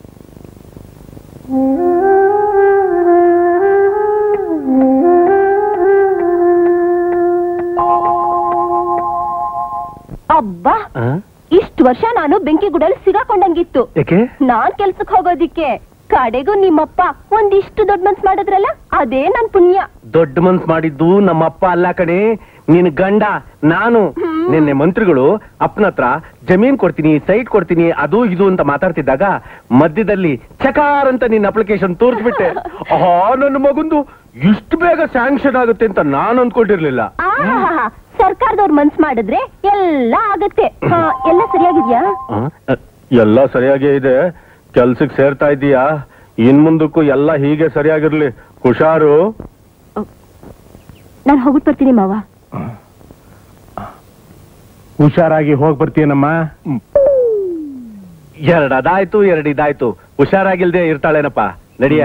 ಅಬ್ಬಾ ಇಷ್ಟು ವರ್ಷ ನಾನು ಬೆಂಕಿ ಗುಡಲ್ಲಿ ಸಿಗಾಕೊಂಡಂಗಿತ್ತು ಯಾಕೆ ನಾನ್ ಕೆಲ್ಸಕ್ ಹೋಗೋದಿಕ್ಕೆ ಕಡೆಗೂ ನಿಮ್ಮಪ್ಪ ಒಂದಿಷ್ಟು ದೊಡ್ಡ ಮನ್ಸ್ ಮಾಡಿದ್ರಲ್ಲ ಅದೇ ನನ್ ಪುಣ್ಯ ದೊಡ್ಡ ಮನ್ಸ್ ಮಾಡಿದ್ದು ನಮ್ಮ ಅಪ್ಪ ಅಲ್ಲ ಕಣೆ ನಿನ್ ಗಂಡ ನಾನು ನಿನ್ನೆ ಮಂತ್ರಿಗಳು ಅಪ್ಪನ ಹತ್ರ ಜಮೀನ್ ಕೊಡ್ತೀನಿ ಸೈಟ್ ಕೊಡ್ತೀನಿ ಅದು ಇದು ಅಂತ ಮಾತಾಡ್ತಿದ್ದಾಗ ಮಧ್ಯದಲ್ಲಿ ಚಕಾರ್ ಅಂತ ನಿನ್ನ ಅಪ್ಲಿಕೇಶನ್ ತೋರಿಸ್ಬಿಟ್ಟೆ ಆ ನನ್ನ ಮಗುಂದು ಇಷ್ಟು ಬೇಗ ಸ್ಯಾಂಕ್ಷನ್ ಆಗುತ್ತೆ ಅಂತ ನಾನು ಅನ್ಕೊಂಡಿರ್ಲಿಲ್ಲ ಆಹಾಹಾ, ಸರ್ಕಾರದವ್ರು ಮನ್ಸ್ ಮಾಡಿದ್ರೆ ಎಲ್ಲ ಆಗತ್ತೆ ಹಾ, ಎಲ್ಲ ಸರಿಯಾಗಿದ್ಯಾ ಆ, ಎಲ್ಲ ಸರಿಯಾಗೇ ಇದೆ ಕೆಲ್ಸಕ್ ಸೇರ್ತಾ ಇದೀಯಾ ಇನ್ ಮುಂದಕ್ಕೂ ಎಲ್ಲ ಹೀಗೆ ಸರಿಯಾಗಿರ್ಲಿ ಹುಷಾರು ನಾನ್ ಹೋಗ್ಬಿಟ್ ಬರ್ತೀನಿ ಮಾವ ಹುಷಾರಾಗಿ ಹೋಗ್ ಬರ್ತೀನಮ್ಮ ಎರಡ್ ಅದಾಯ್ತು ಎರಡ್ ಇದಾಯ್ತು ಹುಷಾರಾಗಿಲ್ದೆ ಇರ್ತಾಳೇನಪ್ಪ ನಡಿಯ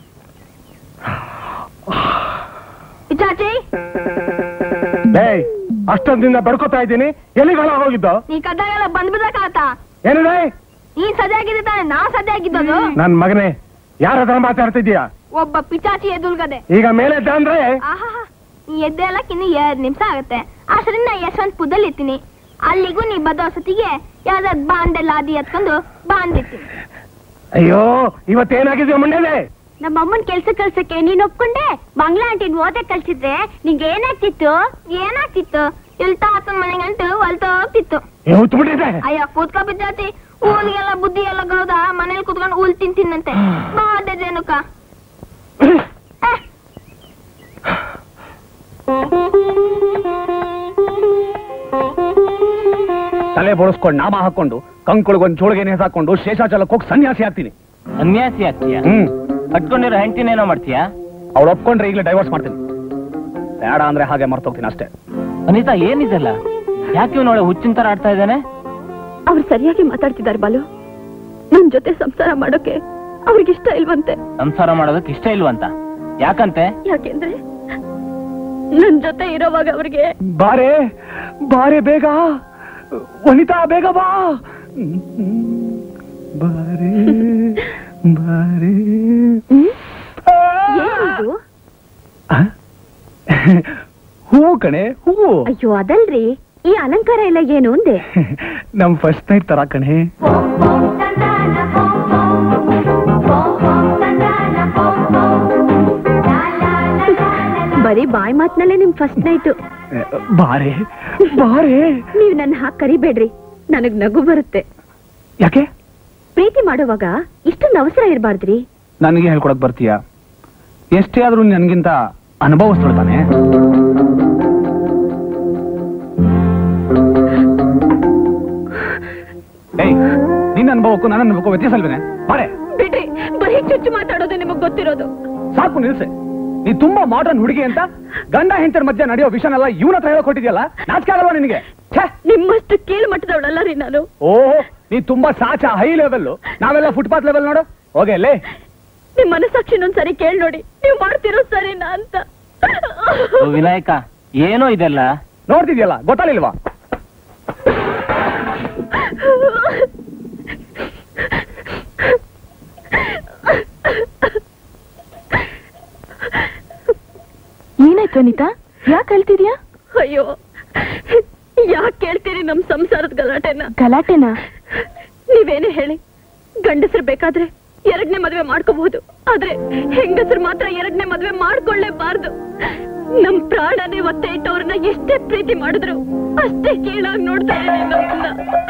ಚಾಚಿ ಏಯ್ ಅಷ್ಟೊಂದಿಂದ ಬಡ್ಕೋತಾ ಇದ್ದೀನಿ ಎಲ್ಲಿಗೆ ಹಾಳ ಹೋಗಿದ್ದು ನೀ ಕದ್ದಾಗೆಲ್ಲ ಬಂದ್ಬಿಡಕಾತ ಏನಿದೆ ನೀ ಸದ್ಯಾಗಿದ್ದೆ ತಾನೆ ನಾ ಸದ್ಯಾಗಿದ್ದದು ನನ್ ಮಗನೇ ಯಾರ ಹತ್ರ ಮಾತಾಡ್ತಿದ್ಯಾ ಒಬ್ಬ ಪಿಚಾಚಿ ಎದುಲ್ಗದೆ ಈಗ ಮೇಲೆ ಎದ್ದ ಅಂದ್ರೆ ಆಹಾ ನೀ ಎದ್ದೆಲ್ಲಕ್ ಇನ್ನು ಎರಡ್ ನಿಮಿಷ ಆಗತ್ತೆ ಅಷ್ಟರಿಂದ ನಾ ಯಶವಂತಪುರದಲ್ಲಿ ಇರ್ತೀನಿ ಅಲ್ಲಿಗೂ ನೀ ಬದೋ ಸತಿಗೆ ಯಾವ್ದಾದ್ ಬಾಂಡೆಲ್ಲ ಆದಿ ಎತ್ಕೊಂಡು ಬಾಂದಿರ್ತೀನಿ ಅಯ್ಯೋ ಇವತ್ತೇನಾಗಿದೆ ಮುಂಡೆದೆ ನಮ್ಮ ಅಮ್ಮನ್ ಕೆಲ್ಸ ಕಳ್ಸಕ್ಕೆ ನೀನ್ ಒಪ್ಕೊಂಡೆ ಮಂಗ್ಲಾ ಆಂಟಿನ್ ಓದಕ್ ಕಳ್ಸಿದ್ರೆ ನಿಂಗೆ ಏನಾಗ್ತಿತ್ತು ಏನಾಗ್ತಿತ್ತು ಇಲ್ಲಿ ತಾತನ ಮನೆಗಂಟು ಹೊಲ್ತಾ ಹೋಗ್ತಿತ್ತು ಬಿಟ್ಟಿದೆ ಅಯ್ಯ ಕೂತ್ಕೊ ಬಿದ್ದಾತಿ ಊಲಿಗೆಲ್ಲ ಬುದ್ಧಿ ಎಲ್ಲ ಗೌದ ಮನೇಲಿ ಕುತ್ಕೊಂಡು ಊಲ್ ತಿಂತೀನಂತೆ ಬಾದೆ ಜೇನುಕ ತಲೆ ಬೋಳಿಸ್ಕೊಂಡು ನಾಮ ಹಾಕೊಂಡು ಕಂಕುಳಿಗೊಂದು ಚೋಳಿಗೆ ಹಾಕೊಂಡು ಶೇಷಾಚಲಕ್ಕೆ ಹೋಗಿ ಸನ್ಯಾಸಿ ಆಗ್ತೀನಿ ಸನ್ಯಾಸಿ ಆಗ್ತೀಯ ಹ್ಮ್ ಕಟ್ಕೊಂಡಿರೋ ಹೆಂಡತಿನೇನೋ ಮಾಡ್ತೀಯಾ ಅವಳು ಒಪ್ಕೊಂಡ್ರೆ ಈಗಲೇ ಡೈವರ್ಸ್ ಮಾಡ್ತೀನಿ ಬೇಡ ಅಂದ್ರೆ ಹಾಗೆ ಮರ್ತೋಗ್ತೀನಿ ಅಷ್ಟೇ ಅನಿತಾ ಏನಿದೆಲ್ಲ ಯಾಕೆ ಇವನೊಳೆ ಹುಚ್ಚಿನ ತರ ಆಡ್ತಾ ಇದ್ದಾನೆ ಅವ್ರು ಸರಿಯಾಗಿ ಮಾತಾಡ್ತಿದ್ದಾರೆ ಬಾಲು ನನ್ ಜೊತೆ ಸಂಸಾರ ಮಾಡೋಕೆ ಅವ್ರಿಗಿಷ್ಟ ಇಲ್ವಂತೆ ಸಂಸಾರ ಮಾಡೋದಕ್ಕೆ ಇಷ್ಟ ಇಲ್ವಂತ ಯಾಕಂತೆ ಯಾಕೆಂದ್ರೆ ನನ್ ಜೊತೆ ಇರೋವಾಗ ಅವ್ರಿಗೆ ಬಾರೆ ಬಾರೆ ಬೇಗ ವನಿತಾ ಬೇಗ ಬಾ ಬಾರೆ ಬಾರೆ ಏನಿದು ಹೂವು ಕಣೆ ಹೂವು ಅಯ್ಯೋ ಅದಲ್ರಿ ಈ ಅಲಂಕಾರ ಎಲ್ಲ ಏನು ಅಂದೆ ನಮ್ ಫಸ್ಟ್ ನೈಟ್ ತರ ಕಣೆ ಬರೀ ಬಾಯ್ ಮಾತ್ನಲ್ಲೇ ನಿಮ್ ಫಸ್ಟ್ ನೈಟು ಬಾರೆ ಬಾರೆ ನೀವ್ ನನ್ನ ಹಾಕ್ ಕರಿಬೇಡ್ರಿ ನನಗ್ ನಗು ಬರುತ್ತೆ ಯಾಕೆ ಪ್ರೀತಿ ಮಾಡುವಾಗ ಇಷ್ಟೊಂದು ಅವಸರ ಇರಬಾರ್ದ್ರಿ ನನಗೆ ಹೇಳ್ಕೊಡಕ್ ಬರ್ತೀಯ ಎಷ್ಟೇ ಆದ್ರೂ ನನ್ಗಿಂತ ಅನುಭವಿಸ್ತಾಳೆ ತಾನೆ ಏಯ್ ನಿನ್ನ ಅನುಭವಕ್ಕೂ ನನ್ನ ಅನುಭವಕ್ಕೂ ವ್ಯತ್ಯಾಸ ಅಲ್ವೇನೆ ಬಾರೆ ಬಿಡ್ರಿ ಬರೀ ಚುಚ್ಚು ಮಾತಾಡೋದು ನಿಮಗ್ ಗೊತ್ತಿರೋದು ಸಾಕು ನಿಲ್ಸೆ ನೀ ತುಂಬಾ ಮಾಡರ್ನ್ ಹುಡುಗಿ ಅಂತ ಗಂಡ ಹೆಂಡರ ಮಧ್ಯೆ ನಡೆಯೋ ವಿಷಯನೆಲ್ಲ ಇವನ ಹತ್ರ ಹೇಳಕ್ ಕೊಟ್ಟಿದ್ಯಲ್ಲ ನಾಚಿಕೆ ಆಗಲ್ವಾ ನಿನಗೆ ಛೇ ನಿಮ್ಮಷ್ಟು ಕೀಳು ಮಟ್ಟದವಳಲ್ಲ ರೀ ನಾನು ಓಹೋ ನೀ ತುಂಬಾ ಸಾಚ ಹೈ ಲೆವೆಲ್ ನಾವೆಲ್ಲ ಫುಟ್ಪಾತ್ ಲೆವೆಲ್ ನೋಡು ಹೋಗೆ ಲೇ ನಿಮ್ ಮನಸ್ಸಾಕ್ಷಿ ಸರಿ ಕೇಳ್ ನೋಡಿ ನೀವ್ ಮಾಡ್ತಿರೋ ಸರಿನಾ ಅಂತ ಓ ವಿನಾಯಕ ಏನೋ ಇದೆಲ್ಲ ನೋಡ್ತಿದ್ಯಲ್ಲ ಗೊತ್ತಾಗ್ಲಿಲ್ವಾ ಏನಾಯ್ತು ಅನಿತಾ ಯಾಕೆ ಅಳ್ತಿದ್ಯಾ ಅಯ್ಯೋ ಯಾಕೆ ಕೇಳ್ತೀರಿ ನಮ್ ಸಂಸಾರದ ಗಲಾಟೆನ ಗಲಾಟೆನಾ ನೀವೇನೇ ಹೇಳಿ ಗಂಡಸರು ಬೇಕಾದ್ರೆ ಎರಡನೇ ಮದ್ವೆ ಮಾಡ್ಕೋಬಹುದು ಆದ್ರೆ ಹೆಂಗಸರು ಮಾತ್ರ ಎರಡನೇ ಮದ್ವೆ ಮಾಡ್ಕೊಳ್ಳೇಬಾರ್ದು ನಮ್ ಪ್ರಾಣನೇ ಒತ್ತೆ ಇಟ್ಟವ್ರನ್ನ ಎಷ್ಟೇ ಪ್ರೀತಿ ಮಾಡಿದ್ರು ಅಷ್ಟೇ ಕೀಳಾಗಿ ನೋಡ್ತಾರೆ ನಮ್ಮನ್ನ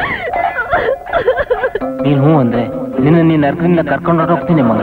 ನೀನ್ ಹ್ಞೂ ಅಂದ್ರೆ ನಿನ್ನ ನೀನ್ ನರ್ಕದಿಂದ ಕರ್ಕೊಂಡು ಹೋಗ್ತೀನಿ ಮಂಗಳ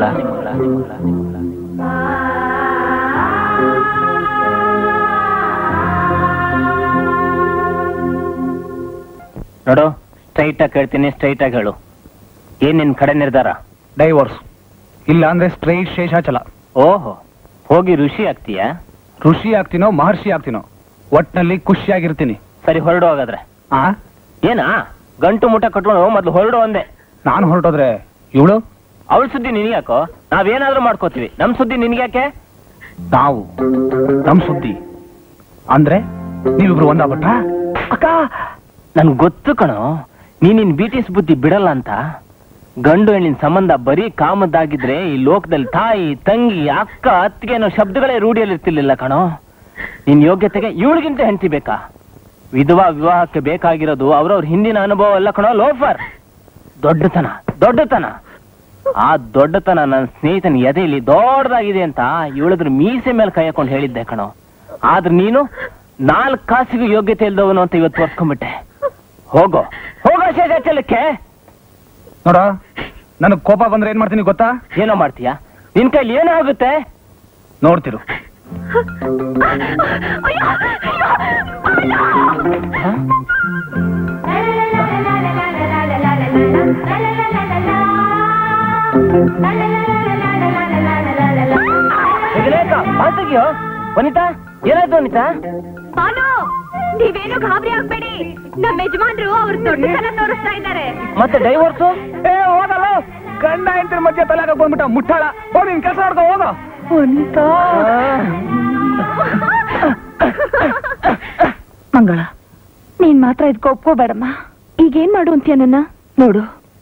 ನೋಡು ಸ್ಟ್ರೈಟ್ ಆಗಿ ಕೇಳ್ತೀನಿ ಸ್ಟ್ರೈಟ್ ಆಗಿ ಹೇಳು ಏನ್ ನಿನ್ ಕಡೆ ನಿರ್ಧಾರ ಡೈವೋರ್ಸ್ ಇಲ್ಲ ಅಂದ್ರೆ ಸ್ಟ್ರೈಟ್ ಶೇಷಾಚಲ ಓಹೋ ಹೋಗಿ ಋಷಿ ಆಗ್ತೀಯಾ ಋಷಿ ಆಗ್ತೀನೋ ಮಹರ್ಷಿ ಆಗ್ತೀನೋ ಒಟ್ನಲ್ಲಿ ಖುಷಿಯಾಗಿರ್ತೀನಿ ಸರಿ ಹೊರಡು ಹಾಗಾದ್ರೆ ಆ ಏನಾ ಗಂಟು ಮುಟ ಕಟ್ಕೊಂಡು ಮೊದ್ಲು ಹೊರಡು ಒಂದೇ ನಾನು ಹೊರಟೋದ್ರೆ ಇವಳು ಅವಳ ಸುದ್ದಿ ನಿನ್ಗ್ಯಾಕೋ ನಾವೇನಾದ್ರೂ ಮಾಡ್ಕೋತೀವಿ ನಮ್ ಸುದ್ದಿ ನಿನ್ಗ್ಯಾಕೆ ನಾವು ನಮ್ ಸುದ್ದಿ ಅಂದ್ರೆ ನೀವಿಬ್ರು ಒಂದಾಗ್ಬಿಟ್ರಾ ಅಕ್ಕ ನನ್ ಗೊತ್ತು ಕಣೋ ನೀನ್ ನಿನ್ ಬಿಟಿಸ್ ಬುದ್ಧಿ ಬಿಡಲ್ಲ ಅಂತ ಗಂಡು ಹೆಣ್ಣಿನ ಸಂಬಂಧ ಬರೀ ಕಾಮದ್ದಾಗಿದ್ರೆ ಈ ಲೋಕದಲ್ಲಿ ತಾಯಿ ತಂಗಿ ಅಕ್ಕ ಅತ್ತಿಗೆ ಅನ್ನೋ ಶಬ್ದಗಳೇ ರೂಢಿಯಲ್ಲಿರ್ತಿರ್ಲಿಲ್ಲ ಕಣೋ ನಿನ್ ಯೋಗ್ಯತೆಗೆ ಇವಳಿಗಿಂತ ಹೆಂಡತಿ ಬೇಕಾ ವಿಧವಾ ವಿವಾಹಕ್ಕೆ ಬೇಕಾಗಿರೋದು ಅವ್ರವ್ರ ಹಿಂದಿನ ಅನುಭವ ಅಲ್ಲ ಕಣೋ ಲೋಫರ್ ದೊಡ್ಡತನ ದೊಡ್ಡತನ ಆ ದೊಡ್ಡತನ ನನ್ನ ಸ್ನೇಹಿತನ ಎದೆಯಲ್ಲಿ ದೊಡ್ಡದಾಗಿದೆ ಅಂತ ಇವಳದ್ರ ಮೀಸೆ ಮೇಲೆ ಕೈ ಹಾಕೊಂಡು ಹೇಳಿದ್ದೆ ಕಣೋ ಆದ್ರೆ ನೀನು ನಾಲ್ಕು ಕಾಸಿಗೂ ಯೋಗ್ಯತೆ ಇಲ್ದವನು ಅಂತ ಇವತ್ತು ತೋರ್ಸ್ಕೊಂಡ್ಬಿಟ್ಟೆ ಹೋಗೋ ಹೋಗೋ ಶೇಷಾಚಲಕ್ಕೆ ನೋಡ ನನಗ್ ಕೋಪ ಬಂದ್ರೆ ಏನ್ ಮಾಡ್ತೀನಿ ಗೊತ್ತಾ ಏನೋ ಮಾಡ್ತೀಯಾ ನಿನ್ ಕೈಲಿ ಏನೋ ಆಗುತ್ತೆ ನೋಡ್ತಿರು ತೆಗಿಯೋ ವನಿತಾ ಏನಾಯ್ತು ವನಿತಾ ಬಾನು ನೀವೇನು ಗಾಬರಿ ಆಗ್ಬೇಡಿ ನಮ್ಮ ಯಜಮಾನ್ರು ಅವ್ರ ದೊಡ್ಡತನ ತೋರಿಸ್ತಾ ಇದ್ದಾರೆ ಮತ್ತೆ ಡೈವರ್ಸು ಏ ಹೋಗಲ್ಲ ಗಂಡ ಹೆಂಡತಿ ಮಧ್ಯೆ ತಲೆ ಬಂದ್ಬಿಟ್ಟ ಮುಟ್ಟಾಳ ಹೋಗಿ ನಿನ್ ಕೆಲಸ ಮಾಡ್ಕೊ ಹೋಗೋ ಮಂಗಳ ನೀನ್ ಮಾತ್ರ ಇದಕ್ಕೆ ಒಪ್ಕೋಬೇಡಮ್ಮ ಈಗೇನ್ ಮಾಡು ಅಂತೀಯ ನನ್ನ ನೋಡು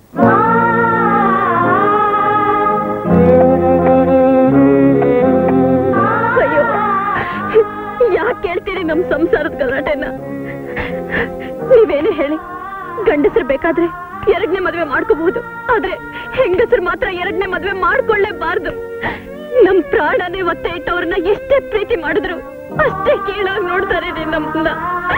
ಅಯ್ಯೋ ಯಾಕೆ ಕೇಳ್ತೀರಿ ನಮ್ ಸಂಸಾರದ ಗಲಾಟೆನ ನೀವೇನೇ ಹೇಳಿ ಗಂಡಸರು ಬೇಕಾದ್ರೆ ಎರಡನೇ ಮದ್ವೆ ಮಾಡ್ಕೋಬಹುದು ಆದ್ರೆ ಹೆಂಗಸರು ಮಾತ್ರ ಎರಡನೇ ಮದ್ವೆ ಮಾಡ್ಕೊಳ್ಳೇಬಾರ್ದು ನಮ್ ಪ್ರಾಣನೇ ಒತ್ತೆ ಇಟ್ಟವ್ರನ್ನ ಎಷ್ಟೇ ಪ್ರೀತಿ ಮಾಡಿದ್ರು ಅಷ್ಟೇ ಕೀಳಾಗಿ ನೋಡ್ತಾರೆ ರೀ ನಮ್ಮನ್ನ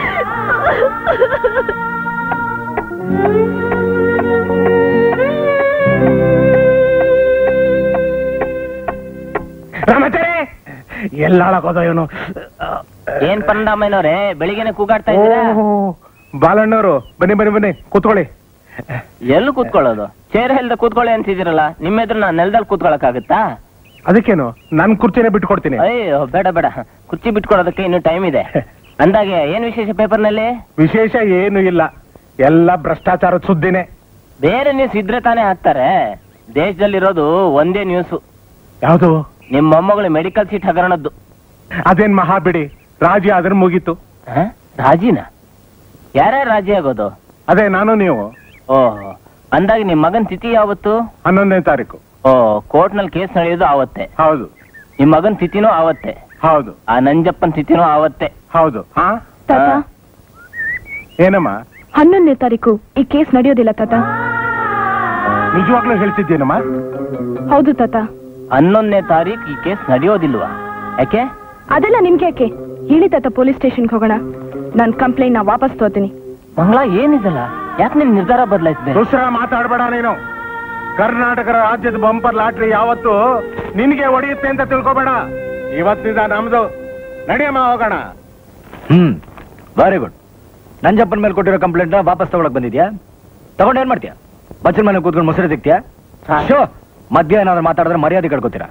ರಾಮಾಚಾರಿ ಎಲ್ಲ ಹಾಳಾಗೋದ ಇವನು ಏನ್ ಪಂಡಾಮಯ್ಯನವ್ರೆ ಬೆಳಿಗ್ಗೆನೆ ಕೂಗಾಡ್ತಾ ಇದ್ದೀರಾ ಬಾಲಣ್ಣವರು ಬನ್ನಿ ಬನ್ನಿ ಬನ್ನಿ ಕೂತ್ಕೊಳ್ಳಿ ಎಲ್ಲಿ ಕೂತ್ಕೊಳ್ಳೋದು ಚೇರ್ ಇಲ್ದ ಕೂತ್ಕೊಳ್ಳಿ ಅಂತಿದ್ದೀರಲ್ಲ ನಿಮ್ಮ ಎದುರು ನಾನು ನೆಲದಲ್ಲಿ ಕೂತ್ಕೊಳ್ಳೋಕ್ಕಾಗತ್ತಾ ಅದಕ್ಕೇನು ನನ್ ಕುರ್ಚಿನೇ ಬಿಟ್ಕೊಡ್ತೀನಿ ಅಯ್ಯೋ ಬೇಡ ಬೇಡ ಕುರ್ಚಿ ಬಿಟ್ಕೊಡೋದಕ್ಕೆ ಇನ್ನು ಟೈಮ್ ಇದೆ ಅಂದಾಗೆ ಏನ್ ವಿಶೇಷ ಪೇಪರ್ನಲ್ಲಿ ವಿಶೇಷ ಏನು ಇಲ್ಲ ಎಲ್ಲ ಭ್ರಷ್ಟಾಚಾರದ ಸುದ್ದಿನೇ ಬೇರೆ ನ್ಯೂಸ್ ಇದ್ರೆ ತಾನೇ ಹಾಕ್ತಾರೆ ದೇಶದಲ್ಲಿರೋದು ಒಂದೇ ನ್ಯೂಸ್ ಯಾವುದು ನಿಮ್ಮ ಮೊಮ್ಮಗಳು ಮೆಡಿಕಲ್ ಸೀಟ್ ಹಗರಣದ್ದು ಅದೇನ್ ಮಹಾ ಬಿಡಿ ರಾಜಿ ಅದ್ರ ಮುಗೀತು ಹ? ರಾಜಿನ ಯಾರ್ಯಾರು ರಾಜಿ ಆಗೋದು ಅದೇ ನಾನು ನೀವು ಓಹೋ ಅಂದಾಗೆ ನಿಮ್ ಮಗನ್ ತಿಥಿ ಯಾವತ್ತು ಹನ್ನೊಂದನೇ ತಾರೀಕು ಓ ಕೋರ್ಟ್ ನಲ್ಲಿ ಕೇಸ್ ನಡೆಯೋದು ಆವತ್ತೆ ಹೌದು ನಿಮ್ ಮಗನ್ ತಿಥಿನೂ ಆವತ್ತೆ ಹೌದು ಆ ನಂಜಪ್ಪನ್ ತಿಥಿನೂ ಆವತ್ತೆ ಹೌದು ಹಾ ತಾತ ಏನಮ್ಮ ಹನ್ನೊಂದನೇ ತಾರೀಕು ಈ ಕೇಸ್ ನಡೆಯೋದಿಲ್ಲ ತಾತ ನಿಜವಾಗ್ಲೂ ಹೇಳ್ತಿದ್ದೇನಮ್ಮ ಹೌದು ತಾತ ಹನ್ನೊಂದನೇ ತಾರೀಕು ಈ ಕೇಸ್ ನಡೆಯೋದಿಲ್ವಾ ಯಾಕೆ ಅದೆಲ್ಲ ನಿಮ್ಗೆ ಯಾಕೆ ಹೇಳಿ ತಾತ ಪೊಲೀಸ್ ಸ್ಟೇಷನ್ಗೆ ಹೋಗೋಣ ನಾನು ಕಂಪ್ಲೇಂಟ್ ನಾ ವಾಪಸ್ ತಗೋತೀನಿ ಮಂಗಳ ಏನಿದಲ್ಲ ಯಾಕೆ ನಿನ್ ನಿರ್ಧಾರ ಬದಲಾಯಿಸಿದೆ ದೂಸರ ಮಾತಾಡ್ಬೇಡ ನೀನು ಕರ್ನಾಟಕ ರಾಜ್ಯದ ಬಂಪರ್ ಲಾಟ್ರಿ ಯಾವತ್ತು ನಿನ್ಗೆ ಹೊಡೆಯುತ್ತೆ ಅಂತ ತಿಳ್ಕೊಬೇಡ ಇವತ್ತಿಂದ ನಮ್ದು ನಡಿಯಮ್ಮ ಹೋಗೋಣ ಹ್ಮ್ ವೆರಿ ಗುಡ್ ನಂಜಪ್ಪನ ಮೇಲೆ ಕೊಟ್ಟಿರೋ ಕಂಪ್ಲೇಂಟ್ ವಾಪಸ್ ತಗೊಳಕ್ ಬಂದಿದ್ಯಾ ತಗೊಂಡ್ ಏನ್ ಮಾಡ್ತೀಯಾ ಬಚ್ಚಲ್ ಮನೆ ಕೂತ್ಕೊಂಡು ಮೊಸರು ತೆಗ್ತೀಯಾ ಶೋ ಮಧ್ಯ ಏನಾದ್ರು ಮಾತಾಡಿದ್ರೆ ಮರ್ಯಾದೆ ಕಳ್ಕೊತೀರಾ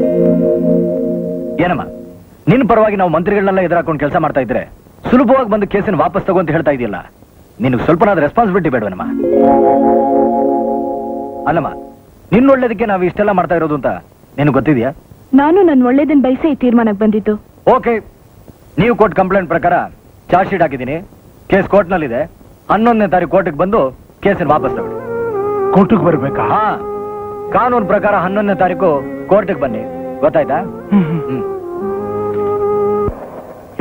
ಏನಮ್ಮ ನಿನ್ ಪರವಾಗಿ ನಾವು ಮಂತ್ರಿಗಳನ್ನೆಲ್ಲ ಎದುರಾಕೊಂಡು ಕೆಲಸ ಮಾಡ್ತಾ ಇದ್ರೆ ಸುಲಭವಾಗಿ ಬಂದು ಕೇಸನ್ನು ವಾಪಸ್ ತಗೋ ಅಂತ ಹೇಳ್ತಾ ಇದೆಯಲ್ಲ ನಿನಗೆ ಸ್ವಲ್ಪನಾದ್ರೂ ರೆಸ್ಪಾನ್ಸಿಬಿಲಿಟಿ ಬೇಡವೇನಮ್ಮ ಅಲ್ಲಮ್ಮ ನಿನ್ನ ಒಳ್ಳೇದಕ್ಕೆ ನಾವು ಇಷ್ಟೆಲ್ಲ ಮಾಡ್ತಾ ಇರೋದು ಅಂತ ನಿನಗೆ ಗೊತ್ತಿದ್ಯಾ ನಾನು ನನ್ನ ಒಳ್ಳೇದನ್ ಬಯಸೇ ಈ ತೀರ್ಮಾನಕ್ಕೆ ಬಂದಿದ್ದು ಓಕೆ ನೀವು ಕೊಟ್ಟ ಕಂಪ್ಲೇಂಟ್ ಪ್ರಕಾರ ಚಾರ್ಜ್ ಶೀಟ್ ಹಾಕಿದ್ದೀನಿ ಕೇಸ್ ಕೋರ್ಟ್ನಲ್ಲಿದೆ ಹನ್ನೊಂದನೇ ತಾರೀಕು ಕೋರ್ಟಿಗೆ ಬಂದು ಕೇಸನ್ನು ವಾಪಸ್ ತಗೊಳ್ಳಿ ಕೋರ್ಟಿಗೆ ಬರ್ಬೇಕಾ ಹಾ ಕಾನೂನು ಪ್ರಕಾರ ಹನ್ನೊಂದನೇ ತಾರೀಕು ಕೋರ್ಟಿಗೆ ಬನ್ನಿ ಗೊತ್ತಾಯ್ತಾ ಹ್ಮ್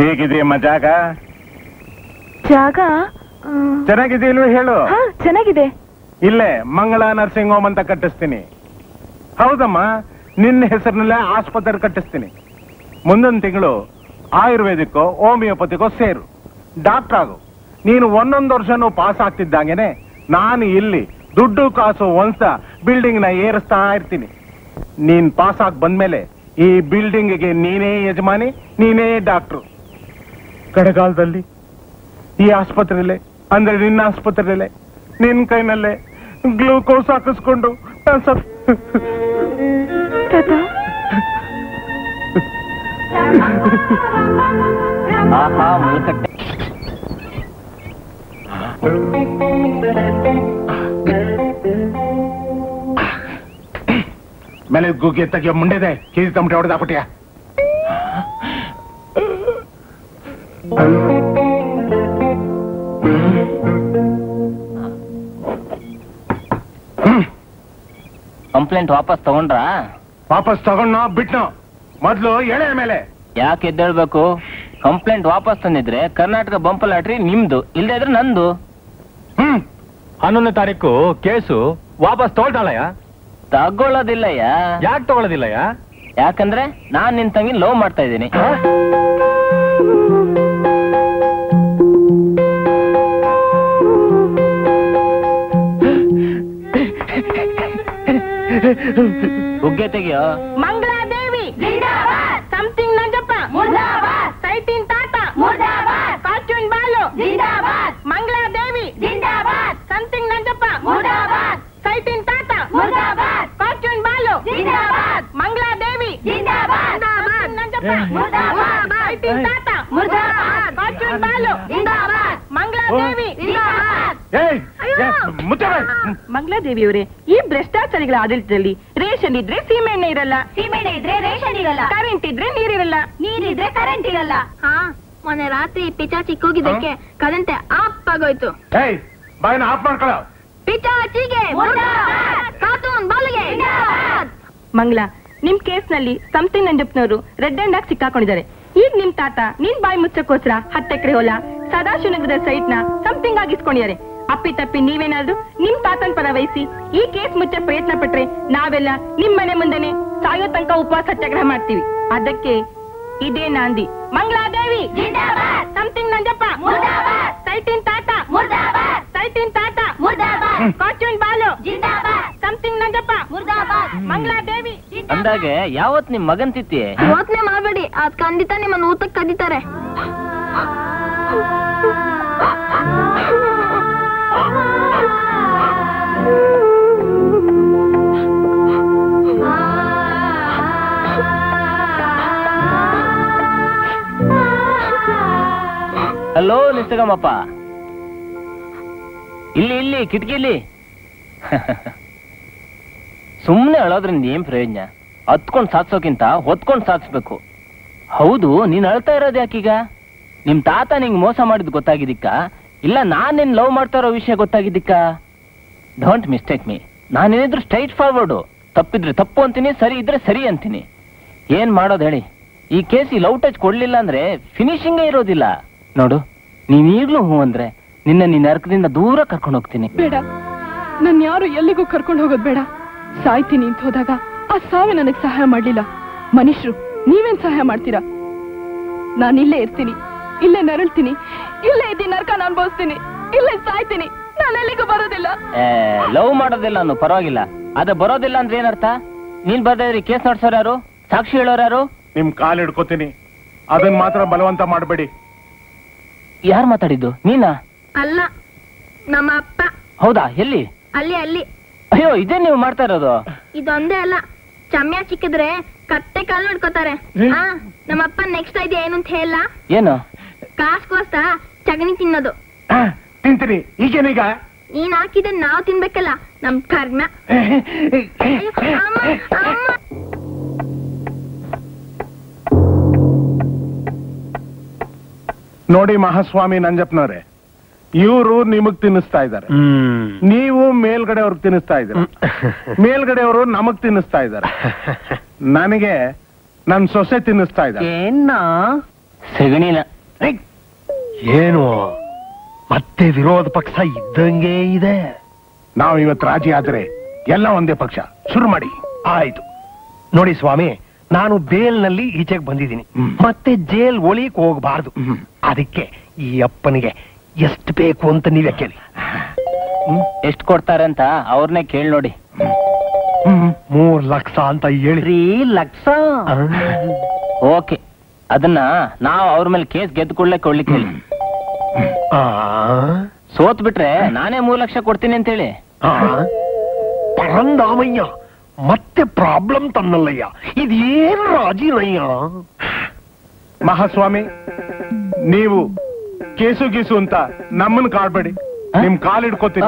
ಹೇಗಿದೆಯಮ್ಮ ಜಾಗ ಜಾಗ ಆ, ಚೆನ್ನಾಗಿದೆಯಲ್ವ ಹೇಳು ಹಾ ಚೆನ್ನಾಗಿದೆ ಇಲ್ಲೇ ಮಂಗಳ ನರ್ಸಿಂಗ್ ಹೋಮ್ ಅಂತ ಕಟ್ಟಿಸ್ತೀನಿ ಹೌದಮ್ಮ ನಿನ್ನ ಹೆಸರಿನಲ್ಲೇ ಆಸ್ಪತ್ರೆ ಕಟ್ಟಿಸ್ತೀನಿ ಮುಂದೊಂದು ತಿಂಗಳು ಆಯುರ್ವೇದಿಕ್ಕೋ ಹೋಮಿಯೋಪತಿಗೋ ಸೇರು ಡಾಕ್ಟರ್ ಆಗು ನೀನು ಒಂದೊಂದು ವರ್ಷನೂ ಪಾಸ್ ಆಗ್ತಿದ್ದಾಗೇನೆ ನಾನು ಇಲ್ಲಿ ದುಡ್ಡು ಕಾಸು ಒಂದ್ಸ ಬಿಲ್ಡಿಂಗ್ ನ ಏರಿಸ್ತಾ ಇರ್ತೀನಿ ನೀನ್ ಪಾಸ್ ಆಗಿ ಬಂದ್ಮೇಲೆ ಈ ಬಿಲ್ಡಿಂಗ್ಗೆ ನೀನೇ ಯಜಮಾನಿ ನೀನೇ ಡಾಕ್ಟ್ರು ಕಡೆಗಾಲದಲ್ಲಿ ಈ ಆಸ್ಪತ್ರೆಯಲ್ಲೇ ಅಂದ್ರೆ ನಿನ್ನ ಆಸ್ಪತ್ರೆಯಲ್ಲೇ ನಿನ್ ಕೈನಲ್ಲೇ ಗ್ಲೂಕೋಸ್ ಹಾಕಿಸ್ಕೊಂಡು ನಾನ್ ಸತ್- ಆಹಾ ಮುಳ್ಕಟ್ಟೆ ಮೇಲೆ ಗುಗ್ಗೆ ತೆಗಿಯೋ ಮುಂಡೆದೆ ಕಿಸಿ ತಮಟೆ ಹೊಡೆದ ಪುಟಿಯ ಕಂಪ್ಲೇಂಟ್ ವಾಪಸ್ ತಗೊಂಡ್ರಾ ವಾಪಸ್ ತಗೊಂಡ್ನೋ ಬಿಟ್ನೋ ಮೊದ್ಲು ಎಳೆ ಮೇಲೆ ಯಾಕೆ ಎದ್ದೇಳ್ಬೇಕು ಕಂಪ್ಲೇಂಟ್ ವಾಪಸ್ ತಂದಿದ್ರೆ ಕರ್ನಾಟಕ ಬಂಪ ಲಾಟ್ರಿ ನಿಮ್ದು ಇಲ್ದೇ ಇದ್ರೆ ನಂದು ಹನ್ನೊಂದನೇ ತಾರೀಕು ಕೇಸು ವಾಪಸ್ ತಗೊಳ್ತಾಳಯ್ಯ ತಗೊಳ್ಳೋದಿಲ್ಲಯ್ಯ ಯಾಕೆ ತಗೊಳ್ಳೋದಿಲ್ಲಯ್ಯ ಯಾಕಂದ್ರೆ ನಾನ್ ನಿನ್ ತಂಗಿ ಲವ್ ಮಾಡ್ತಾ ಇದ್ದೀನಿ ಹುಗ್ಗೆ ತೆಗಿಯೋ ಮಂಗಳಾದೇವಿ ಸಮಥಿಂಗ್ ನಂಜಪ್ಪ ಸೈಟಿನ್ ತಾತ ಕಾಚುನ್ ಬಾಲು ಮಂಗಳಾದೇವಿ ಸಮಥಿಂಗ್ ನಂಜಪ್ಪ ಸೈಟಿನ್ ತಾತ ಕಾಚುನ್ ಬಾಲು ಮಂಗಳಾದೇವಿ ನಂಜಪ್ಪ ಸೈಟಿನ್ ತಾತ ಕಾಚುನ್ ಬಾಲು ಮಂಗಳಾದೇವಿ ಏಯ್ ಮುಚ್ಚಬೇ ಮಂಗಳಾದೇವಿಯವರೇ ಈ ಭ್ರಷ್ಟಾಚಾರಿಗಳ ಆಡಳಿತದಲ್ಲಿ ರೇಷನ್ ಇದ್ರೆ ಸೀಮೆಣ್ಣೆ ಇರಲ್ಲ ಸೀಮೆಣ್ಣೆ ಇದ್ರೆ ರೇಷನ್ ಇರಲ್ಲ ಕರೆಂಟ್ ಇದ್ರೆ ನೀರಿರಲ್ಲ ನೀರಿದ್ರೆ ಕರೆಂಟ್ ಇರಲ್ಲ ಹಾ ಮೊನ್ನೆ ರಾತ್ರಿ ಪಿಚಾಚಿ ಕೂಗಿದ್ದಕ್ಕೆ ಕರೆಂಟ್ ಆಫ್ ಆಗೋಯ್ತು ಏಯ್ ಬಾಯಿನ ಆಫ್ ಮಾಡ್ಕೊಳ್ಳೋ ಪಿಚಾಚಿಗೆ ಕಾರ್ಟೂನ್ ಬಾಲಿಗೆ ಮಂಗಳ ನಿಮ್ ಕೇಸ್ನಲ್ಲಿ ಸಮಥಿಂಗ್ ನಂಜಪ್ಪನವರು ರೆಡ್ ಹ್ಯಾಂಡ್ ಆಗಿ ಸಿಕ್ಕಾಕೊಂಡಿದ್ದಾರೆ ಈಗ ನಿಮ್ ತಾತ ನಿನ್ ಬಾಯಿ ಮುಚ್ಚಕ್ಕೋಸ್ಕರ ಹತ್ತು ಎಕರೆ ಹೊಲ ಸದಾಶಿವನಗರದ ಸೈಟ್ ನ ಸಮಥಿಂಗ್ ಆಗಿಸ್ಕೊಂಡಿದ್ದಾರೆ ಅಪ್ಪಿ ತಪ್ಪಿ ನೀವೇನಾದ್ರೂ ನಿಮ್ ತಾತನ್ ಪರ ವಹಿಸಿ ಈ ಕೇಸ್ ಮುಚ್ಚ ಪ್ರಯತ್ನ ಪಟ್ರೆ ನಾವೆಲ್ಲ ನಿಮ್ ಮನೆ ಮುಂದೆನೆ ಸಾಯೋ ತನಕ ಉಪವಾಸ ಸತ್ಯಾಗ್ರಹ ಮಾಡ್ತೀವಿ ಅದಕ್ಕೆ ಇದೇ ನಾಂದಿ ಮಂಗಳಾದೇವಿ ಸಮಥಿಂಗ್ ನಂಜಪ್ಪ ಸೈಟಿನ್ ತಾತ ಸೈಟಿನ್ ತಾತ ಕಾರ್ಟೂನ್ ಬಾಲು ಸಮಥಿಂಗ್ ನಂಜಪ್ಪ ಮಂಗಳಾದೇವಿ ಅಂದಾಗೆ ಯಾವತ್ ನಿಮ್ ಮಗನ್ ತಿತ್ತಿ ಯೋಚನೆ ಮಾಡ್ಬೇಡಿ ಅದ್ ಖಂಡಿತ ನಿಮ್ಮನ್ನ ಊಟಕ್ಕೆ ಕದೀತಾರೆ ಹಲೋ ನಿಸ್ತಗಮ್ಮಪ್ಪ ಇಲ್ಲಿ ಇಲ್ಲಿ ಕಿಟಕಿಲಿ ಸುಮ್ನೆ ಅಳೋದ್ರಿಂದ ಏನ್ ಪ್ರಯೋಜನ ಹತ್ಕೊಂಡ್ ಸಾಧ್ಸೋಕ್ಕಿಂತ ಹೊತ್ಕೊಂಡ್ ಸಾಧಿಸ್ಬೇಕು ಹೌದು ನೀನ್ ಅಳ್ತಾ ಇರೋದು ಯಾಕೀಗ ನಿಮ್ ತಾತ ನಿಂಗ್ ಮೋಸ ಮಾಡಿದ್ ಗೊತ್ತಾಗಿದ್ದಿಕ್ಕ ಇಲ್ಲ ನಾನ್ ನಿನ್ ಲವ್ ಮಾಡ್ತಾ ಇರೋ ವಿಷಯ ಗೊತ್ತಾಗಿದ್ದಿಕ್ಕ ಡೋಂಟ್ ಮಿಸ್ಟೇಕ್ ಮೀ ನಾನೇನಿದ್ರು ಸ್ಟ್ರೈಟ್ ಫಾರ್ವರ್ಡು ತಪ್ಪಿದ್ರೆ ತಪ್ಪು ಅಂತೀನಿ ಸರಿ ಇದ್ರೆ ಸರಿ ಅಂತೀನಿ ಏನ್ ಮಾಡೋದ್ ಹೇಳಿ ಈ ಕೇಸ್ ಈ ಲವ್ ಟಚ್ ಕೊಡ್ಲಿಲ್ಲ ಅಂದ್ರೆ ಫಿನಿಶಿಂಗೇ ಇರೋದಿಲ್ಲ ನೋಡು ನೀನ್ ಈಗ್ಲೂ ಹೂ ಅಂದ್ರೆ ನಿನ್ನ ನಿನ್ನ ನರಕದಿಂದ ದೂರ ಕರ್ಕೊಂಡು ಹೋಗ್ತೀನಿ ಬೇಡ ನನ್ ಯಾರು ಎಲ್ಲಿಗೂ ಕರ್ಕೊಂಡು ಹೋಗೋದ್ ಬೇಡ ಸಾಯ್ತೀನಿ ಅಂತ ಹೋದಾಗ ಆ ಸಾವೇ ನನಗ್ ಸಹಾಯ ಮಾಡ್ಲಿಲ್ಲ ಮನುಷ್ಯರು ನೀವೇನ್ ಸಹಾಯ ಮಾಡ್ತೀರಾ ನಾನು ಇಲ್ಲೇ ಇರ್ತೀನಿ ಇಲ್ಲೇ ನರಳ್ತೀನಿ ಇಲ್ಲೇ ಇದ್ದಿ ನರ್ಕನ ಅನ್ಭವಿಸ್ತೀನಿ ಇಲ್ಲೇ ಸಾಯ್ತೀನಿ ನಾನು ಎಲ್ಲಿಗೂ ಬರೋದಿಲ್ಲ ಲವ್ ಮಾಡೋದಿಲ್ಲ ಅನ್ನು ಪರವಾಗಿಲ್ಲ ಅದ ಬರೋದಿಲ್ಲ ಅಂದ್ರೆ ಏನರ್ಥ ನೀನ್ ಬರ್ದಿದ್ರಿ ಕೇಸ್ ನಡ್ಸೋರು ಯಾರು ಸಾಕ್ಷಿ ಹೇಳೋರು ಯಾರು ನಿಮ್ ಕಾಲ್ ಹಿಡ್ಕೋತೀನಿ ಅದನ್ನ ಮಾತ್ರ ಬಲವಂತ ಮಾಡಬೇಡಿ ಯಾರು ಮಾತಾಡಿದ್ದು ನೀನಾ ಅಲ್ಲ ನಮ್ಮ ಅಪ್ಪ ಹೌದಾ ಎಲ್ಲಿ ಅಲ್ಲಿ ಅಲ್ಲಿ ಅಯ್ಯೋ ಇದೇ ನೀವು ಮಾಡ್ತಾ ಇರೋದು ಇದೊಂದೇ ಅಲ್ಲ ಚಮ್ಯ ಚಿಕ್ಕಿದ್ರೆ ಕತ್ತೆ ಕಾಲ್ ನೋಡ್ಕೋತಾರೆ ಆ ನಮ್ಮಪ್ಪ ನೆಕ್ಸ್ಟ್ ಐಡಿಯಾ ಏನು ಅಂತ ಹೇಳ ಏನು ಕಾಸ್ಗೋಸ್ಕರ ಚಗಣಿ ತಿನ್ನೋದು ತಿಂತೀನಿ ಈಗೇನೀಗ ನೀನ್ ಹಾಕಿದ ನಾವ್ ತಿನ್ಬೇಕಲ್ಲ ನಮ್ ಕರ್ಮ ಅಯ್ಯೋ, ಅಮ್ಮ, ಅಮ್ಮ. ನೋಡಿ ಮಹಾಸ್ವಾಮಿ ನಂಜಪ್ಪನವ್ರೆ ಇವರು ನಿಮಗ್ ತಿನ್ನಿಸ್ತಾ ಇದ್ದಾರೆ ನೀವು ಮೇಲ್ಗಡೆ ಅವ್ರಿಗೆ ತಿನ್ನಿಸ್ತಾ ಇದ್ದೀರ ಮೇಲ್ಗಡೆ ಅವರು ನಮಗ್ ತಿನ್ನಿಸ್ತಾ ಇದ್ದಾರೆ ನನಗೆ ನನ್ ಸೊಸೆ ತಿನ್ನಿಸ್ತಾ ಇದ್ದಾರೆ ಏನ್ನ ಸೆಗಣಿನ ಏನು ಮತ್ತೆ ವಿರೋಧ ಪಕ್ಷ ಇದ್ದಂಗೆ ಇದೆ ನಾವು ಇವತ್ತು ರಾಜಿ ಆದ್ರೆ ಎಲ್ಲ ಒಂದೇ ಪಕ್ಷ ಶುರು ಮಾಡಿ ಆಯ್ತು ನೋಡಿ ಸ್ವಾಮಿ ನಾನು ಬೇಲ್ನಲ್ಲಿ ಈಚೆಗೆ ಬಂದಿದ್ದೀನಿ ಮತ್ತೆ ಜೇಲ್ ಒಳಿಕ್ ಹೋಗಬಾರ್ದು ಅದಕ್ಕೆ ಈ ಅಪ್ಪನಿಗೆ ಎಷ್ಟು ಬೇಕು ಅಂತ ನೀವೇ ಕೇಳಿ ಎಷ್ಟು ಕೊಡ್ತಾರೆ ಅಂತ ಅವ್ರನ್ನೇ ಕೇಳಿ ನೋಡಿ ಮೂರ್ ಲಕ್ಷ ಅಂತ ಹೇಳಿ ಲಕ್ಷ ಓಕೆ ಅದನ್ನ ನಾವು ಅವ್ರ ಮೇಲೆ ಕೇಸ್ ಗೆದ್ದು ಕೊಡ್ಲೆ ಕೊಡ್ಲಿಕ್ಕೆ ಹೇಳಿ ಸೋತ್ ಬಿಟ್ರೆ ನಾನೇ ಮೂರ್ ಲಕ್ಷ ಕೊಡ್ತೀನಿ ಅಂತ ಹೇಳಿ ಪರಂದಾಮಯ್ಯ ಮತ್ತೆ ಪ್ರಾಬ್ಲಮ್ ತನ್ನಲ್ಲಯ್ಯ ಇದೇನು ರಾಜಿನಯ್ಯ ಮಹಾಸ್ವಾಮಿ ನೀವು ಕೇಸು ಗೀಸು ಅಂತ ನಮ್ಮನ್ನ ಕಾಡ್ಬೇಡಿ ನಿಮ್ ಕಾಲ್ ಹಿಡ್ಕೋತೀನಿ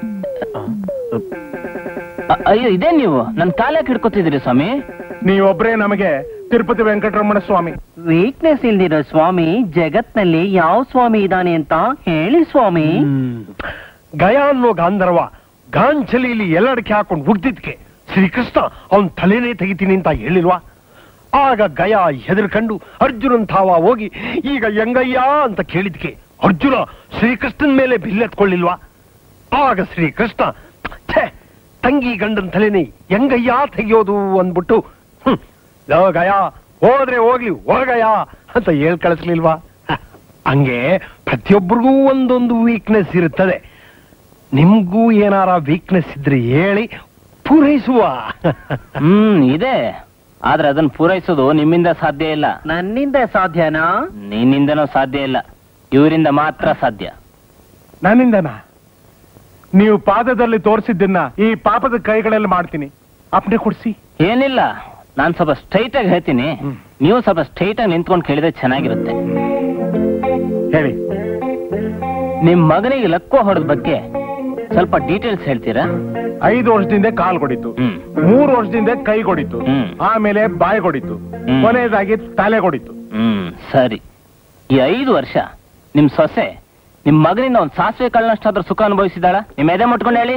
ಅ- ಅಯ್ಯೋ ಇದೇ ನೀವು ನನ್ ಕಾಲಕ್ಕೆ ಹಿಡ್ಕೊತಿದ್ದೀರಿ ಸ್ವಾಮಿ ನೀವೊಬ್ರೇ ನಮಗೆ ತಿರುಪತಿ ವೆಂಕಟರಮಣ ಸ್ವಾಮಿ ವೀಕ್ನೆಸ್ ಇಲ್ದಿರೋ ಸ್ವಾಮಿ ಜಗತ್ನಲ್ಲಿ ಯಾವ ಸ್ವಾಮಿ ಇದ್ದಾನೆ ಅಂತ ಹೇಳಿ ಸ್ವಾಮಿ ಗಯಾ ಅನ್ನೋ ಗಾಂಧರ್ವ ಗಾಂಚಲಿಯಲ್ಲಿ ಎಲ್ಲಡಕ್ಕೆ ಹಾಕೊಂಡು ಹುಡ್ದಿದ್ಕೆ ಶ್ರೀಕೃಷ್ಣ ಅವನ್ ತಲೆನೇ ತೆಗಿತೀನಿ ಅಂತ ಹೇಳಿಲ್ವಾ ಆಗ ಗಯ ಹೆದರ್ಕಂಡು ಅರ್ಜುನನ್ ತಾವ ಹೋಗಿ ಈಗ ಹೆಂಗಯ್ಯ ಅಂತ ಕೇಳಿದ್ಕೆ ಅರ್ಜುನ ಶ್ರೀಕೃಷ್ಣನ್ ಮೇಲೆ ಬಿಲ್ಲೆತ್ಕೊಳ್ಳಿಲ್ವಾ ಆಗ ಶ್ರೀಕೃಷ್ಣ ಛೇ ತಂಗಿ ಗಂಡನ್ ತಲೆನೇ ಹೆಂಗಯ್ಯ ತೆಗಿಯೋದು ಅಂದ್ಬಿಟ್ಟು ಹ್ಮ್ ಲೋ ಗಯ ಹೋದ್ರೆ ಹೋಗ್ಲಿ ಹೋಗಯ್ಯ ಅಂತ ಹೇಳ್ ಕಳಿಸ್ಲಿಲ್ವಾ ಹ, ಹಂಗೆ ಪ್ರತಿಯೊಬ್ಬರಿಗೂ ಒಂದೊಂದು ವೀಕ್ನೆಸ್ ಇರುತ್ತದೆ ನಿಮ್ಗೂ ಏನಾರ ವೀಕ್ನೆಸ್ ಇದ್ರೆ ಹೇಳಿ ಪೂರೈಸುವ ಹ್ಮ್ ಇದೆ ಆದ್ರೆ ಅದನ್ನ ಪೂರೈಸೋದು ನಿಮ್ಮಿಂದ ಸಾಧ್ಯ ಇಲ್ಲ ನನ್ನಿಂದ ಸಾಧ್ಯನಾ ನಿನ್ನಿಂದನೂ ಸಾಧ್ಯ ಇಲ್ಲ ಇವರಿಂದ ಮಾತ್ರ ಸಾಧ್ಯ ನನ್ನಿಂದನಾ ನೀವು ಪಾದದಲ್ಲಿ ತೋರಿಸಿದ್ದನ್ನ ಈ ಪಾಪದ ಕೈಗಳಲ್ಲಿ ಮಾಡ್ತೀನಿ ಅಪ್ನೆ ಕೊಡ್ಸಿ ಏನಿಲ್ಲ ನಾನ್ ಸ್ವಲ್ಪ ಸ್ಟ್ರೈಟ್ ಆಗಿ ಹೇಳ್ತೀನಿ ನೀವು ಸ್ವಲ್ಪ ಸ್ಟ್ರೈಟ್ ಆಗಿ ನಿಂತ್ಕೊಂಡು ಕೇಳಿದ್ರೆ ಚೆನ್ನಾಗಿರುತ್ತೆ ಹೇಳಿ ನಿಮ್ ಮಗನಿಗೆ ಲಕ್ಕೋ ಹೊಡೆದ ಬಗ್ಗೆ ಸ್ವಲ್ಪ ಡೀಟೇಲ್ಸ್ ಹೇಳ್ತೀರಾ ಐದು ವರ್ಷದಿಂದ ಕಾಲ್ ಕೊಡಿತು ಮೂರು ವರ್ಷದಿಂದ ಕೈ ಕೊಡಿತು ಆಮೇಲೆ ಬಾಯಿ ಕೊಡಿತು ಕೊನೆಯದಾಗಿ ತಲೆ ಕೊಡಿತು ಹ್ಮ್ ಸರಿ ಈ ಐದು ವರ್ಷ ನಿಮ್ ಸೊಸೆ ನಿಮ್ ಮಗನಿಂದ ಒಂದ್ ಸಾಸಿವೆ ಕಳ್ಳನಷ್ಟಾದ್ರೂ ಸುಖ ಅನುಭವಿಸಿದಾಳ ನಿಮ್ ಎದೆ ಮುಟ್ಕೊಂಡು ಹೇಳಿ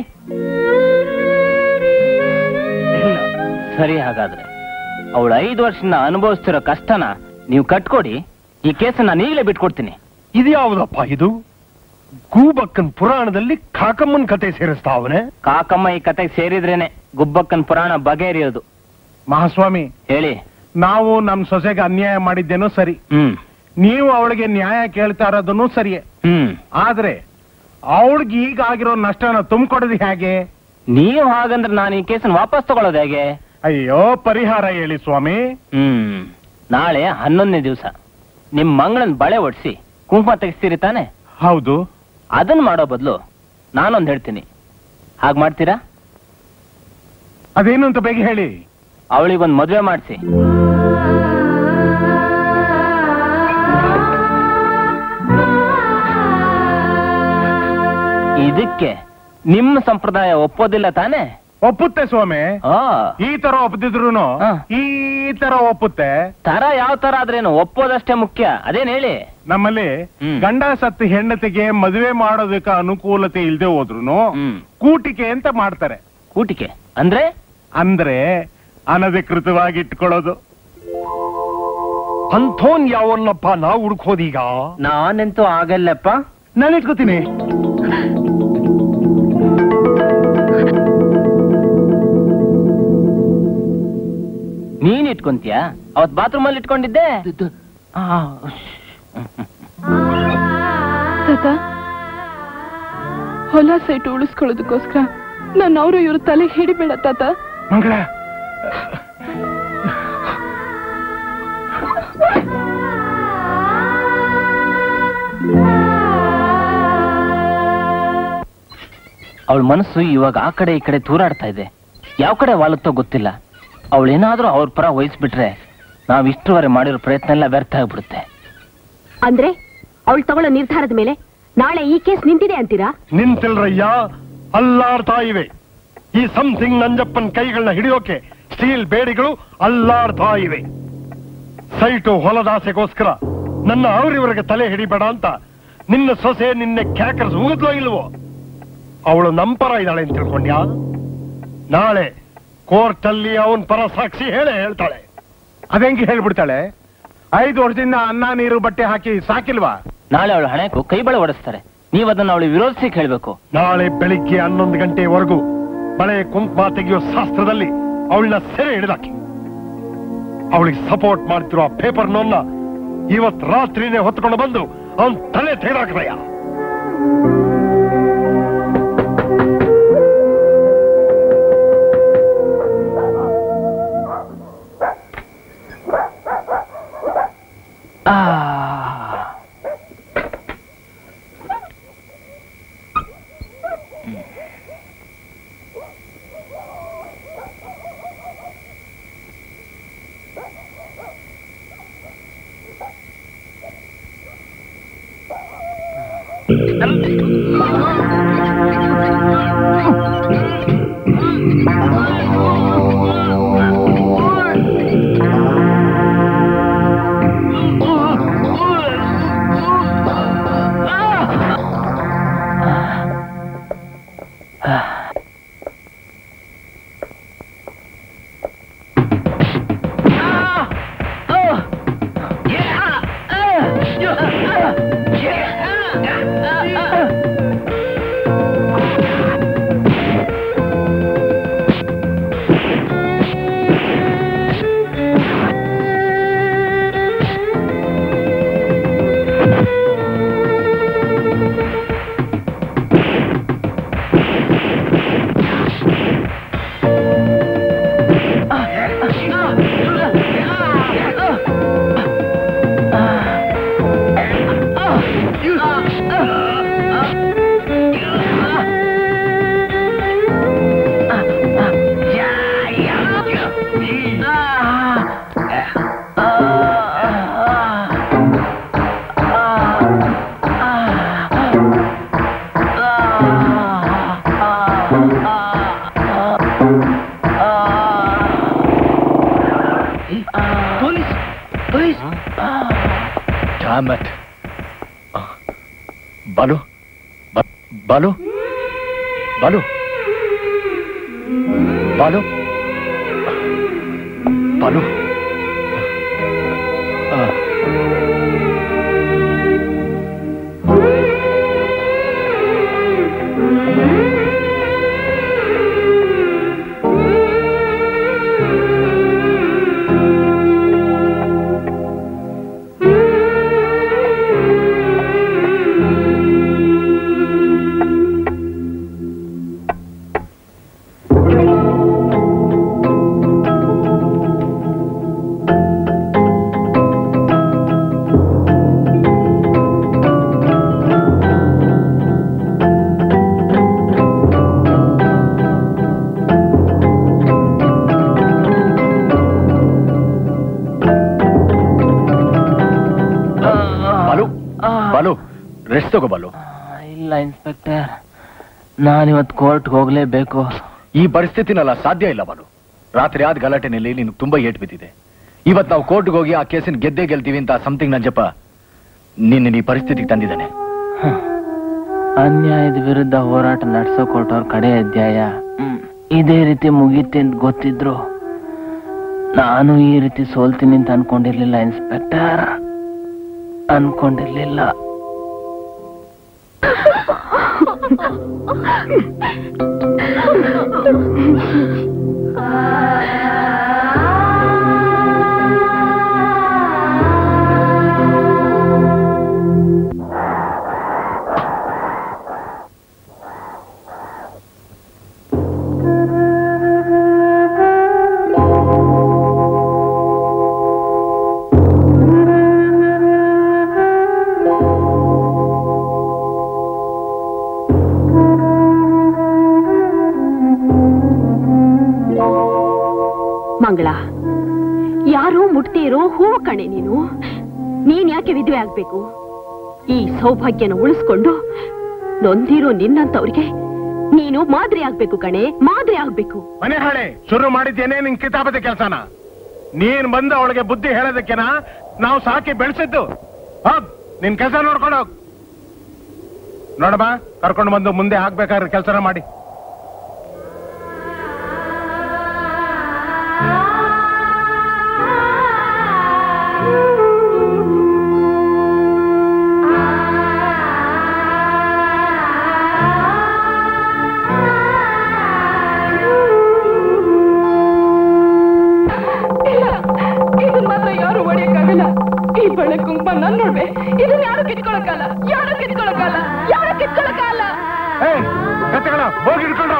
ಇಲ್ಲ. ಸರಿ ಹಾಗಾದ್ರೆ ಅವಳು ಐದು ವರ್ಷದಿಂದ ಅನುಭವಿಸ್ತಿರೋ ಕಷ್ಟನ ನೀವು ಕಟ್ಕೊಡಿ ಈ ಕೇಸನ್ನ ನಾನು ಈಗಲೇ ಬಿಟ್ಕೊಡ್ತೀನಿ ಇದ್ಯಾವುದಪ್ಪ ಇದು ಗೂಬಕ್ಕನ್ ಪುರಾಣದಲ್ಲಿ ಕಾಕಮ್ಮನ್ ಕತೆ ಸೇರಿಸ್ತಾವನೆ ಕಾಕಮ್ಮ ಈ ಕತೆಗೆ ಸೇರಿದ್ರೇನೆ ಗುಬ್ಬಕ್ಕನ್ ಪುರಾಣ ಬಗೆಹರಿಯೋದು ಮಹಾಸ್ವಾಮಿ ಹೇಳಿ ನಾವು ನಮ್ ಸೊಸೆಗೆ ಅನ್ಯಾಯ ಮಾಡಿದ್ದೇನೋ ಸರಿ ಹ್ಮ್ ನೀವು ಅವಳಿಗೆ ನ್ಯಾಯ ಕೇಳ್ತಾ ಇರೋದನ್ನು ಸರಿಯೇ ಹ್ಮ್ ಆದ್ರೆ ಅವಳಿಗೆ ಈಗ ಆಗಿರೋ ನಷ್ಟನ ತುಂಬಿಕೊಡೋದು ಹೇಗೆ ನೀವು ಹಾಗಂದ್ರೆ ನಾನು ಈ ಕೇಸನ್ನ ವಾಪಸ್ ತಗೊಳ್ಳೋದು ಹೇಗೆ ಅಯ್ಯೋ ಪರಿಹಾರ ಹೇಳಿ ಸ್ವಾಮಿ ಹ್ಮ್ ನಾಳೆ ಹನ್ನೊಂದನೇ ದಿವಸ ನಿಮ್ ಮಂಗಳನ್ ಬಳೆ ಒಡ್ಸಿ ಕುಂಕುಮ ತೆಗಿಸ್ತೀರಿ ತಾನೆ ಹೌದು ಅದನ್ನ ಮಾಡೋ ಬದಲು ನಾನೊಂದ್ ಹೇಳ್ತೀನಿ ಹಾಗ್ ಮಾಡ್ತೀರಾ ಅದೇನು ಅಂತ ಬೇಗ ಹೇಳಿ ಅವಳಿಗೊಂದ್ ಮದ್ವೆ ಮಾಡಿಸಿ ಇದಕ್ಕೆ ನಿಮ್ಮ ಸಂಪ್ರದಾಯ ಒಪ್ಪೋದಿಲ್ಲ ತಾನೆ ಒಪ್ಪುತ್ತೆ ಸ್ವಾಮಿ ಆ ಈ ತರ ಒಪ್ಪದಿದ್ರು ಈ ತರ ಒಪ್ಪುತ್ತೆ ತರ ಯಾವ ತರ ಆದ್ರೇನು ಒಪ್ಪೋದಷ್ಟೇ ಮುಖ್ಯ ಅದೇನ್ ಹೇಳಿ ನಮ್ಮಲ್ಲಿ ಹ್ಮ್. ಗಂಡ ಸತ್ತು ಹೆಂಡತಿಗೆ ಮದುವೆ ಮಾಡೋದಕ್ಕೆ ಅನುಕೂಲತೆ ಇಲ್ದೆ ಹೋದ್ರು ಕೂಟಿಕೆ ಅಂತ ಮಾಡ್ತಾರೆ ಕೂಟಿಕೆ ಅಂದ್ರೆ ಅಂದ್ರೆ ಅನಧಿಕೃತವಾಗಿ ಇಟ್ಕೊಳ್ಳೋದು ಅಂಥೋನ್ ಯಾವನ್ನಪ್ಪ ನಾವು ಹುಡುಕೋದೀಗ ನಾನಂತೂ ಆಗಲ್ಲಪ್ಪ ನಾನು ಇಟ್ಕೋತೀನಿ ನೀನ್ ಇಟ್ಕೊಂತೀಯ ಅವತ್ ಬಾತ್ರೂಮ್ ಅಲ್ಲಿ ಇಟ್ಕೊಂಡಿದ್ದೆ ತಾತ ಹೊಲ ಸೈಟ್ ಉಳಿಸ್ಕೊಳ್ಳೋದಕ್ಕೋಸ್ಕರ ನಾನು ಅವರು ಇವ್ರ ತಲೆ ಹಿಡಿಬೇಡ ತಾತ ಮಂಗಳ ಅವಳ ಮನಸ್ಸು ಇವಾಗ ಆ ಕಡೆ ಈ ಕಡೆ ತೂರಾಡ್ತಾ ಇದೆ ಯಾವ ಕಡೆ ವಾಲುತ್ತೋ ಗೊತ್ತಿಲ್ಲ ಅವಳೇನಾದ್ರೂ ಅವ್ರ ಪರ ವಹಿಸ್ಬಿಟ್ರೆ ನಾವ್ ಇಷ್ಟರವರೆ ಮಾಡಿರೋ ಪ್ರಯತ್ನ ಎಲ್ಲ ವ್ಯರ್ಥ ಆಗ್ಬಿಡುತ್ತೆ ಅಂದ್ರೆ ಅವಳು ತಗೊಳ್ಳೋ ನಿರ್ಧಾರದ ಮೇಲೆ ನಾಳೆ ಈ ಕೇಸ್ ನಿಂತಿದೆ ಅಂತೀರಾ ನಿಂತಿಲ್ರಯ್ಯ ಅಲ್ಲಾಡ್ತಾ ಇವೆ ಈ ಸಮಥಿಂಗ್ ನಂಜಪ್ಪನ್ ಕೈಗಳನ್ನ ಹಿಡಿಯೋಕೆ ಸ್ಟೀಲ್ ಬೇಡಿಗಳು ಅಲ್ಲಾಡ್ತಾ ಇವೆ ಸೈಟು ಹೊಲದಾಸೆಗೋಸ್ಕರ ನನ್ನ ಅವರಿವರಿಗೆ ತಲೆ ಹಿಡಿಬೇಡ ಅಂತ ನಿನ್ನ ಸೊಸೆ ನಿನ್ನೆ ಕ್ಯಾಕರ್ಸ್ ಉಗಿದ್ಲೋ ಇಲ್ವೋ ಅವಳು ನಂಪರ ಇದ್ದಾಳೆ ಅಂತ ತಿಳ್ಕೊಂಡ್ಯಾ ನಾಳೆ ಕೋರ್ಟ್ ಅಲ್ಲಿ ಅವನ್ ಪರ ಸಾಕ್ಷಿ ಹೇಳೇ ಹೇಳ್ತಾಳೆ ಅതെಂಗೆ ಹೇಳ್ಬಿಡ್ತಾಳೆ ಐದು ವರ್ಷದಿಂದ ಅನ್ನ ನೀರು ಬಟ್ಟೆ ಹಾಕಿ ಸಾಕಿಲ್ವಾ ನಾಳೆ ಅವಳು ಹಣೆಗೂ ಕೈ ಬಳೆ ಹೊಡೆಸ್ತಾರೆ ನೀವು ಅದನ್ನ ಅವಳು ವಿರೋಧಿಸಿ ಕೇಳಬೇಕು ನಾಳೆ ಬೆಳಿಗ್ಗೆ ಹನ್ನೊಂದು ಗಂಟೆವರೆಗೂ ಬಳೆ ಕುಂಕುಮ ತೆಗೆಯೋ ಶಾಸ್ತ್ರದಲ್ಲಿ ಅವಳನ್ನ ಸೆರೆ ಹಿಡಿದಾಕಿ ಅವಳಿಗೆ ಸಪೋರ್ಟ್ ಮಾಡ್ತಿರೋ ಆ ಪೇಪರ್ನನ್ನ ಇವತ್ ರಾತ್ರಿನೇ ಹೊತ್ಕೊಂಡು ಬಂದು ಅವನ್ ತಲೆ ತೆಗೆದಾಕ್ರಯ್ಯ ಪೊಲೀಸ್ ಪೊಲೀಸ್ ಚಾಮತ್ ಬಾಲು ಬ- ಬಾಲು ಬಾಲು ಬಾಲು ಬಾಲು ಆ. ಬಾಲು ಬಾಲು ರೆಸ್ಟ್ ತಗೋ ಬಾಲು ಇಲ್ಲ ಇನ್ಸ್ಪೆಕ್ಟರ್ ನಾನಿವತ್ತು ಕೋರ್ಟ್ಗೆ ಹೋಗ್ಲೇಬೇಕು ಈ ಪರಿಸ್ಥಿತಿನಲ್ಲ ಸಾಧ್ಯ ಇಲ್ಲ ಬಾಲು ರಾತ್ರಿ ಆದ ಗಲಾಟೆನಲ್ಲಿ ನೀನು ತುಂಬಾ ಏಟ್ ಬಿದ್ದಿದೆ ಇವತ್ ನಾವು ಕೋರ್ಟ್ಗೆ ಹೋಗಿ ಆ ಕೇಸಿನ ಗೆದ್ದೇ ಗೆಲ್ತೀವಿ ಅಂತ ಸಮಥಿಂಗ್ ನಂಜಪ್ಪ ನಿನ್ನ ಈ ಪರಿಸ್ಥಿತಿಗೆ ತಂದಿದ್ದಾನೆ ಅನ್ಯಾಯದ ವಿರುದ್ಧ ಹೋರಾಟ ನಡ್ಸೋಕ್ ಹೊರಟವ್ರ ಕಡೆ ಅಧ್ಯಾಯ ಹ್ಮ್. ಇದೇ ರೀತಿ ಮುಗೀತಿ ಅಂತ ಗೊತ್ತಿದ್ರು ನಾನು ಈ ರೀತಿ ಸೋಲ್ತೀನಿ ಅಂತ ಅನ್ಕೊಂಡಿರ್ಲಿಲ್ಲ ಇನ್ಸ್ಪೆಕ್ಟರ್ ಅನ್ಕೊಂಡಿರ್ಲಿಲ್ಲ ಮಂಗಳ ಯಾರು ಮುಟ್ದೇ ಇರೋ ಹೂವು ಕಣೆ ನೀನು ನೀನ್ ಯಾಕೆ ವಿಧವೆ ಆಗ್ಬೇಕು ಈ ಸೌಭಾಗ್ಯನ ಉಳಿಸ್ಕೊಂಡು ನೊಂದಿರೋ ನಿನ್ನಂತವ್ರಿಗೆ ನೀನು ಮಾದರಿ ಆಗ್ಬೇಕು ಕಣೆ ಮಾದರಿ ಆಗ್ಬೇಕು ಮನೆ ಹಾಳೆ ಶುರು ಮಾಡಿದ್ದೇನೆ ನಿನ್ ಕಿತಾಪತಿ ಕೆಲಸನ ನೀನ್ ಬಂದು ಅವಳಿಗೆ ಬುದ್ಧಿ ಹೇಳೋದಕ್ಕೆನ ನಾವು ಸಾಕಿ ಬೆಳೆಸಿದ್ದು ಹೋಗ್ ನಿನ್ ಕೆಲಸ ನೋಡ್ಕೊಂಡು ಹೋಗ್ ನೋಡಬಾ ಕರ್ಕೊಂಡು ಬಂದು ಮುಂದೆ ಆಗ್ಬೇಕಾದ್ರೆ ಕೆಲಸನ ಮಾಡಿ ಇದನ್ನ ಯಾರು ಕಿತ್ಕೊಳಕಲ್ಲ ಯಾರು ಕಿತ್ಕೊಳಕಲ್ಲ ಯಾರು ಕಿತ್ಕೊಳಕಲ್ಲ ಏಯ್ ಕತ್ತೆಗಳ ಹೋಗಿ ಹಿಡ್ಕೊಂಡು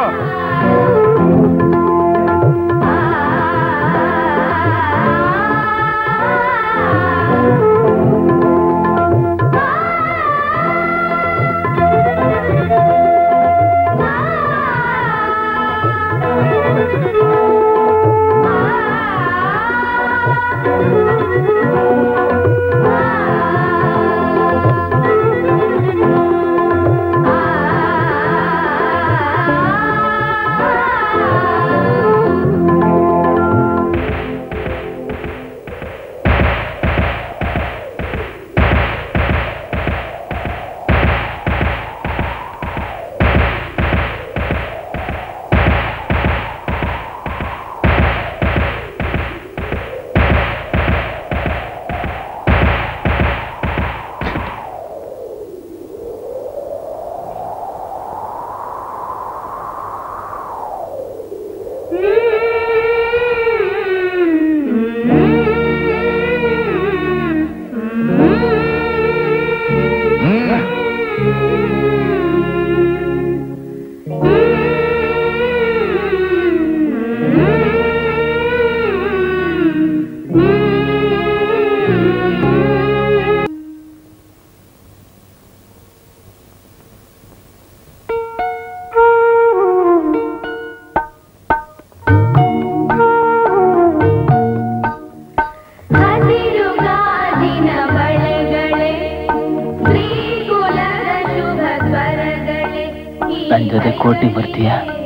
ಹಸಿರು ಗಾಜಿನ ಬಳೆಗಳೇ ಶ್ರೀ ಕುಲದ ಶುಭ ಸ್ವರಗಳೇ ನನ್ ಜೊತೆ ಕೋರ್ಟಿಗೆ ಬರ್ತೀಯಾ